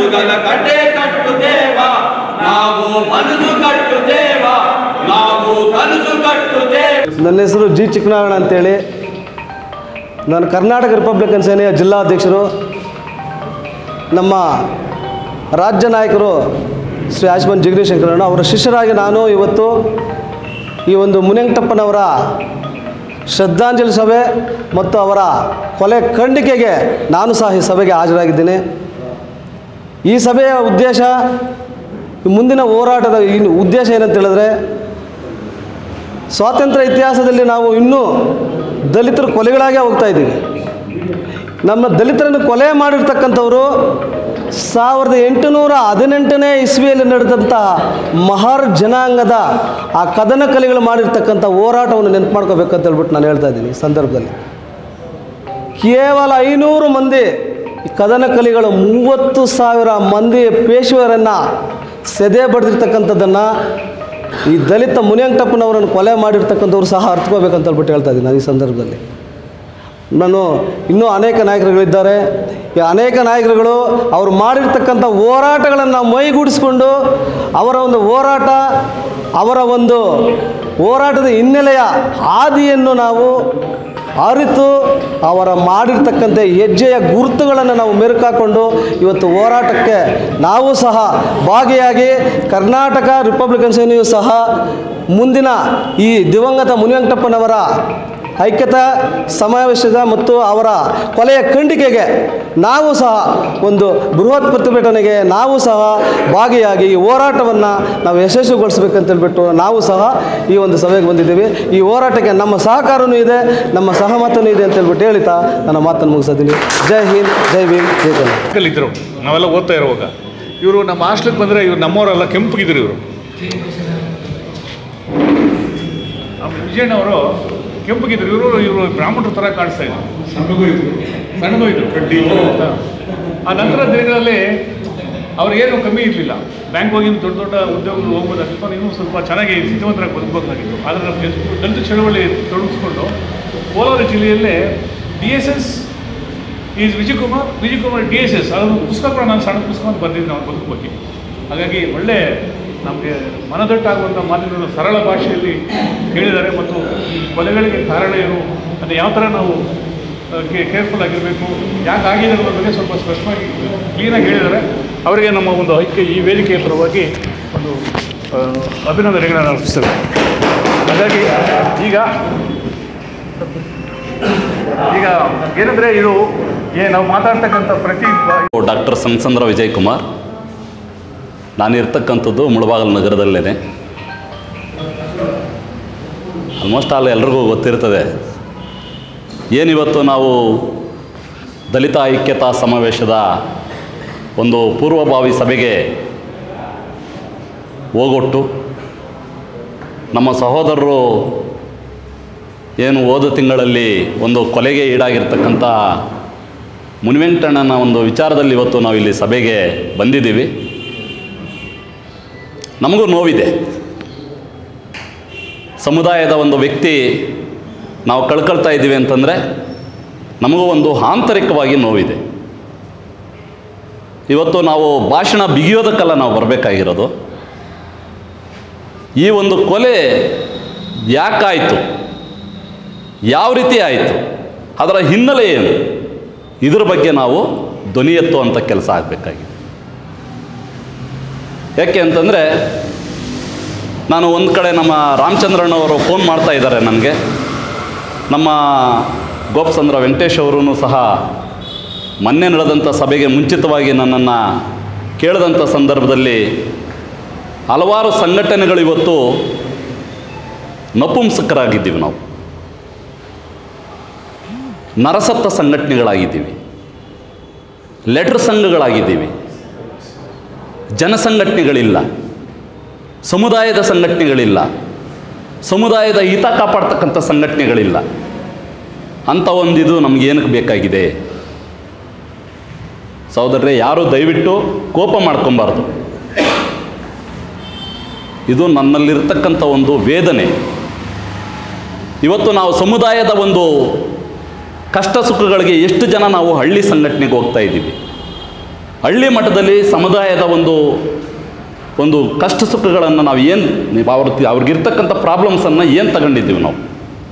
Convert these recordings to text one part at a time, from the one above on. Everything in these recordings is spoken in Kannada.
ಕನಸುಗಳ ಕಟ್ಟೆ ಕಟ್ಟುತ್ತೇವ ನಾವು ಮನಸ್ಸು ಕಟ್ಟುತ್ತೇವ ನಾವು ಕನಸು ಕಟ್ಟುತ್ತೇವ ನನ್ನ ಹೆಸರು ಜಿ ಚಿಕ್ಕನಾರಾಯಣ ಅಂತೇಳಿ ನಾನು ಕರ್ನಾಟಕ ರಿಪಬ್ಲಿಕನ್ ಸೇನೆಯ ಜಿಲ್ಲಾಧ್ಯಕ್ಷರು ನಮ್ಮ ರಾಜ್ಯ ನಾಯಕರು ಶ್ರೀ ಆಶ್ಮನ್ ಜಿಗಡಿ ಶಂಕರಣ್ಣ ಅವರ ಶಿಷ್ಯರಾಗಿ ನಾನು ಇವತ್ತು ಈ ಒಂದು ಮುನಿಯಂಟಪ್ಪನವರ ಶ್ರದ್ಧಾಂಜಲಿ ಸಭೆ ಮತ್ತು ಅವರ ಕೊಲೆ ಖಂಡಿಕೆಗೆ ನಾನು ಸಹ ಈ ಸಭೆಗೆ ಹಾಜರಾಗಿದ್ದೇನೆ ಈ ಸಭೆಯ ಉದ್ದೇಶ ಮುಂದಿನ ಹೋರಾಟದ ಇನ್ನು ಉದ್ದೇಶ ಏನಂತ ಹೇಳಿದ್ರೆ ಸ್ವಾತಂತ್ರ್ಯ ಇತಿಹಾಸದಲ್ಲಿ ನಾವು ಇನ್ನೂ ದಲಿತರು ಕೊಲೆಗಳಾಗೇ ಹೋಗ್ತಾ ಇದ್ದೀವಿ ನಮ್ಮ ದಲಿತರನ್ನು ಕೊಲೆ ಮಾಡಿರ್ತಕ್ಕಂಥವರು ಸಾವಿರದ ಎಂಟುನೂರ ಹದಿನೆಂಟನೇ ಇಸ್ವಿಯಲ್ಲಿ ನಡೆದಂಥ ಮಹಾರ್ ಜನಾಂಗದ ಆ ಕದನ ಕಲೆಗಳು ಮಾಡಿರ್ತಕ್ಕಂಥ ಹೋರಾಟವನ್ನು ನೆನಪು ಮಾಡ್ಕೋಬೇಕಂತ ಹೇಳ್ಬಿಟ್ಟು ನಾನು ಹೇಳ್ತಾ ಇದ್ದೀನಿ ಈ ಸಂದರ್ಭದಲ್ಲಿ ಕೇವಲ ಐನೂರು ಮಂದಿ ಈ ಕದನ ಕಲಿಗಳು ಮೂವತ್ತು ಸಾವಿರ ಮಂದಿ ಪೇಶ್ವರನ್ನು ಸೆದೆ ಬಡ್ದಿರ್ತಕ್ಕಂಥದ್ದನ್ನು ಈ ದಲಿತ ಮುನಿಯಂಕಪ್ಪನವರನ್ನು ಕೊಲೆ ಮಾಡಿರ್ತಕ್ಕಂಥವ್ರು ಸಹ ಅರ್ಥಕೋಬೇಕಂತ ಹೇಳ್ಬಿಟ್ಟು ಹೇಳ್ತಾ ಇದ್ದೀನಿ ನಾನು ಈ ಸಂದರ್ಭದಲ್ಲಿ ನಾನು ಇನ್ನೂ ಅನೇಕ ನಾಯಕರುಗಳಿದ್ದಾರೆ ಈ ಅನೇಕ ನಾಯಕರುಗಳು ಅವರು ಮಾಡಿರ್ತಕ್ಕಂಥ ಹೋರಾಟಗಳನ್ನು ನಾವು ಮೈಗೂಡಿಸ್ಕೊಂಡು ಅವರ ಒಂದು ಹೋರಾಟ ಅವರ ಒಂದು ಹೋರಾಟದ ಹಿನ್ನೆಲೆಯ ಹಾದಿಯನ್ನು ನಾವು ಅರಿತು ಅವರ ಮಾಡಿರ್ತಕ್ಕಂಥ ಹೆಜ್ಜೆಯ ಗುರುತುಗಳನ್ನು ನಾವು ಮೆರುಕಾಕೊಂಡು ಇವತ್ತು ಹೋರಾಟಕ್ಕೆ ನಾವು ಸಹ ಭಾಗಿಯಾಗಿ ಕರ್ನಾಟಕ ರಿಪಬ್ಲಿಕನ್ ಸೇನೆಯೂ ಸಹ ಮುಂದಿನ ಈ ದಿವಂಗತ ಮುನಿವೆಂಕಟಪ್ಪನವರ ಐಕ್ಯತಾ ಸಮಾವೇಶದ ಮತ್ತು ಅವರ ಕೊಲೆಯ ಖಂಡಿಕೆಗೆ ನಾವು ಸಹ ಒಂದು ಬೃಹತ್ ಪ್ರತಿಭಟನೆಗೆ ನಾವು ಸಹ ಭಾಗಿಯಾಗಿ ಈ ಹೋರಾಟವನ್ನು ನಾವು ಯಶಸ್ವಿಗೊಳಿಸಬೇಕಂತ ಹೇಳ್ಬಿಟ್ಟು ನಾವು ಸಹ ಈ ಒಂದು ಸಭೆಗೆ ಬಂದಿದ್ದೀವಿ ಈ ಹೋರಾಟಕ್ಕೆ ನಮ್ಮ ಸಹಕಾರವೂ ಇದೆ ನಮ್ಮ ಸಹಮತನೂ ಇದೆ ಅಂತ ಹೇಳ್ಬಿಟ್ಟು ಹೇಳ್ತಾ ನನ್ನ ಮಾತನ್ನು ಮುಗಿಸಿದ್ದೀನಿ ಜೈ ಹಿಂದ್ ಜೈ ಭೀಮ್ ಜೈ ಕನ್ನಡ ಇದ್ರು ನಾವೆಲ್ಲ ಓದ್ತಾ ಇರುವಾಗ ಇವರು ನಮ್ಮ ಹಾಸ್ಟೆಲ್ಗೆ ಬಂದರೆ ಇವ್ರು ನಮ್ಮವರೆಲ್ಲ ಕೆಂಪಗಿದ್ರು ಇವರು ವಿಜಯಣ್ಣವರು ಕೆಂಪಗಿದ್ರು ಇವರು ಇವರು ಬ್ರಾಹ್ಮಣರ ಥರ ಕಾಣಿಸ್ತಾ ಇದ್ರು ಸಣ್ಣಗೂ ಇದ್ರು ಸಣ್ಣಗೂ ಇದ್ರು ಕಡ್ಡಿ ಆ ನಂತರ ದಿನಗಳಲ್ಲಿ ಅವ್ರಿಗೇನು ಕಮ್ಮಿ ಇರಲಿಲ್ಲ ಬ್ಯಾಂಕ್ ಹೋಗಿ ದೊಡ್ಡ ದೊಡ್ಡ ಉದ್ಯೋಗಗಳು ಹೋಗ್ಬೋದಾಗಿತ್ತು ಇನ್ನೂ ಸ್ವಲ್ಪ ಚೆನ್ನಾಗಿ ಸ್ಥಿತಿವಂತರಾಗಿ ಬದುಕಬೇಕಾಗಿತ್ತು ಆದರೆ ನಾವು ಎಷ್ಟು ದಲಿತ ಚಳವಳಿ ತೊಡಗಿಸ್ಕೊಂಡು ಕೋಲಾರ ಜಿಲ್ಲೆಯಲ್ಲೇ D S S is Vijayakumar Vijayakumar D S S ಅದೊಂದು ಪುಸ್ತಕ ಕೂಡ ನಾನು ಸಣ್ಣ ಪುಸ್ತಕ ಅಂತ ಬಂದಿದ್ದೆ ನಾವು ಬದುಕು ಬಗ್ಗೆ ಹಾಗಾಗಿ ಒಳ್ಳೆ ನಮಗೆ ಮನದಟ್ಟಾಗುವಂಥ ಮಾತುಗಳನ್ನು ಸರಳ ಭಾಷೆಯಲ್ಲಿ ಹೇಳಿದ್ದಾರೆ ಮತ್ತು ಈ ಕೊಲೆಗಳಿಗೆ ಕಾರಣ ಏನು ಅದು ಯಾವ ಥರ ನಾವು ಕೇರ್ಫುಲ್ ಆಗಿರಬೇಕು ಯಾಕೆ ಆಗಿದೆ ಅನ್ನೋದ್ರ ಬಗ್ಗೆ ಸ್ವಲ್ಪ ಸ್ಪಷ್ಟವಾಗಿ ಕ್ಲೀನಾಗಿ ಹೇಳಿದ್ದಾರೆ ಅವರಿಗೆ ನಮ್ಮ ಒಂದು ಐಕ್ಯ ಈ ವೇದಿಕೆಯ ಪರವಾಗಿ ಒಂದು ಆ, ಅಭಿನಂದನೆಗಳನ್ನು ಅರ್ಪಿಸ್ತೇವೆ ಹಾಗಾಗಿ ಈಗ ಈಗ ಏನಂದರೆ ಇದು ಏ ನಾವು ಮಾತಾಡ್ತಕ್ಕಂಥ ಪ್ರತಿ ಬ- ಡಾಕ್ಟರ್ ಸಂಸಂದ್ರ ವಿಜಯ್ ಕುಮಾರ್ ನಾನು ಇರ್ತಕ್ಕಂಥದ್ದು ಮುಳಬಾಗಲ್ ನಗರದಲ್ಲೇ ಆಲ್ಮೋಸ್ಟ್ ಆಲ್ ಎಲ್ರಿಗೂ ಗೊತ್ತಿರ್ತದೆ ಏನಿವತ್ತು ನಾವು ದಲಿತ ಐಕ್ಯತಾ ಸಮಾವೇಶದ ಒಂದು ಪೂರ್ವಭಾವಿ ಸಭೆಗೆ ಹೋಗೊಟ್ಟು ನಮ್ಮ ಸಹೋದರರು ಏನು ಹೋದ ತಿಂಗಳಲ್ಲಿ ಒಂದು ಕೊಲೆಗೆ ಈಡಾಗಿರ್ತಕ್ಕಂಥ ಮುನಿವೆಂಕಟಣ್ಣನ ಒಂದು ವಿಚಾರದಲ್ಲಿ ಇವತ್ತು ನಾವು ಇಲ್ಲಿ ಸಭೆಗೆ ಬಂದಿದ್ದೀವಿ ನಮಗೂ ನೋವಿದೆ ಸಮುದಾಯದ ಒಂದು ವ್ಯಕ್ತಿ ನಾವು ಕಳ್ಕೊಳ್ತಾ ಇದ್ದೀವಿ ಅಂತಂದರೆ ನಮಗೂ ಒಂದು ಆಂತರಿಕವಾಗಿ ನೋವಿದೆ ಇವತ್ತು ನಾವು ಭಾಷಣ ಬಿಗಿಯೋದಕ್ಕಲ್ಲ ನಾವು ಬರಬೇಕಾಗಿರೋದು ಈ ಒಂದು ಕೊಲೆ ಯಾಕಾಯಿತು ಯಾವ ರೀತಿ ಆಯಿತು ಅದರ ಹಿನ್ನೆಲೆ ಏನು ಇದ್ರ ಬಗ್ಗೆ ನಾವು ಧ್ವನಿ ಎತ್ತುವಂಥ ಕೆಲಸ ಆಗಬೇಕಾಗಿದೆ ಯಾಕೆ ಅಂತಂದರೆ ನಾನು ಒಂದು ಕಡೆ ನಮ್ಮ ರಾಮಚಂದ್ರಣ್ಣವರು ಫೋನ್ ಮಾಡ್ತಾ ಇದ್ದಾರೆ ನನಗೆ ನಮ್ಮ ಗೋಪಚಂದ್ರ ವೆಂಕಟೇಶ್ ಅವರೂ ಸಹ ಮೊನ್ನೆ ನಡೆದಂಥ ಸಭೆಗೆ ಮುಂಚಿತವಾಗಿ ನನ್ನನ್ನು ಕೇಳಿದಂಥ ಸಂದರ್ಭದಲ್ಲಿ ಹಲವಾರು ಸಂಘಟನೆಗಳು ಇವತ್ತು ನಪುಂಸಕರಾಗಿದ್ದೀವಿ ನಾವು ನರಸತ್ತ ಸಂಘಟನೆಗಳಾಗಿದ್ದೀವಿ ಲೆಟರ್ ಸಂಘಗಳಾಗಿದ್ದೀವಿ ಜನಸಂಘಟನೆಗಳಿಲ್ಲ ಸಮುದಾಯದ ಸಂಘಟನೆಗಳಿಲ್ಲ ಸಮುದಾಯದ ಹಿತ ಕಾಪಾಡ್ತಕ್ಕಂಥ ಸಂಘಟನೆಗಳಿಲ್ಲ ಅಂಥ ಒಂದಿದು ನಮ್ಗೆ ಏನಕ್ಕೆ ಬೇಕಾಗಿದೆ ಸಹೋದರರೇ ಯಾರು ದಯವಿಟ್ಟು ಕೋಪ ಮಾಡ್ಕೊಬಾರ್ದು ಇದು ನನ್ನಲ್ಲಿರ್ತಕ್ಕಂಥ ಒಂದು ವೇದನೆ ಇವತ್ತು ನಾವು ಸಮುದಾಯದ ಒಂದು ಕಷ್ಟ ಸುಖಗಳಿಗೆ ಎಷ್ಟು ಜನ ನಾವು ಹಳ್ಳಿ ಸಂಘಟನೆಗೆ ಹೋಗ್ತಾ ಇದ್ದೀವಿ ಹಳ್ಳಿ ಮಟ್ಟದಲ್ಲಿ ಸಮುದಾಯದ ಒಂದು ಒಂದು ಕಷ್ಟ ಸುಖಗಳನ್ನು ನಾವು ಏನು ಅವ್ರ ಅವ್ರಿಗಿರ್ತಕ್ಕಂಥ ಪ್ರಾಬ್ಲಮ್ಸನ್ನು ಏನು ತಗೊಂಡಿದ್ದೀವಿ ನಾವು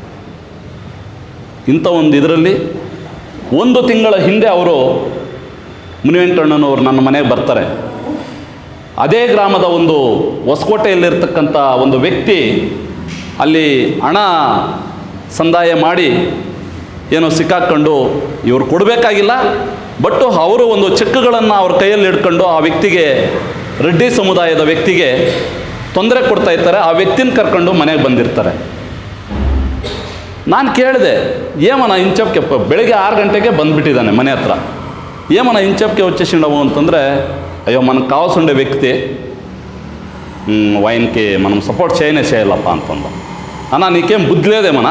ಇಂಥ ಒಂದು ಇದರಲ್ಲಿ ಒಂದು ತಿಂಗಳ ಹಿಂದೆ ಅವರು ಮುನಿವೆಂಕಣ್ಣನವರು ನನ್ನ ಮನೆಗೆ ಬರ್ತಾರೆ ಅದೇ ಗ್ರಾಮದ ಒಂದು ಹೊಸಕೋಟೆಯಲ್ಲಿರ್ತಕ್ಕಂಥ ಒಂದು ವ್ಯಕ್ತಿ ಅಲ್ಲಿ ಹಣ ಸಂದಾಯ ಮಾಡಿ ಏನೋ ಸಿಕ್ಕಾಕ್ಕೊಂಡು ಇವ್ರು ಕೊಡಬೇಕಾಗಿಲ್ಲ ಬಟ್ ಅವರು ಒಂದು ಚೆಕ್ಗಳನ್ನು ಅವ್ರ ಕೈಯಲ್ಲಿ ಹಿಡ್ಕೊಂಡು ಆ ವ್ಯಕ್ತಿಗೆ ರೆಡ್ಡಿ ಸಮುದಾಯದ ವ್ಯಕ್ತಿಗೆ ತೊಂದರೆ ಕೊಡ್ತಾ ಇರ್ತಾರೆ ಆ ವ್ಯಕ್ತಿನ ಕರ್ಕೊಂಡು ಮನೆಗೆ ಬಂದಿರ್ತಾರೆ ನಾನು ಕೇಳಿದೆ ಏಮನ ಇಂಚಪ್ಕೆ ಪ- ಬೆಳಿಗ್ಗೆ ಆರು గంటకే ಬಂದುಬಿಟ್ಟಿದ್ದಾನೆ ಮನೆ హత్ర ఏమన్నా ఇంచప్కే వచ్చేసిండవు ಅಂತಂದರೆ అయ్యో మనకు కావాల్సిండే వ్యక్తి మ్, ఆయనకి మనం సపోర్ట్ చేయనే చేయాలప్ప అంటుందా అన్న నీకేం బుద్ధి లేదేమన్నా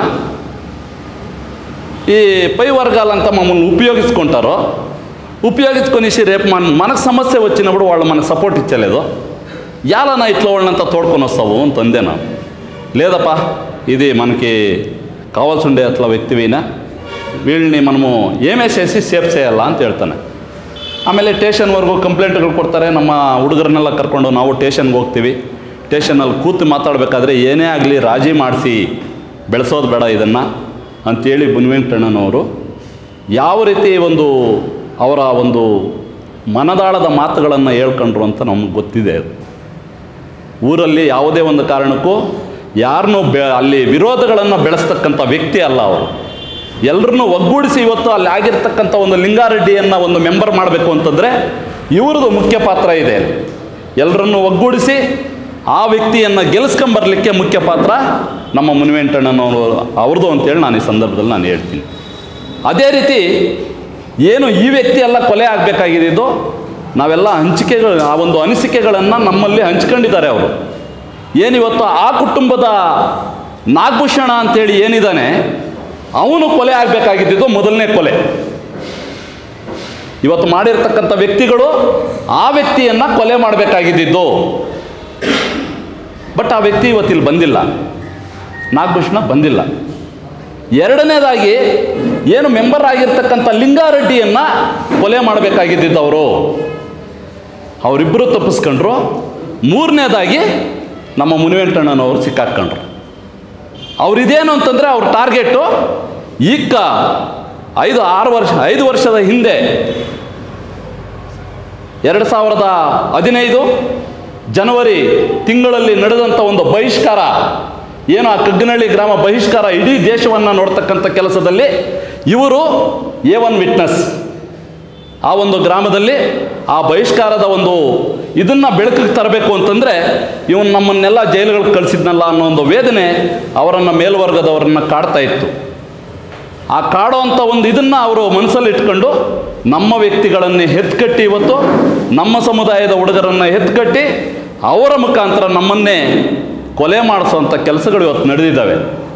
ఈ పై వర్గాలంతా మమ్మల్ని ఉపయోగించుకుంటారో ఉపయోగించుకొనేసి రేపు మన మనకు సమస్య వచ్చినప్పుడు వాళ్ళు మనకు సపోర్ట్ ఇచ్చలేదు యాలనా ఇట్లా వాళ్ళంతా తోడుకొని వస్తావు ಅಂತ అందే ನಾನು లేదప్పా ఇది మనకి కావాల్సి ఉండే అట్లా వ్యక్తివైనా వీళ్ళని మనము ఏమే చేసి ಸೇಫ್ చేయాలా ಅಂತ ಹೇಳ್ತಾನೆ ಆಮೇಲೆ ಟೇಷನ್ವರೆಗೂ ಕಂಪ್ಲೇಂಟ್ಗಳು ಕೊಡ್ತಾರೆ ನಮ್ಮ ಹುಡುಗರನ್ನೆಲ್ಲ ಕರ್ಕೊಂಡು ನಾವು ಟೇಷನ್ಗೆ ಹೋಗ್ತೀವಿ ಟೇಷನಲ್ಲಿ ಕೂತು ಮಾತಾಡಬೇಕಾದ್ರೆ ಏನೇ ಆಗಲಿ ರಾಜಿ ಮಾಡಿಸಿ ಬೆಳೆಸೋದು ಬೇಡ ಇದನ್ನು ಅಂಥೇಳಿ ಬುನ್ವೆಂಕಟಣ್ಣನವರು ಯಾವ ರೀತಿ ಒಂದು ಅವರ ಒಂದು ಮನದಾಳದ ಮಾತುಗಳನ್ನು ಹೇಳ್ಕೊಂಡ್ರು ಅಂತ ನಮ್ಗೆ ಗೊತ್ತಿದೆ ಅದು ಊರಲ್ಲಿ ಯಾವುದೇ ಒಂದು ಕಾರಣಕ್ಕೂ ಯಾರನ್ನೂ ಬೆ ಅಲ್ಲಿ ವಿರೋಧಗಳನ್ನು ಬೆಳೆಸ್ತಕ್ಕಂಥ ವ್ಯಕ್ತಿ ಅಲ್ಲ ಅವರು ಎಲ್ಲರನ್ನೂ ಒಗ್ಗೂಡಿಸಿ ಇವತ್ತು ಅಲ್ಲಿ ಆಗಿರ್ತಕ್ಕಂಥ ಒಂದು ಲಿಂಗಾರೆಡ್ಡಿಯನ್ನು ಒಂದು ಮೆಂಬರ್ ಮಾಡಬೇಕು ಅಂತಂದರೆ ಇವ್ರದ್ದು ಮುಖ್ಯ ಪಾತ್ರ ಇದೆ ಎಲ್ಲರನ್ನೂ ಒಗ್ಗೂಡಿಸಿ ಆ ವ್ಯಕ್ತಿಯನ್ನು ಗೆಲ್ಲಿಸ್ಕೊಂಬರ್ಲಿಕ್ಕೆ ಮುಖ್ಯ ಪಾತ್ರ ನಮ್ಮ ಮುನಿವೆಂಟಣ್ಣನವರು ಅವ್ರದ್ದು ಅಂತೇಳಿ ನಾನು ಈ ಸಂದರ್ಭದಲ್ಲಿ ನಾನು ಹೇಳ್ತೀನಿ ಅದೇ ರೀತಿ ಏನು ಈ ವ್ಯಕ್ತಿ ಎಲ್ಲ ಕೊಲೆ ಆಗಬೇಕಾಗಿದ್ದು ನಾವೆಲ್ಲ ಹಂಚಿಕೆಗಳು ಆ ಒಂದು ಅನಿಸಿಕೆಗಳನ್ನು ನಮ್ಮಲ್ಲಿ ಹಂಚ್ಕೊಂಡಿದ್ದಾರೆ ಅವರು ಏನಿವತ್ತು ಆ ಕುಟುಂಬದ ನಾಗಭೂಷಣ ಅಂತೇಳಿ ಏನಿದ್ದಾನೆ ಅವನು ಕೊಲೆ ಆಗಬೇಕಾಗಿದ್ದು ಮೊದಲನೇ ಕೊಲೆ ಇವತ್ತು ಮಾಡಿರ್ತಕ್ಕಂಥ ವ್ಯಕ್ತಿಗಳು ಆ ವ್ಯಕ್ತಿಯನ್ನು ಕೊಲೆ ಮಾಡಬೇಕಾಗಿದ್ದು ಬಟ್ ಆ ವ್ಯಕ್ತಿ ಇವತ್ತಿಲ್ಲಿ ಬಂದಿಲ್ಲ ನಾಗಭೂಷಣ ಬಂದಿಲ್ಲ ಎರಡನೇದಾಗಿ ಏನು ಮೆಂಬರ್ ಆಗಿರ್ತಕ್ಕಂಥ ಲಿಂಗಾರೆಡ್ಡಿಯನ್ನು ಕೊಲೆ ಮಾಡಬೇಕಾಗಿದ್ದು ಅವರು ಅವರಿಬ್ಬರು ತಪ್ಪಿಸ್ಕೊಂಡ್ರು ಮೂರನೇದಾಗಿ ನಮ್ಮ ಮುನಿವೆಂಕಣ್ಣನವರು ಸಿಕ್ಕಾಕೊಂಡ್ರು ಅವ್ರಿದೇನು ಅಂತಂದರೆ ಅವ್ರ ಟಾರ್ಗೆಟು ಈಗ ಐದು ಆರು ವರ್ಷ ಐದು ವರ್ಷದ ಹಿಂದೆ ಎರಡು ಸಾವಿರದ ಹದಿನೈದು ಜನವರಿ ತಿಂಗಳಲ್ಲಿ ನಡೆದಂಥ ಒಂದು ಬಹಿಷ್ಕಾರ ಏನು ಆ ಕಗ್ಗನಹಳ್ಳಿ ಗ್ರಾಮ ಬಹಿಷ್ಕಾರ ಇಡೀ ದೇಶವನ್ನು ನೋಡ್ತಕ್ಕಂಥ ಕೆಲಸದಲ್ಲಿ ಇವರು ಎ ಒನ್ ವಿಟ್ನೆಸ್ ಆ ಒಂದು ಗ್ರಾಮದಲ್ಲಿ ಆ ಬಹಿಷ್ಕಾರದ ಒಂದು ಇದನ್ನು ಬೆಳಕಿಗೆ ತರಬೇಕು ಅಂತಂದರೆ ಇವನು ನಮ್ಮನ್ನೆಲ್ಲ ಜೈಲುಗಳಿಗೆ ಕಳಿಸಿದ್ನಲ್ಲ ಅನ್ನೋ ಒಂದು ವೇದನೆ ಅವರನ್ನು ಮೇಲ್ವರ್ಗದವರನ್ನು ಕಾಡ್ತಾ ಇತ್ತು ಆ ಕಾಡುವಂಥ ಒಂದು ಇದನ್ನು ಅವರು ಮನಸ್ಸಲ್ಲಿ ಇಟ್ಕೊಂಡು ನಮ್ಮ ವ್ಯಕ್ತಿಗಳನ್ನೇ ಎತ್ಕಟ್ಟಿ ಇವತ್ತು ನಮ್ಮ ಸಮುದಾಯದ ಹುಡುಗರನ್ನು ಎತ್ಕಟ್ಟಿ ಅವರ ಮುಖಾಂತರ ನಮ್ಮನ್ನೇ ಕೊಲೆ ಮಾಡಿಸುವಂಥ ಕೆಲಸಗಳು ಇವತ್ತು ನಡೆದಿದ್ದಾವೆ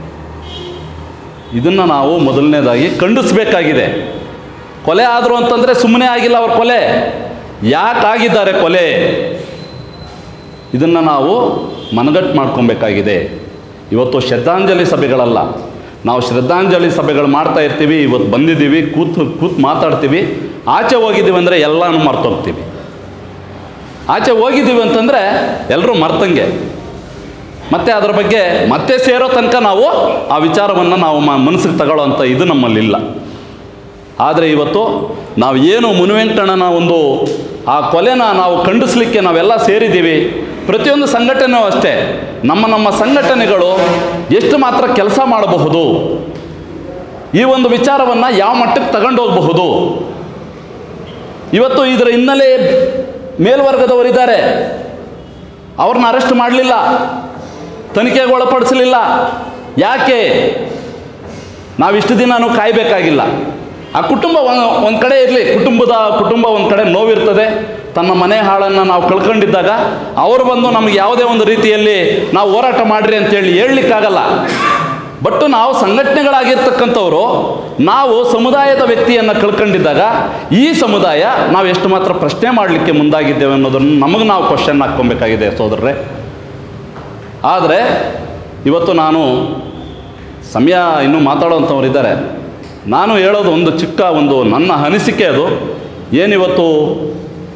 ಇದನ್ನು ನಾವು ಮೊದಲನೇದಾಗಿ ಖಂಡಿಸಬೇಕಾಗಿದೆ ಕೊಲೆ ಆದರು ಅಂತಂದರೆ ಸುಮ್ಮನೆ ಆಗಿಲ್ಲ ಅವ್ರ ಕೊಲೆ ಯಾಕಾಗಿದ್ದಾರೆ ಕೊಲೆ ಇದನ್ನು ನಾವು ಮನಗಟ್ಟು ಮಾಡ್ಕೊಬೇಕಾಗಿದೆ ಇವತ್ತು ಶ್ರದ್ಧಾಂಜಲಿ ಸಭೆಗಳಲ್ಲ ನಾವು ಶ್ರದ್ಧಾಂಜಲಿ ಸಭೆಗಳು ಮಾಡ್ತಾ ಇರ್ತೀವಿ ಇವತ್ತು ಬಂದಿದ್ದೀವಿ ಕೂತು ಕೂತು ಮಾತಾಡ್ತೀವಿ ಆಚೆ ಹೋಗಿದ್ದೀವಿ ಅಂದರೆ ಎಲ್ಲನೂ ಮರ್ತೋಗ್ತೀವಿ ಆಚೆ ಹೋಗಿದ್ದೀವಿ ಅಂತಂದರೆ ಎಲ್ಲರೂ ಮರ್ತಂಗೆ ಮತ್ತೆ ಅದರ ಬಗ್ಗೆ ಮತ್ತೆ ಸೇರೋ ತನಕ ನಾವು ಆ ವಿಚಾರವನ್ನು ನಾವು ಮ- ಮನಸ್ಸಿಗೆ ತಗೊಳ್ಳೋವಂಥ ಇದು ನಮ್ಮಲ್ಲಿಲ್ಲ ಆದರೆ ಇವತ್ತು ನಾವು ಏನು ಮುನಿವೆಂಕಣ್ಣನ ಒಂದು ಆ ಕೊಲೆನ ನಾವು ಖಂಡಿಸ್ಲಿಕ್ಕೆ ನಾವೆಲ್ಲ ಸೇರಿದ್ದೀವಿ ಪ್ರತಿಯೊಂದು ಸಂಘಟನೆಯೂ ಅಷ್ಟೇ ನಮ್ಮ ನಮ್ಮ ಸಂಘಟನೆಗಳು ಎಷ್ಟು ಮಾತ್ರ ಕೆಲಸ ಮಾಡಬಹುದು ಈ ಒಂದು ವಿಚಾರವನ್ನು ಯಾವ ಮಟ್ಟಕ್ಕೆ ತಗೊಂಡು ಹೋಗಬಹುದು ಇವತ್ತು ಇದರ ಹಿನ್ನೆಲೆ ಮೇಲ್ವರ್ಗದವರಿದ್ದಾರೆ ಅವ್ರನ್ನ ಅರೆಸ್ಟ್ ಮಾಡಲಿಲ್ಲ ತನಿಖೆಗೆ ಒಳಪಡಿಸಲಿಲ್ಲ ಯಾಕೆ ನಾವಿಷ್ಟು ದಿನಾನು ಕಾಯಬೇಕಾಗಿಲ್ಲ ಆ ಕುಟುಂಬ ಒಂದು ಕಡೆ ಇರಲಿ ಕುಟುಂಬದ ಕುಟುಂಬ ಒಂದು ಕಡೆ ನೋವಿರ್ತದೆ ತನ್ನ ಮನೆ ಹಾಳನ್ನು ನಾವು ಕಳ್ಕೊಂಡಿದ್ದಾಗ ಅವರು ಬಂದು ನಮಗೆ ಯಾವುದೇ ಒಂದು ರೀತಿಯಲ್ಲಿ ನಾವು ಹೋರಾಟ ಮಾಡಿರಿ ಅಂತೇಳಿ ಹೇಳಲಿಕ್ಕಾಗಲ್ಲ ಬಟ್ ನಾವು ಸಂಘಟನೆಗಳಾಗಿರ್ತಕ್ಕಂಥವ್ರು ನಾವು ಸಮುದಾಯದ ವ್ಯಕ್ತಿಯನ್ನು ಕಳ್ಕೊಂಡಿದ್ದಾಗ ಈ ಸಮುದಾಯ ನಾವು ಎಷ್ಟು ಮಾತ್ರ ಪ್ರಶ್ನೆ ಮಾಡಲಿಕ್ಕೆ ಮುಂದಾಗಿದ್ದೇವೆ ಅನ್ನೋದನ್ನು ನಮಗೆ ನಾವು ಕ್ವಶನ್ ಹಾಕ್ಕೊಬೇಕಾಗಿದೆ ಸೋದರರೇ ಆದರೆ ಇವತ್ತು ನಾನು ಸಮಯ ಇನ್ನೂ ಮಾತಾಡೋವಂಥವ್ರು ಇದ್ದಾರೆ ನಾನು ಹೇಳೋದು ಒಂದು ಚಿಕ್ಕ ಒಂದು ನನ್ನ ಅನಿಸಿಕೆ ಅದು ಏನಿವತ್ತು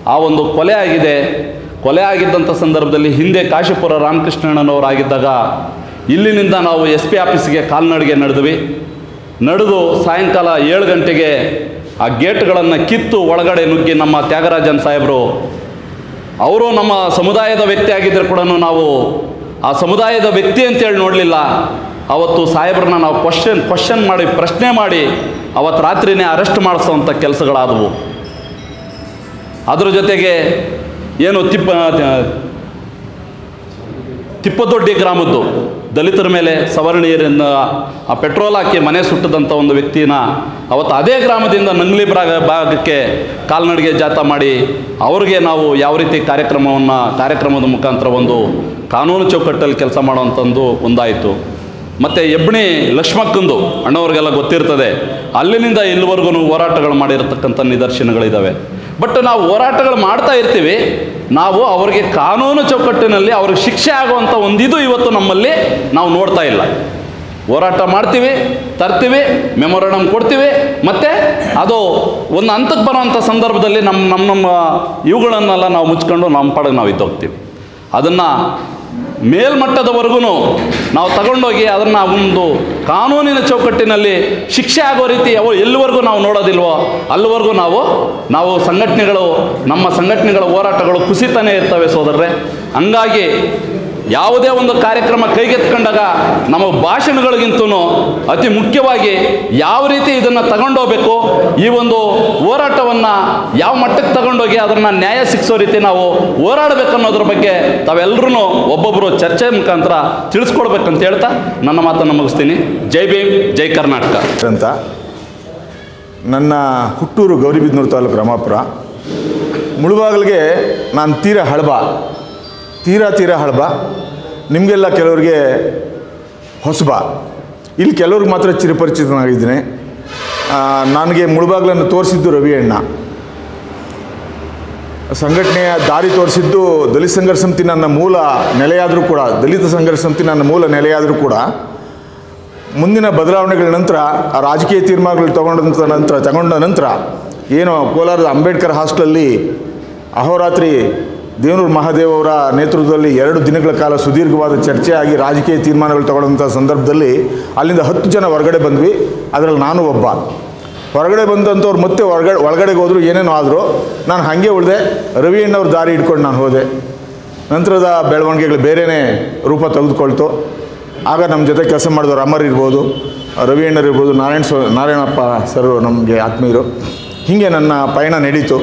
ಆ ಒಂದು ಕೊಲೆ ಆಗಿದೆ ಕೊಲೆ ಆಗಿದ್ದಂಥ ಸಂದರ್ಭದಲ್ಲಿ ಹಿಂದೆ ಕಾಶಿಪುರ ರಾಮಕೃಷ್ಣಣ್ಣನವರಾಗಿದ್ದಾಗ ಇಲ್ಲಿನಿಂದ ನಾವು ಎಸ್ ಪಿ ಆಫೀಸಿಗೆ ಕಾಲ್ನಡಿಗೆ ನಡೆದ್ವಿ ನಡೆದು ಸಾಯಂಕಾಲ ಏಳು ಗಂಟೆಗೆ ಆ ಗೇಟ್ಗಳನ್ನು ಕಿತ್ತು ಒಳಗಡೆ ನುಗ್ಗಿ ನಮ್ಮ ತ್ಯಾಗರಾಜನ್ ಸಾಹೇಬರು ಅವರು ನಮ್ಮ ಸಮುದಾಯದ ವ್ಯಕ್ತಿ ಆಗಿದ್ದರೂ ಕೂಡ ನಾವು ಆ ಸಮುದಾಯದ ವ್ಯಕ್ತಿ ಅಂತೇಳಿ ನೋಡಲಿಲ್ಲ ಅವತ್ತು ಸಾಹೇಬ್ರನ್ನ ನಾವು ಕ್ವಶನ್ ಕ್ವಶನ್ ಮಾಡಿ ಪ್ರಶ್ನೆ ಮಾಡಿ ಅವತ್ತು ರಾತ್ರಿನೇ ಅರೆಸ್ಟ್ ಮಾಡಿಸೋವಂಥ ಕೆಲಸಗಳಾದವು ಅದ್ರ ಜೊತೆಗೆ ಏನು ತಿಪ್ಪ ತಿಪ್ಪದೊಡ್ಡಿ ಗ್ರಾಮದ್ದು ದಲಿತರ ಮೇಲೆ ಸವರ್ಣೀಯರಿಂದ ಆ ಪೆಟ್ರೋಲ್ ಹಾಕಿ ಮನೆ ಸುಟ್ಟದಂಥ ಒಂದು ವ್ಯಕ್ತಿನ ಅವತ್ತು ಅದೇ ಗ್ರಾಮದಿಂದ ನಂಗ್ಲಿ ಬ್ರಾಗ ಭಾಗಕ್ಕೆ ಕಾಲ್ನಡಿಗೆ ಜಾಥಾ ಮಾಡಿ ಅವ್ರಿಗೆ ನಾವು ಯಾವ ರೀತಿ ಕಾರ್ಯಕ್ರಮವನ್ನು ಕಾರ್ಯಕ್ರಮದ ಮುಖಾಂತರ ಒಂದು ಕಾನೂನು ಚೌಕಟ್ಟಲ್ಲಿ ಕೆಲಸ ಮಾಡುವಂಥದ್ದು ಒಂದಾಯಿತು ಮತ್ತು ಎಬ್ಬಣಿ ಲಕ್ಷ್ಮಕ್ಕಂದು ಅಣ್ಣವ್ರಿಗೆಲ್ಲ ಗೊತ್ತಿರ್ತದೆ ಅಲ್ಲಿನಿಂದ ಇಲ್ಲಿವರೆಗೂ ಹೋರಾಟಗಳು ಮಾಡಿರತಕ್ಕಂಥ ನಿದರ್ಶನಗಳಿದ್ದಾವೆ ಬಟ್ ನಾವು ಹೋರಾಟಗಳು ಮಾಡ್ತಾ ಇರ್ತೀವಿ ನಾವು ಅವರಿಗೆ ಕಾನೂನು ಚೌಕಟ್ಟಿನಲ್ಲಿ ಅವ್ರಿಗೆ ಶಿಕ್ಷೆ ಆಗುವಂಥ ಒಂದಿದು ಇವತ್ತು ನಮ್ಮಲ್ಲಿ ನಾವು ನೋಡ್ತಾ ಇಲ್ಲ ಹೋರಾಟ ಮಾಡ್ತೀವಿ ತರ್ತೀವಿ ಮೆಮೊರಂಡಮ್ ಕೊಡ್ತೀವಿ ಮತ್ತು ಅದು ಒಂದು ಹಂತಕ್ಕೆ ಬರೋವಂಥ ಸಂದರ್ಭದಲ್ಲಿ ನಮ್ಮ ನಮ್ಮ ನಮ್ಮ ಇವುಗಳನ್ನೆಲ್ಲ ನಾವು ಮುಚ್ಕೊಂಡು ನಮ್ಮ ಪಾಡಿಗೆ ನಾವು ಇದ್ದೋಗ್ತೀವಿ ಅದನ್ನು ಮೇಲ್ಮಟ್ಟದವರೆಗೂ ನಾವು ತಗೊಂಡೋಗಿ ಅದನ್ನು ಒಂದು ಕಾನೂನಿನ ಚೌಕಟ್ಟಿನಲ್ಲಿ ಶಿಕ್ಷೆ ಆಗೋ ರೀತಿ ಅವು ಎಲ್ಲಿವರೆಗೂ ನಾವು ನೋಡೋದಿಲ್ವೋ ಅಲ್ಲಿವರೆಗೂ ನಾವು ನಾವು ಸಂಘಟನೆಗಳು ನಮ್ಮ ಸಂಘಟನೆಗಳ ಹೋರಾಟಗಳು ಕುಸಿತಾನೇ ಇರ್ತವೆ ಸೋದರರೇ ಹಂಗಾಗಿ ಯಾವುದೇ ಒಂದು ಕಾರ್ಯಕ್ರಮ ಕೈಗೆತ್ಕೊಂಡಾಗ ನಮ್ಮ ಭಾಷಣಗಳಿಗಿಂತೂ ಅತಿ ಮುಖ್ಯವಾಗಿ ಯಾವ ರೀತಿ ಇದನ್ನು ತಗೊಂಡೋಗ್ಬೇಕು ಈ ಒಂದು ಹೋರಾಟವನ್ನು ಯಾವ ಮಟ್ಟಕ್ಕೆ ತಗೊಂಡೋಗಿ ಅದನ್ನು ನ್ಯಾಯ ಸಿಕ್ಸೋ ರೀತಿ ನಾವು ಹೋರಾಡಬೇಕು ಅನ್ನೋದ್ರ ಬಗ್ಗೆ ತಾವೆಲ್ಲರೂ ಒಬ್ಬೊಬ್ಬರು ಚರ್ಚೆ ಮುಖಾಂತರ ತಿಳಿಸ್ಕೊಡ್ಬೇಕಂತ ಹೇಳ್ತಾ ನನ್ನ ಮಾತನ್ನು ಮುಗಿಸ್ತೀನಿ ಜೈ ಭೀಮ್ ಜೈ ಕರ್ನಾಟಕ ಅಂತ ನನ್ನ ಹುಟ್ಟೂರು ಗೌರಿಬಿದನೂರು ತಾಲೂಕು ರಾಮಾಪುರ ಮುಳುಬಾಗಿಲಿಗೆ ನಾನು ತೀರಾ ಹಳಬ ತೀರಾ ತೀರಾ ಹಳಬ ನಿಮಗೆಲ್ಲ ಕೆಲವರಿಗೆ ಹೊಸಬ ಇಲ್ಲಿ ಕೆಲವ್ರಿಗೆ ಮಾತ್ರ ಚಿರಪರಿಚಿತನಾಗಿದ್ದೀನಿ ಆ, ನನಗೆ ಮುಳುಬಾಗಿಲನ್ನು ತೋರಿಸಿದ್ದು ರವಿ ಅಣ್ಣ ಸಂಘಟನೆಯ ದಾರಿ ತೋರಿಸಿದ್ದು ದಲಿತ ಸಂಘರ್ಷ ಸಮಿತಿ ನನ್ನ ಮೂಲ ನೆಲೆಯಾದರೂ ಕೂಡ ದಲಿತ ಸಂಘರ್ಷ ಸಮಿತಿ ನನ್ನ ಮೂಲ ನೆಲೆಯಾದರೂ ಕೂಡ ಮುಂದಿನ ಬದಲಾವಣೆಗಳ ನಂತರ ಆ ರಾಜಕೀಯ ತೀರ್ಮಾನಗಳು ತಗೊಂಡಂಥ ನಂತರ ತಗೊಂಡ ನಂತರ ಏನು ಕೋಲಾರದ ಅಂಬೇಡ್ಕರ್ ಹಾಸ್ಟೆಲಲ್ಲಿ ಅಹೋರಾತ್ರಿ ದೇವನೂರು ಮಹಾದೇವ್ ಅವರ ನೇತೃತ್ವದಲ್ಲಿ ಎರಡು ದಿನಗಳ ಕಾಲ ಸುದೀರ್ಘವಾದ ಚರ್ಚೆ ಆಗಿ ರಾಜಕೀಯ ತೀರ್ಮಾನಗಳು ತಗೊಳ್ಳೋಂಥ ಸಂದರ್ಭದಲ್ಲಿ ಅಲ್ಲಿಂದ ಹತ್ತು ಜನ ಹೊರಗಡೆ ಬಂದ್ವಿ ಅದರಲ್ಲಿ ನಾನು ಒಬ್ಬ ಹೊರಗಡೆ ಬಂದಂಥವ್ರು ಮತ್ತೆ ಹೊರಗಡೆ ಒಳಗಡೆಗೆ ಹೋದ್ರು ಏನೇನೋ ಆದರು ನಾನು ಹಾಗೆ ಉಳಿದೆ ರವಿ ಅಣ್ಣವ್ರ ದಾರಿ ಹಿಡ್ಕೊಂಡು ನಾನು ಹೋದೆ ನಂತರದ ಬೆಳವಣಿಗೆಗಳು ಬೇರೆಯೇ ರೂಪ ತೆಗೆದುಕೊಳ್ತು ಆಗ ನಮ್ಮ ಜೊತೆ ಕೆಲಸ ಮಾಡಿದವರು ಅಮರ್ ಇರ್ಬೋದು ರವಿ ಅಣ್ಣರು ಇರ್ಬೋದು ನಾರಾಯಣ ಸ್ವ ನಾರಾಯಣಪ್ಪ ಸರ್ ನಮಗೆ ಆತ್ಮೀಯರು ಹೀಗೆ ನನ್ನ ಪಯಣ ನಡೀತು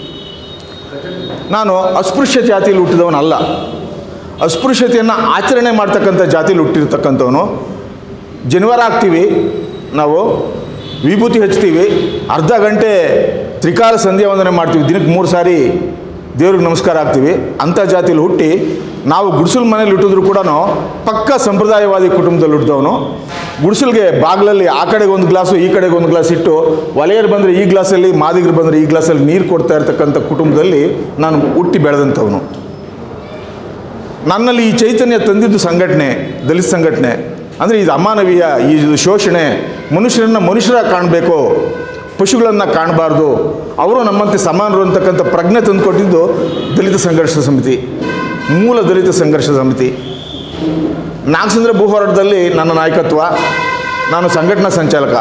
ನಾನು ಅಸ್ಪೃಶ್ಯ ಜಾತಿಯಲ್ಲಿ ಹುಟ್ಟಿದವನಲ್ಲ ಅಸ್ಪೃಶ್ಯತೆಯನ್ನು ಆಚರಣೆ ಮಾಡ್ತಕ್ಕಂಥ ಜಾತಿಯಲ್ಲಿ ಹುಟ್ಟಿರ್ತಕ್ಕಂಥವನು ಜನಿವಾರ ಹಾಕ್ತೀವಿ ನಾವು ವಿಭೂತಿ ಹಚ್ತೀವಿ ಅರ್ಧ ಗಂಟೆ ತ್ರಿಕಾಲ ಸಂಧ್ಯಾ ವಂದನೆ ಮಾಡ್ತೀವಿ ದಿನಕ್ಕೆ ಮೂರು ಸಾರಿ ದೇವ್ರಿಗೆ ನಮಸ್ಕಾರ ಹಾಕ್ತೀವಿ ಅಂಥ ಜಾತಿಯಲ್ಲಿ ಹುಟ್ಟಿ ನಾವು ಗುಡಿಸಲು ಮನೇಲಿ ಹುಟ್ಟಿದ್ರು ಕೂಡ ಪಕ್ಕ ಸಂಪ್ರದಾಯವಾದಿ ಕುಟುಂಬದಲ್ಲಿ ಹುಟ್ಟಿದವನು ಗುಡಿಸಲ್ಗೆ ಬಾಗಿಲಲ್ಲಿ ಆ ಕಡೆಗೆ ಒಂದು ಗ್ಲಾಸು ಈ ಕಡೆಗೆ ಒಂದು ಗ್ಲಾಸ್ ಇಟ್ಟು ವಲಯರು ಬಂದರೆ ಈ ಗ್ಲಾಸಲ್ಲಿ ಮಾದಿಗರು ಬಂದರೆ ಈ ಗ್ಲಾಸಲ್ಲಿ ನೀರು ಕೊಡ್ತಾ ಇರ್ತಕ್ಕಂಥ ಕುಟುಂಬದಲ್ಲಿ ನಾನು ಹುಟ್ಟಿ ಬೆಳೆದಂಥವನು ನನ್ನಲ್ಲಿ ಈ ಚೈತನ್ಯ ತಂದಿದ್ದು ಸಂಘಟನೆ ದಲಿತ ಸಂಘಟನೆ ಅಂದರೆ ಇದು ಅಮಾನವೀಯ ಈ ಇದು ಶೋಷಣೆ ಮನುಷ್ಯರನ್ನು ಮನುಷ್ಯರ ಕಾಣಬೇಕು ಪಶುಗಳನ್ನು ಕಾಣಬಾರ್ದು ಅವರು ನಮ್ಮಂತೆ ಸಮಾನರು ಅಂತಕ್ಕಂಥ ಪ್ರಜ್ಞೆ ತಂದುಕೊಟ್ಟಿದ್ದು ದಲಿತ ಸಂಘರ್ಷ ಸಮಿತಿ ಮೂಲ ದಲಿತ ಸಂಘರ್ಷ ಸಮಿತಿ ನಾಗಸಂದ್ರ ಭೂ ಹೋರಾಟದಲ್ಲಿ ನನ್ನ ನಾಯಕತ್ವ ನಾನು ಸಂಘಟನಾ ಸಂಚಾಲಕ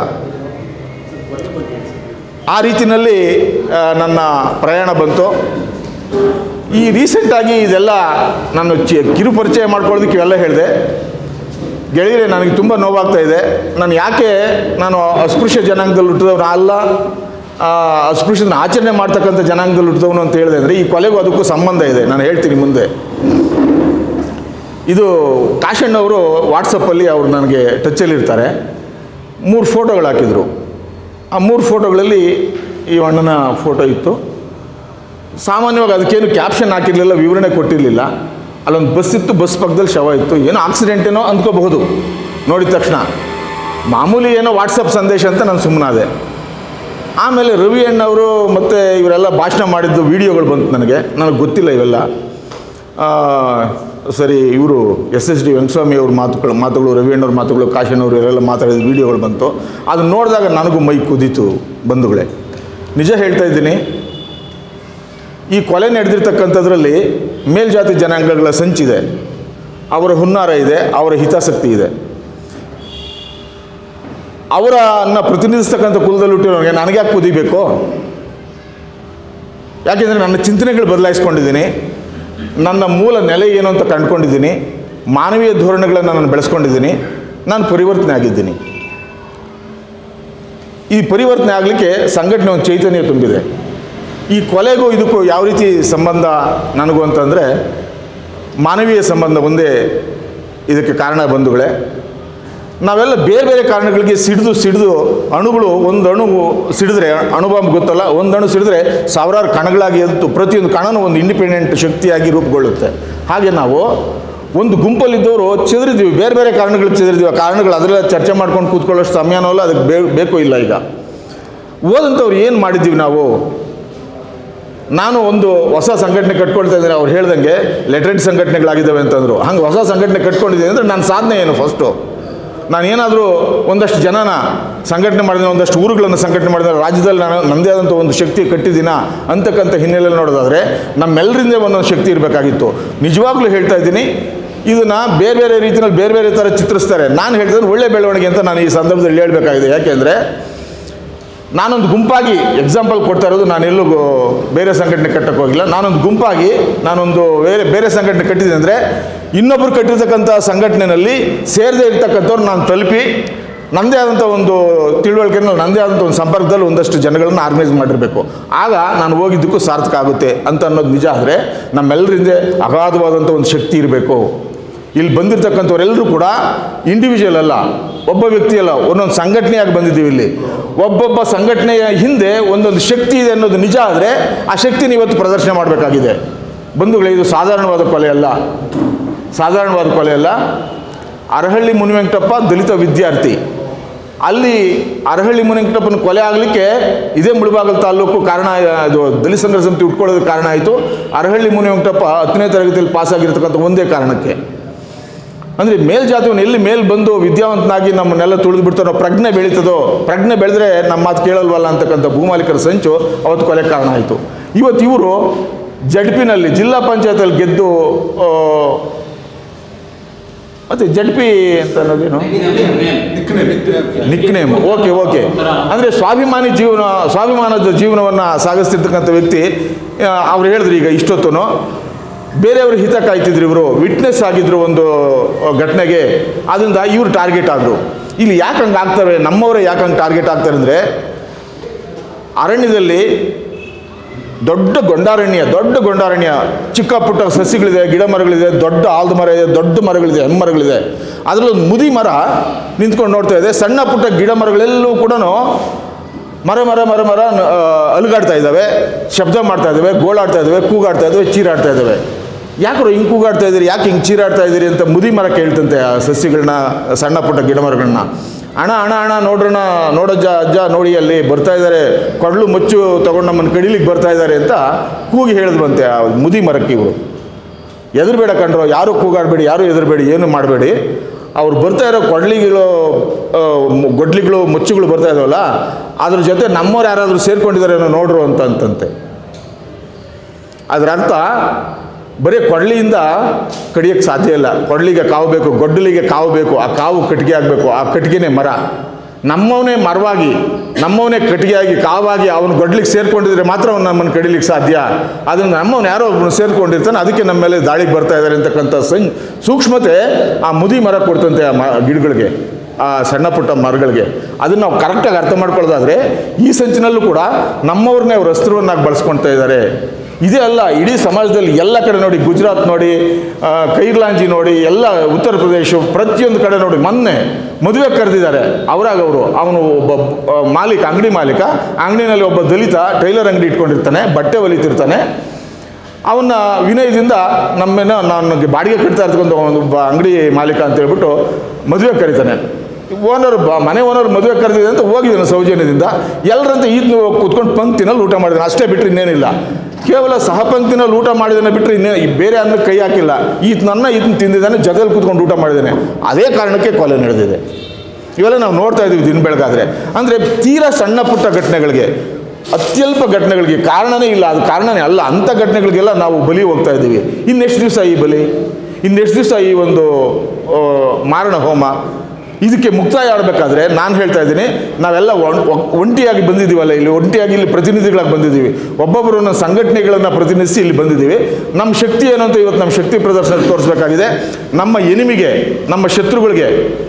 ಆ ರೀತಿಯಲ್ಲಿ ಆ, ನನ್ನ ಪ್ರಯಾಣ ಬಂತು ಈ ರೀಸೆಂಟಾಗಿ ಇದೆಲ್ಲ ನಾನು ಚಿ ಕಿರು ಪರಿಚಯ ಮಾಡ್ಕೊಳ್ಳೋದಕ್ಕೆ ಇವೆಲ್ಲ ಹೇಳಿದೆ ಗೆಳೆಯರೆ ನನಗೆ ತುಂಬ ನೋವಾಗ್ತಾ ಇದೆ ನಾನು ಯಾಕೆ ನಾನು ಅಸ್ಪೃಶ್ಯ ಜನಾಂಗದಲ್ಲಿ ಹುಟ್ಟಿದವನು ಅಲ್ಲ ಆ, ಅಸ್ಪೃಶ್ಯನ ಆಚರಣೆ ಮಾಡ್ತಕ್ಕಂಥ ಜನಾಂಗದಲ್ಲಿ ಹುಟ್ಟಿದವನು ಅಂತ ಹೇಳಿದೆ ಅಂದರೆ ಈ ಕೊಲೆಗೂ ಅದಕ್ಕೂ ಸಂಬಂಧ ಇದೆ ನಾನು ಹೇಳ್ತೀನಿ ಮುಂದೆ ಇದು ಕಾಶಣ್ಣವರು ವಾಟ್ಸಪ್ಪಲ್ಲಿ ಅವರು ನನಗೆ ಟಚ್ಚಲ್ಲಿರ್ತಾರೆ ಮೂರು ಫೋಟೋಗಳು ಹಾಕಿದರು ಆ ಮೂರು ಫೋಟೋಗಳಲ್ಲಿ ಈ ಅಣ್ಣನ ಫೋಟೋ ಇತ್ತು ಸಾಮಾನ್ಯವಾಗಿ ಅದಕ್ಕೇನು ಕ್ಯಾಪ್ಷನ್ ಹಾಕಿರಲಿಲ್ಲ ವಿವರಣೆ ಕೊಟ್ಟಿರಲಿಲ್ಲ ಅಲ್ಲೊಂದು ಬಸ್ ಇತ್ತು ಬಸ್ ಪಕ್ಕದಲ್ಲಿ ಶವ ಇತ್ತು ಏನೋ ಆಕ್ಸಿಡೆಂಟ್ ಏನೋ ಅಂದ್ಕೋಬಹುದು ನೋಡಿದ ತಕ್ಷಣ ಮಾಮೂಲಿ ಏನೋ ವಾಟ್ಸಪ್ ಸಂದೇಶ ಅಂತ ನಾನು ಸುಮ್ಮನಾದೆ ಆಮೇಲೆ ರವಿ ಅಣ್ಣವರು ಮತ್ತು ಇವರೆಲ್ಲ ಭಾಷಣ ಮಾಡಿದ್ದು ವೀಡಿಯೋಗಳು ಬಂತು ನನಗೆ ನನಗೆ ಗೊತ್ತಿಲ್ಲ ಇವೆಲ್ಲ ಆ, ಸರಿ ಇವರು ಎಸ್ ಎಸ್ ಡಿ ವೆಂಕಟಸ್ವಾಮಿ ಅವ್ರ ಮಾತುಗಳು ಮಾತುಗಳು ರವಿ ಅಣ್ಣವ್ರ ಮಾತುಗಳು ಕಾಶಣ್ಣವ್ರು ಇವರೆಲ್ಲ ಮಾತಾಡಿದ ವೀಡಿಯೋಗಳು ಬಂತು ಅದನ್ನ ನೋಡಿದಾಗ ನನಗೂ ಮೈ ಕುದೀತು ಬಂಧುಗಳೇ ನಿಜ ಹೇಳ್ತಾ ಇದ್ದೀನಿ ಈ ಕೊಲೆ ನಡೆದಿರ್ತಕ್ಕಂಥದ್ರಲ್ಲಿ ಮೇಲ್ಜಾತಿ ಜನಾಂಗಗಳ ಸಂಚಿದೆ ಅವರ ಹುನ್ನಾರ ಇದೆ ಅವರ ಹಿತಾಸಕ್ತಿ ಇದೆ ಅವರನ್ನು ಪ್ರತಿನಿಧಿಸ್ತಕ್ಕಂಥ ಕುಲದಲ್ಲಿ ಹುಟ್ಟಿರೋನಿಗೆ ನನಗೆ ಯಾಕೆ ಕುದಿಬೇಕು ಯಾಕೆಂದರೆ ನನ್ನ ಚಿಂತನೆಗಳು ಬದಲಾಯಿಸ್ಕೊಂಡಿದ್ದೀನಿ ನನ್ನ ಮೂಲ ನೆಲೆ ಏನು ಅಂತ ಕಂಡುಕೊಂಡಿದ್ದೀನಿ ಮಾನವೀಯ ಧೋರಣೆಗಳನ್ನು ನಾನು ಬೆಳೆಸ್ಕೊಂಡಿದ್ದೀನಿ ನಾನು ಪರಿವರ್ತನೆ ಆಗಿದ್ದೀನಿ ಈ ಪರಿವರ್ತನೆ ಆಗಲಿಕ್ಕೆ ಸಂಘಟನೆ ಒಂದು ಚೈತನ್ಯ ತುಂಬಿದೆ ಈ ಕೊಲೆಗೂ ಇದಕ್ಕೂ ಯಾವ ರೀತಿ ಸಂಬಂಧ ನನಗೂ ಅಂತಂದರೆ ಮಾನವೀಯ ಸಂಬಂಧ ಒಂದೇ ಇದಕ್ಕೆ ಕಾರಣ ಬಂಧುಗಳೇ ನಾವೆಲ್ಲ ಬೇರೆ ಬೇರೆ ಕಾರಣಗಳಿಗೆ ಸಿಡಿದು ಸಿಡಿದು ಅಣುಗಳು ಒಂದು ಅಣು ಸಿಡಿದ್ರೆ ಅಣುಬಾಂಬ್ ಗೊತ್ತಲ್ಲ ಒಂದು ಅಣು ಸಿಡಿದ್ರೆ ಸಾವಿರಾರು ಕಣಗಳಾಗಿ ಎದ್ದು ಪ್ರತಿಯೊಂದು ಕಣನೂ ಒಂದು ಇಂಡಿಪೆಂಡೆಂಟ್ ಶಕ್ತಿಯಾಗಿ ರೂಪುಗೊಳ್ಳುತ್ತೆ ಹಾಗೆ ನಾವು ಒಂದು ಗುಂಪಲ್ಲಿದ್ದವರು ಚೆದರಿದ್ದೀವಿ ಬೇರೆ ಬೇರೆ ಕಾರಣಗಳಿಗೆ ಚೆದರಿದ್ದೀವಿ ಆ ಕಾರಣಗಳು ಅದರೆಲ್ಲ ಚರ್ಚೆ ಮಾಡ್ಕೊಂಡು ಕೂತ್ಕೊಳ್ಳೋಷ್ಟು ಸಮಯನೂ ಅಲ್ಲ ಅದಕ್ಕೆ ಬೇ ಬೇಕೂ ಇಲ್ಲ ಈಗ ಓದಂಥವ್ರು ಏನು ಮಾಡಿದ್ದೀವಿ ನಾವು ನಾನು ಒಂದು ಹೊಸ ಸಂಘಟನೆ ಕಟ್ಕೊಳ್ತಾ ಇದ್ದೀನಿ ಅವ್ರು ಹೇಳ್ದಂಗೆ ಲೆಟ್ರೇಟ್ ಸಂಘಟನೆಗಳಾಗಿದ್ದಾವೆ ಅಂತಂದರು ಹಂಗೆ ಹೊಸ ಸಂಘಟನೆ ಕಟ್ಕೊಂಡಿದ್ದೀನಿ ಅಂದರೆ ನನ್ನ ಸಾಧನೆ ಏನು ಫಸ್ಟು ನಾನು ಏನಾದರೂ ಒಂದಷ್ಟು ಜನನ ಸಂಘಟನೆ ಮಾಡಿದ ಒಂದಷ್ಟು ಊರುಗಳನ್ನು ಸಂಘಟನೆ ಮಾಡಿದ ರಾಜ್ಯದಲ್ಲಿ ನಾನು ನನ್ನದೇ ಆದಂಥ ಒಂದು ಶಕ್ತಿ ಕಟ್ಟಿದ್ದೀನ ಅಂತಕ್ಕಂಥ ಹಿನ್ನೆಲೆಯಲ್ಲಿ ನೋಡೋದಾದರೆ ನಮ್ಮೆಲ್ಲರಿಂದ ಒಂದೊಂದು ಶಕ್ತಿ ಇರಬೇಕಾಗಿತ್ತು ನಿಜವಾಗ್ಲೂ ಹೇಳ್ತಾ ಇದ್ದೀನಿ ಇದನ್ನು ಬೇರೆ ಬೇರೆ ರೀತಿಯಲ್ಲಿ ಬೇರೆ ಬೇರೆ ಥರ ಚಿತ್ರಿಸ್ತಾರೆ ನಾನು ಹೇಳ್ತಿದ್ರೆ ಒಳ್ಳೆ ಬೆಳವಣಿಗೆ ಅಂತ ನಾನು ಈ ಸಂದರ್ಭದಲ್ಲಿ ಹೇಳಬೇಕಾಗಿದೆ ಯಾಕೆಂದರೆ ನಾನೊಂದು ಗುಂಪಾಗಿ ಎಕ್ಸಾಂಪಲ್ ಕೊಡ್ತಾ ಇರೋದು ನಾನೆಲ್ಲೂ ಗೋ- ಬೇರೆ ಸಂಘಟನೆ ಕಟ್ಟಕ್ಕೆ ಹೋಗಿಲ್ಲ ನಾನೊಂದು ಗುಂಪಾಗಿ ನಾನೊಂದು ಬೇರೆ ಬೇರೆ ಸಂಘಟನೆ ಕಟ್ಟಿದ್ದೀನಿ ಅಂದರೆ ಇನ್ನೊಬ್ಬರು ಕಟ್ಟಿರ್ತಕ್ಕಂಥ ಸಂಘಟನೆಯಲ್ಲಿ ಸೇರದೇ ಇರ್ತಕ್ಕಂಥವ್ರು ನಾನು ತಲುಪಿ ನನ್ನದೇ ಆದಂಥ ಒಂದು ತಿಳುವಳಿಕೆಯಲ್ಲಿ ನನ್ನದೇ ಆದಂಥ ಒಂದು ಸಂಪರ್ಕದಲ್ಲಿ ಒಂದಷ್ಟು ಜನಗಳನ್ನು ಆರ್ಗನೈಸ್ ಮಾಡಿರಬೇಕು ಆಗ ನಾನು ಹೋಗಿದ್ದಕ್ಕೂ ಸಾರ್ಥಕ ಆಗುತ್ತೆ ಅಂತ ಅನ್ನೋದು ನಿಜ ಆದರೆ ನಮ್ಮೆಲ್ಲರಿಂದ ಅಗಾಧವಾದಂಥ ಒಂದು ಶಕ್ತಿ ಇರಬೇಕು ಇಲ್ಲಿ ಬಂದಿರತಕ್ಕಂಥವರೆಲ್ಲರೂ ಕೂಡ ಇಂಡಿವಿಜುವಲ್ ಅಲ್ಲ ಒಬ್ಬ ವ್ಯಕ್ತಿ ಅಲ್ಲ ಒಂದೊಂದು ಸಂಘಟನೆಯಾಗಿ ಬಂದಿದ್ದೀವಿ ಇಲ್ಲಿ ಒಬ್ಬೊಬ್ಬ ಸಂಘಟನೆಯ ಹಿಂದೆ ಒಂದೊಂದು ಶಕ್ತಿ ಇದೆ ಅನ್ನೋದು ನಿಜ ಆದರೆ ಆ ಶಕ್ತಿನ ಇವತ್ತು ಪ್ರದರ್ಶನ ಮಾಡಬೇಕಾಗಿದೆ ಬಂಧುಗಳೇ ಇದು ಸಾಧಾರಣವಾದ ಕೊಲೆ ಅಲ್ಲ ಸಾಧಾರಣವಾದ ಕೊಲೆ ಅಲ್ಲ ಅರಹಳ್ಳಿ ಮುನಿವೆಂಕಟಪ್ಪ ದಲಿತ ವಿದ್ಯಾರ್ಥಿ ಅಲ್ಲಿ ಅರಹಳ್ಳಿ ಮುನಿವೆಂಕಟಪ್ಪನ ಕೊಲೆ ಆಗಲಿಕ್ಕೆ ಇದೇ ಮುಳಬಾಗಲ್ ತಾಲೂಕು ಕಾರಣ ಇದು ದಲಿತ ಸಂಘರ್ಷ ಸಮಿತಿ ಉಟ್ಕೊಳ್ಳೋದಕ್ಕೆ ಕಾರಣ ಆಯಿತು ಅರಹಳ್ಳಿ ಮುನಿವೆಂಕಟಪ್ಪ ಹತ್ತನೇ ತರಗತಿಯಲ್ಲಿ ಪಾಸಾಗಿರ್ತಕ್ಕಂಥ ಒಂದೇ ಕಾರಣಕ್ಕೆ ಅಂದರೆ ಮೇಲ್ಜಾತಿಯವನು ಎಲ್ಲಿ ಮೇಲ್ ಬಂದು ವಿದ್ಯಾವಂತನಾಗಿ ನಮ್ಮನ್ನೆಲ್ಲ ತುಳಿದು ಬಿಡ್ತಾರೋ ಪ್ರಜ್ಞೆ ಬೆಳೀತದೋ ಪ್ರಜ್ಞೆ ಬೆಳೆದ್ರೆ ನಮ್ಮ ಮಾತು ಕೇಳಲ್ವಲ್ಲ ಅಂತಕ್ಕಂಥ ಭೂಮಾಲೀಕರ ಸಂಚು ಅವತ್ತು ಕೊಲೆ ಕಾರಣ ಆಯಿತು ಇವತ್ತು ಇವರು ಜಡ್ಪಿನಲ್ಲಿ ಜಿಲ್ಲಾ ಪಂಚಾಯತಲ್ಲಿ ಗೆದ್ದು ಆ, ಮತ್ತೆ ಜಡ್ಪಿ ಅಂತ ಅನ್ನೋದೇನು ನಿಕ್ನೇಮ್ ಓಕೆ ಓಕೆ ಅಂದರೆ ಸ್ವಾಭಿಮಾನಿ ಜೀವನ ಸ್ವಾಭಿಮಾನದ ಜೀವನವನ್ನು ಸಾಗಿಸ್ತಿರ್ತಕ್ಕಂಥ ವ್ಯಕ್ತಿ ಆ, ಅವ್ರು ಹೇಳಿದ್ರು ಈಗ ಇಷ್ಟೊತ್ತು ಬೇರೆಯವ್ರ ಹಿತ ಕಾಯ್ತಿದ್ರು ಇವರು ವಿಟ್ನೆಸ್ ಆಗಿದ್ರು ಒಂದು ಆ, ಘಟನೆಗೆ ಅದರಿಂದ ಇವರು ಟಾರ್ಗೆಟ್ ಆದರು ಇಲ್ಲಿ ಯಾಕೆ ಹಂಗೆ ಆಗ್ತವೆ ನಮ್ಮವರೇ ಯಾಕೆ ಹಂಗೆ ಟಾರ್ಗೆಟ್ ಆಗ್ತಾರೆ ಅಂದರೆ ಅರಣ್ಯದಲ್ಲಿ ದೊಡ್ಡ ಗೊಂಡಾರಣ್ಯ ದೊಡ್ಡ ಗೊಂಡಾರಣ್ಯ ಚಿಕ್ಕ ಪುಟ್ಟ ಸಸಿಗಳಿದೆ ಗಿಡ ಮರಗಳಿದೆ ದೊಡ್ಡ ಆಲ್ದ ಮರ ಇದೆ ದೊಡ್ಡ ಮರಗಳಿದೆ ಹೆಮ್ಮರಗಳಿದೆ ಅದರಲ್ಲಿ ಒಂದು ಮುದಿ ಮರ ನಿಂತ್ಕೊಂಡು ನೋಡ್ತಾ ಇದೆ ಸಣ್ಣ ಪುಟ್ಟ ಗಿಡ ಮರಗಳೆಲ್ಲವೂ ಕೂಡ ಮರ ಮರ ಮರ ಮರ ನ- ಆ, ಅಲುಗಾಡ್ತಾ ಇದ್ದಾವೆ ಶಬ್ದ ಮಾಡ್ತಾ ಇದ್ದಾವೆ ಗೋಳಾಡ್ತಾ ಇದ್ದಾವೆ ಕೂಗಾಡ್ತಾ ಇದ್ದಾವೆ ಚೀರಾಡ್ತಾ ಇದ್ದಾವೆ ಯಾಕರು ಹಿಂಗೆ ಕೂಗಾಡ್ತಾ ಇದ್ದೀರಿ ಯಾಕೆ ಹಿಂಗೆ ಚೀರಾಡ್ತಾ ಇದ್ದೀರಿ ಅಂತ ಮುದಿ ಮರ ಕೇಳ್ತಂತೆ ಆ ಸಸ್ಯಗಳನ್ನ ಸಣ್ಣ ಪುಟ್ಟ ಗಿಡ ಮರಗಳನ್ನ ಅಣ್ಣ ಅಣ್ಣ ಅಣ್ಣ ನೋಡ್ರಣ ನೋಡಜ್ಜ ಅಜ್ಜ ನೋಡಿ ಅಲ್ಲಿ ಬರ್ತಾ ಇದ್ದಾರೆ ಕೊಡಲು ಮುಚ್ಚು ತಗೊಂಡು ನಮ್ಮನ್ನು ಕಡಿಲಿಕ್ಕೆ ಬರ್ತಾ ಇದ್ದಾರೆ ಅಂತ ಕೂಗಿ ಹೇಳಿದ್ವಂತೆ ಆ ಮುದಿ ಮರಕ್ಕೆ ಇವರು ಎದುರುಬೇಡ ಕಂಡ್ರು ಯಾರು ಕೂಗಾಡಬೇಡಿ ಯಾರು ಎದುರುಬೇಡಿ ಏನು ಮಾಡಬೇಡಿ ಅವ್ರು ಬರ್ತಾ ಇರೋ ಕೊಡ್ಲಿಗಳು ಆ, ಮು- ಗೊಡ್ಲಿಗಳು ಮುಚ್ಚುಗಳು ಬರ್ತಾ ಇದಾವಲ್ಲ ಅದ್ರ ಜೊತೆ ನಮ್ಮವ್ರು ಯಾರಾದರೂ ಸೇರ್ಕೊಂಡಿದ್ದಾರೇನೋ ನೋಡ್ರು ಅಂತ ಅಂತಂತೆ ಅದರ ಅರ್ಥ ಬರೀ ಕೊಡ್ಲಿಯಿಂದ ಕಡಿಯೋಕ್ಕೆ ಸಾಧ್ಯ ಇಲ್ಲ ಕೊಡ್ಲಿಗೆ ಕಾವು ಬೇಕು ಗೊಡ್ಡಲಿಗೆ ಕಾವು ಬೇಕು ಆ ಕಾವು ಕಟ್ಟಿಗೆ ಆಗಬೇಕು ಆ ಕಟ್ಟಿಗೆನೇ ಮರ ನಮ್ಮವನೇ ಮರವಾಗಿ ನಮ್ಮವನೇ ಕಟ್ಟಿಗೆಯಾಗಿ ಕಾವಾಗಿ ಅವನು ಗೊಡ್ಲಿಕ್ಕೆ ಸೇರ್ಕೊಂಡಿದ್ರೆ ಮಾತ್ರ ಅವ್ನು ನಮ್ಮನ್ನು ಕಡಿಲಿಕ್ಕೆ ಸಾಧ್ಯ ಅದನ್ನು ನಮ್ಮವನು ಯಾರೋ ಒಬ್ಬನು ಸೇರ್ಕೊಂಡಿರ್ತಾನೆ ಅದಕ್ಕೆ ನಮ್ಮ ಮೇಲೆ ದಾಳಿಗೆ ಬರ್ತಾ ಇದ್ದಾರೆ ಅಂತಕ್ಕಂಥ ಸಂ ಸೂಕ್ಷ್ಮತೆ ಆ ಮುದಿ ಮರ ಕೊಡ್ತಂತೆ ಆ ಮ ಗಿಡಗಳಿಗೆ ಆ ಸಣ್ಣ ಪುಟ್ಟ ಮರಗಳಿಗೆ ಅದನ್ನು ನಾವು ಕರೆಕ್ಟಾಗಿ ಅರ್ಥ ಮಾಡ್ಕೊಳ್ಳೋದಾದರೆ ಈ ಸಂಚಿನಲ್ಲೂ ಕೂಡ ನಮ್ಮವ್ರನ್ನೇ ಅವರು ಅಸ್ತ್ರವನ್ನಾಗಿ ಬಳಸ್ಕೊಳ್ತಾ ಇದ್ದಾರೆ ಇದೇ ಅಲ್ಲ ಇಡೀ ಸಮಾಜದಲ್ಲಿ ಎಲ್ಲ ಕಡೆ ನೋಡಿ ಗುಜರಾತ್ ನೋಡಿ ಆ, ಕೈರ್ಲಾಂಜಿ ನೋಡಿ ಎಲ್ಲ ಉತ್ತರ ಪ್ರದೇಶ ಪ್ರತಿಯೊಂದು ಕಡೆ ನೋಡಿ ಮೊನ್ನೆ ಮದುವೆ ಕರೆದಿದ್ದಾರೆ ಅವರಾಗ ಅವರು ಅವನು ಒಬ್ಬ ಆ, ಮಾಲೀಕ ಅಂಗಡಿ ಮಾಲೀಕ ಅಂಗಡಿನಲ್ಲಿ ಒಬ್ಬ ದಲಿತ ಟೈಲರ್ ಅಂಗಡಿ ಇಟ್ಕೊಂಡಿರ್ತಾನೆ ಬಟ್ಟೆ ಹೊಲಿತಿರ್ತಾನೆ ಅವನ್ನ ವಿನಯದಿಂದ ನಮ್ಮೇನೋ ನಾನು ಬಾಡಿಗೆ ಕಟ್ತಾ ಇರ್ತಕ್ಕಂಥ ಒಂದು ಒಬ್ಬ ಅಂಗಡಿ ಮಾಲೀಕ ಅಂತ ಹೇಳ್ಬಿಟ್ಟು ಮದುವೆ ಕರೀತಾನೆ ಓನರ್ ಬ ಮನೆ ಓನರ್ ಮದುವೆ ಕರೆದಿದೆ ಅಂತ ಹೋಗಿದ್ದಾನೆ ಸೌಜನ್ಯದಿಂದ ಎಲ್ಲರಂತೆ ಈತನು ಕೂತ್ಕೊಂಡು ಪಂಕ್ತಿನಲ್ಲಿ ಊಟ ಮಾಡಿದ್ದಾನೆ ಅಷ್ಟೇ ಬಿಟ್ಟರೆ ಇನ್ನೇನಿಲ್ಲ ಕೇವಲ ಸಹಪಂಕ್ತಿನಲ್ಲಿ ಊಟ ಮಾಡಿದಾನೆ ಬಿಟ್ಟರೆ ಇನ್ನೇ ಬೇರೆ ಅನ್ನಕ್ಕೆ ಕೈ ಹಾಕಿಲ್ಲ ಈತನನ್ನ ಈತನ ತಿಂದಿದ್ದಾನೆ ಜೊತೆಲಿ ಕೂತ್ಕೊಂಡು ಊಟ ಮಾಡಿದ್ದಾನೆ ಅದೇ ಕಾರಣಕ್ಕೆ ಕೊಲೆ ನಡೆದಿದೆ ಇವೆಲ್ಲ ನಾವು ನೋಡ್ತಾ ಇದ್ದೀವಿ ದಿನ ಬೆಳಗಾದ್ರೆ ಅಂದರೆ ತೀರಾ ಸಣ್ಣ ಪುಟ್ಟ ಘಟನೆಗಳಿಗೆ ಅತ್ಯಲ್ಪ ಘಟನೆಗಳಿಗೆ ಕಾರಣನೇ ಇಲ್ಲ ಅದು ಕಾರಣನೇ ಅಲ್ಲ ಅಂಥ ಘಟನೆಗಳಿಗೆಲ್ಲ ನಾವು ಬಲಿ ಹೋಗ್ತಾ ಇದ್ದೀವಿ ಇನ್ನೆಷ್ಟು ದಿವಸ ಈ ಬಲಿ ಇನ್ನೆಷ್ಟು ದಿವಸ ಈ ಒಂದು ಆ, ಮಾರಣ ಹೋಮ ಇದಕ್ಕೆ ಮುಕ್ತಾಯ ಆಡಬೇಕಾದ್ರೆ ನಾನು ಹೇಳ್ತಾ ಇದ್ದೀನಿ ನಾವೆಲ್ಲ ಒಂ- ಒ- ಒಂಟಿಯಾಗಿ ಬಂದಿದ್ದೀವಲ್ಲ ಇಲ್ಲಿ ಒಂಟಿಯಾಗಿ ಇಲ್ಲಿ ಪ್ರತಿನಿಧಿಗಳಾಗಿ ಬಂದಿದ್ದೀವಿ ಒಬ್ಬೊಬ್ಬರು ಒಂದೊಂದು ಸಂಘಟನೆಗಳನ್ನು ಪ್ರತಿನಿಧಿಸಿ ಇಲ್ಲಿ ಬಂದಿದ್ದೀವಿ ನಮ್ಮ ಶಕ್ತಿ ಏನು ಅಂತ ಇವತ್ತು ನಮ್ಮ ಶಕ್ತಿ ಪ್ರದರ್ಶನ ತೋರಿಸ್ಬೇಕಾಗಿದೆ ನಮ್ಮ ಎನಿಮಿಗೆ ನಮ್ಮ ಶತ್ರುಗಳಿಗೆ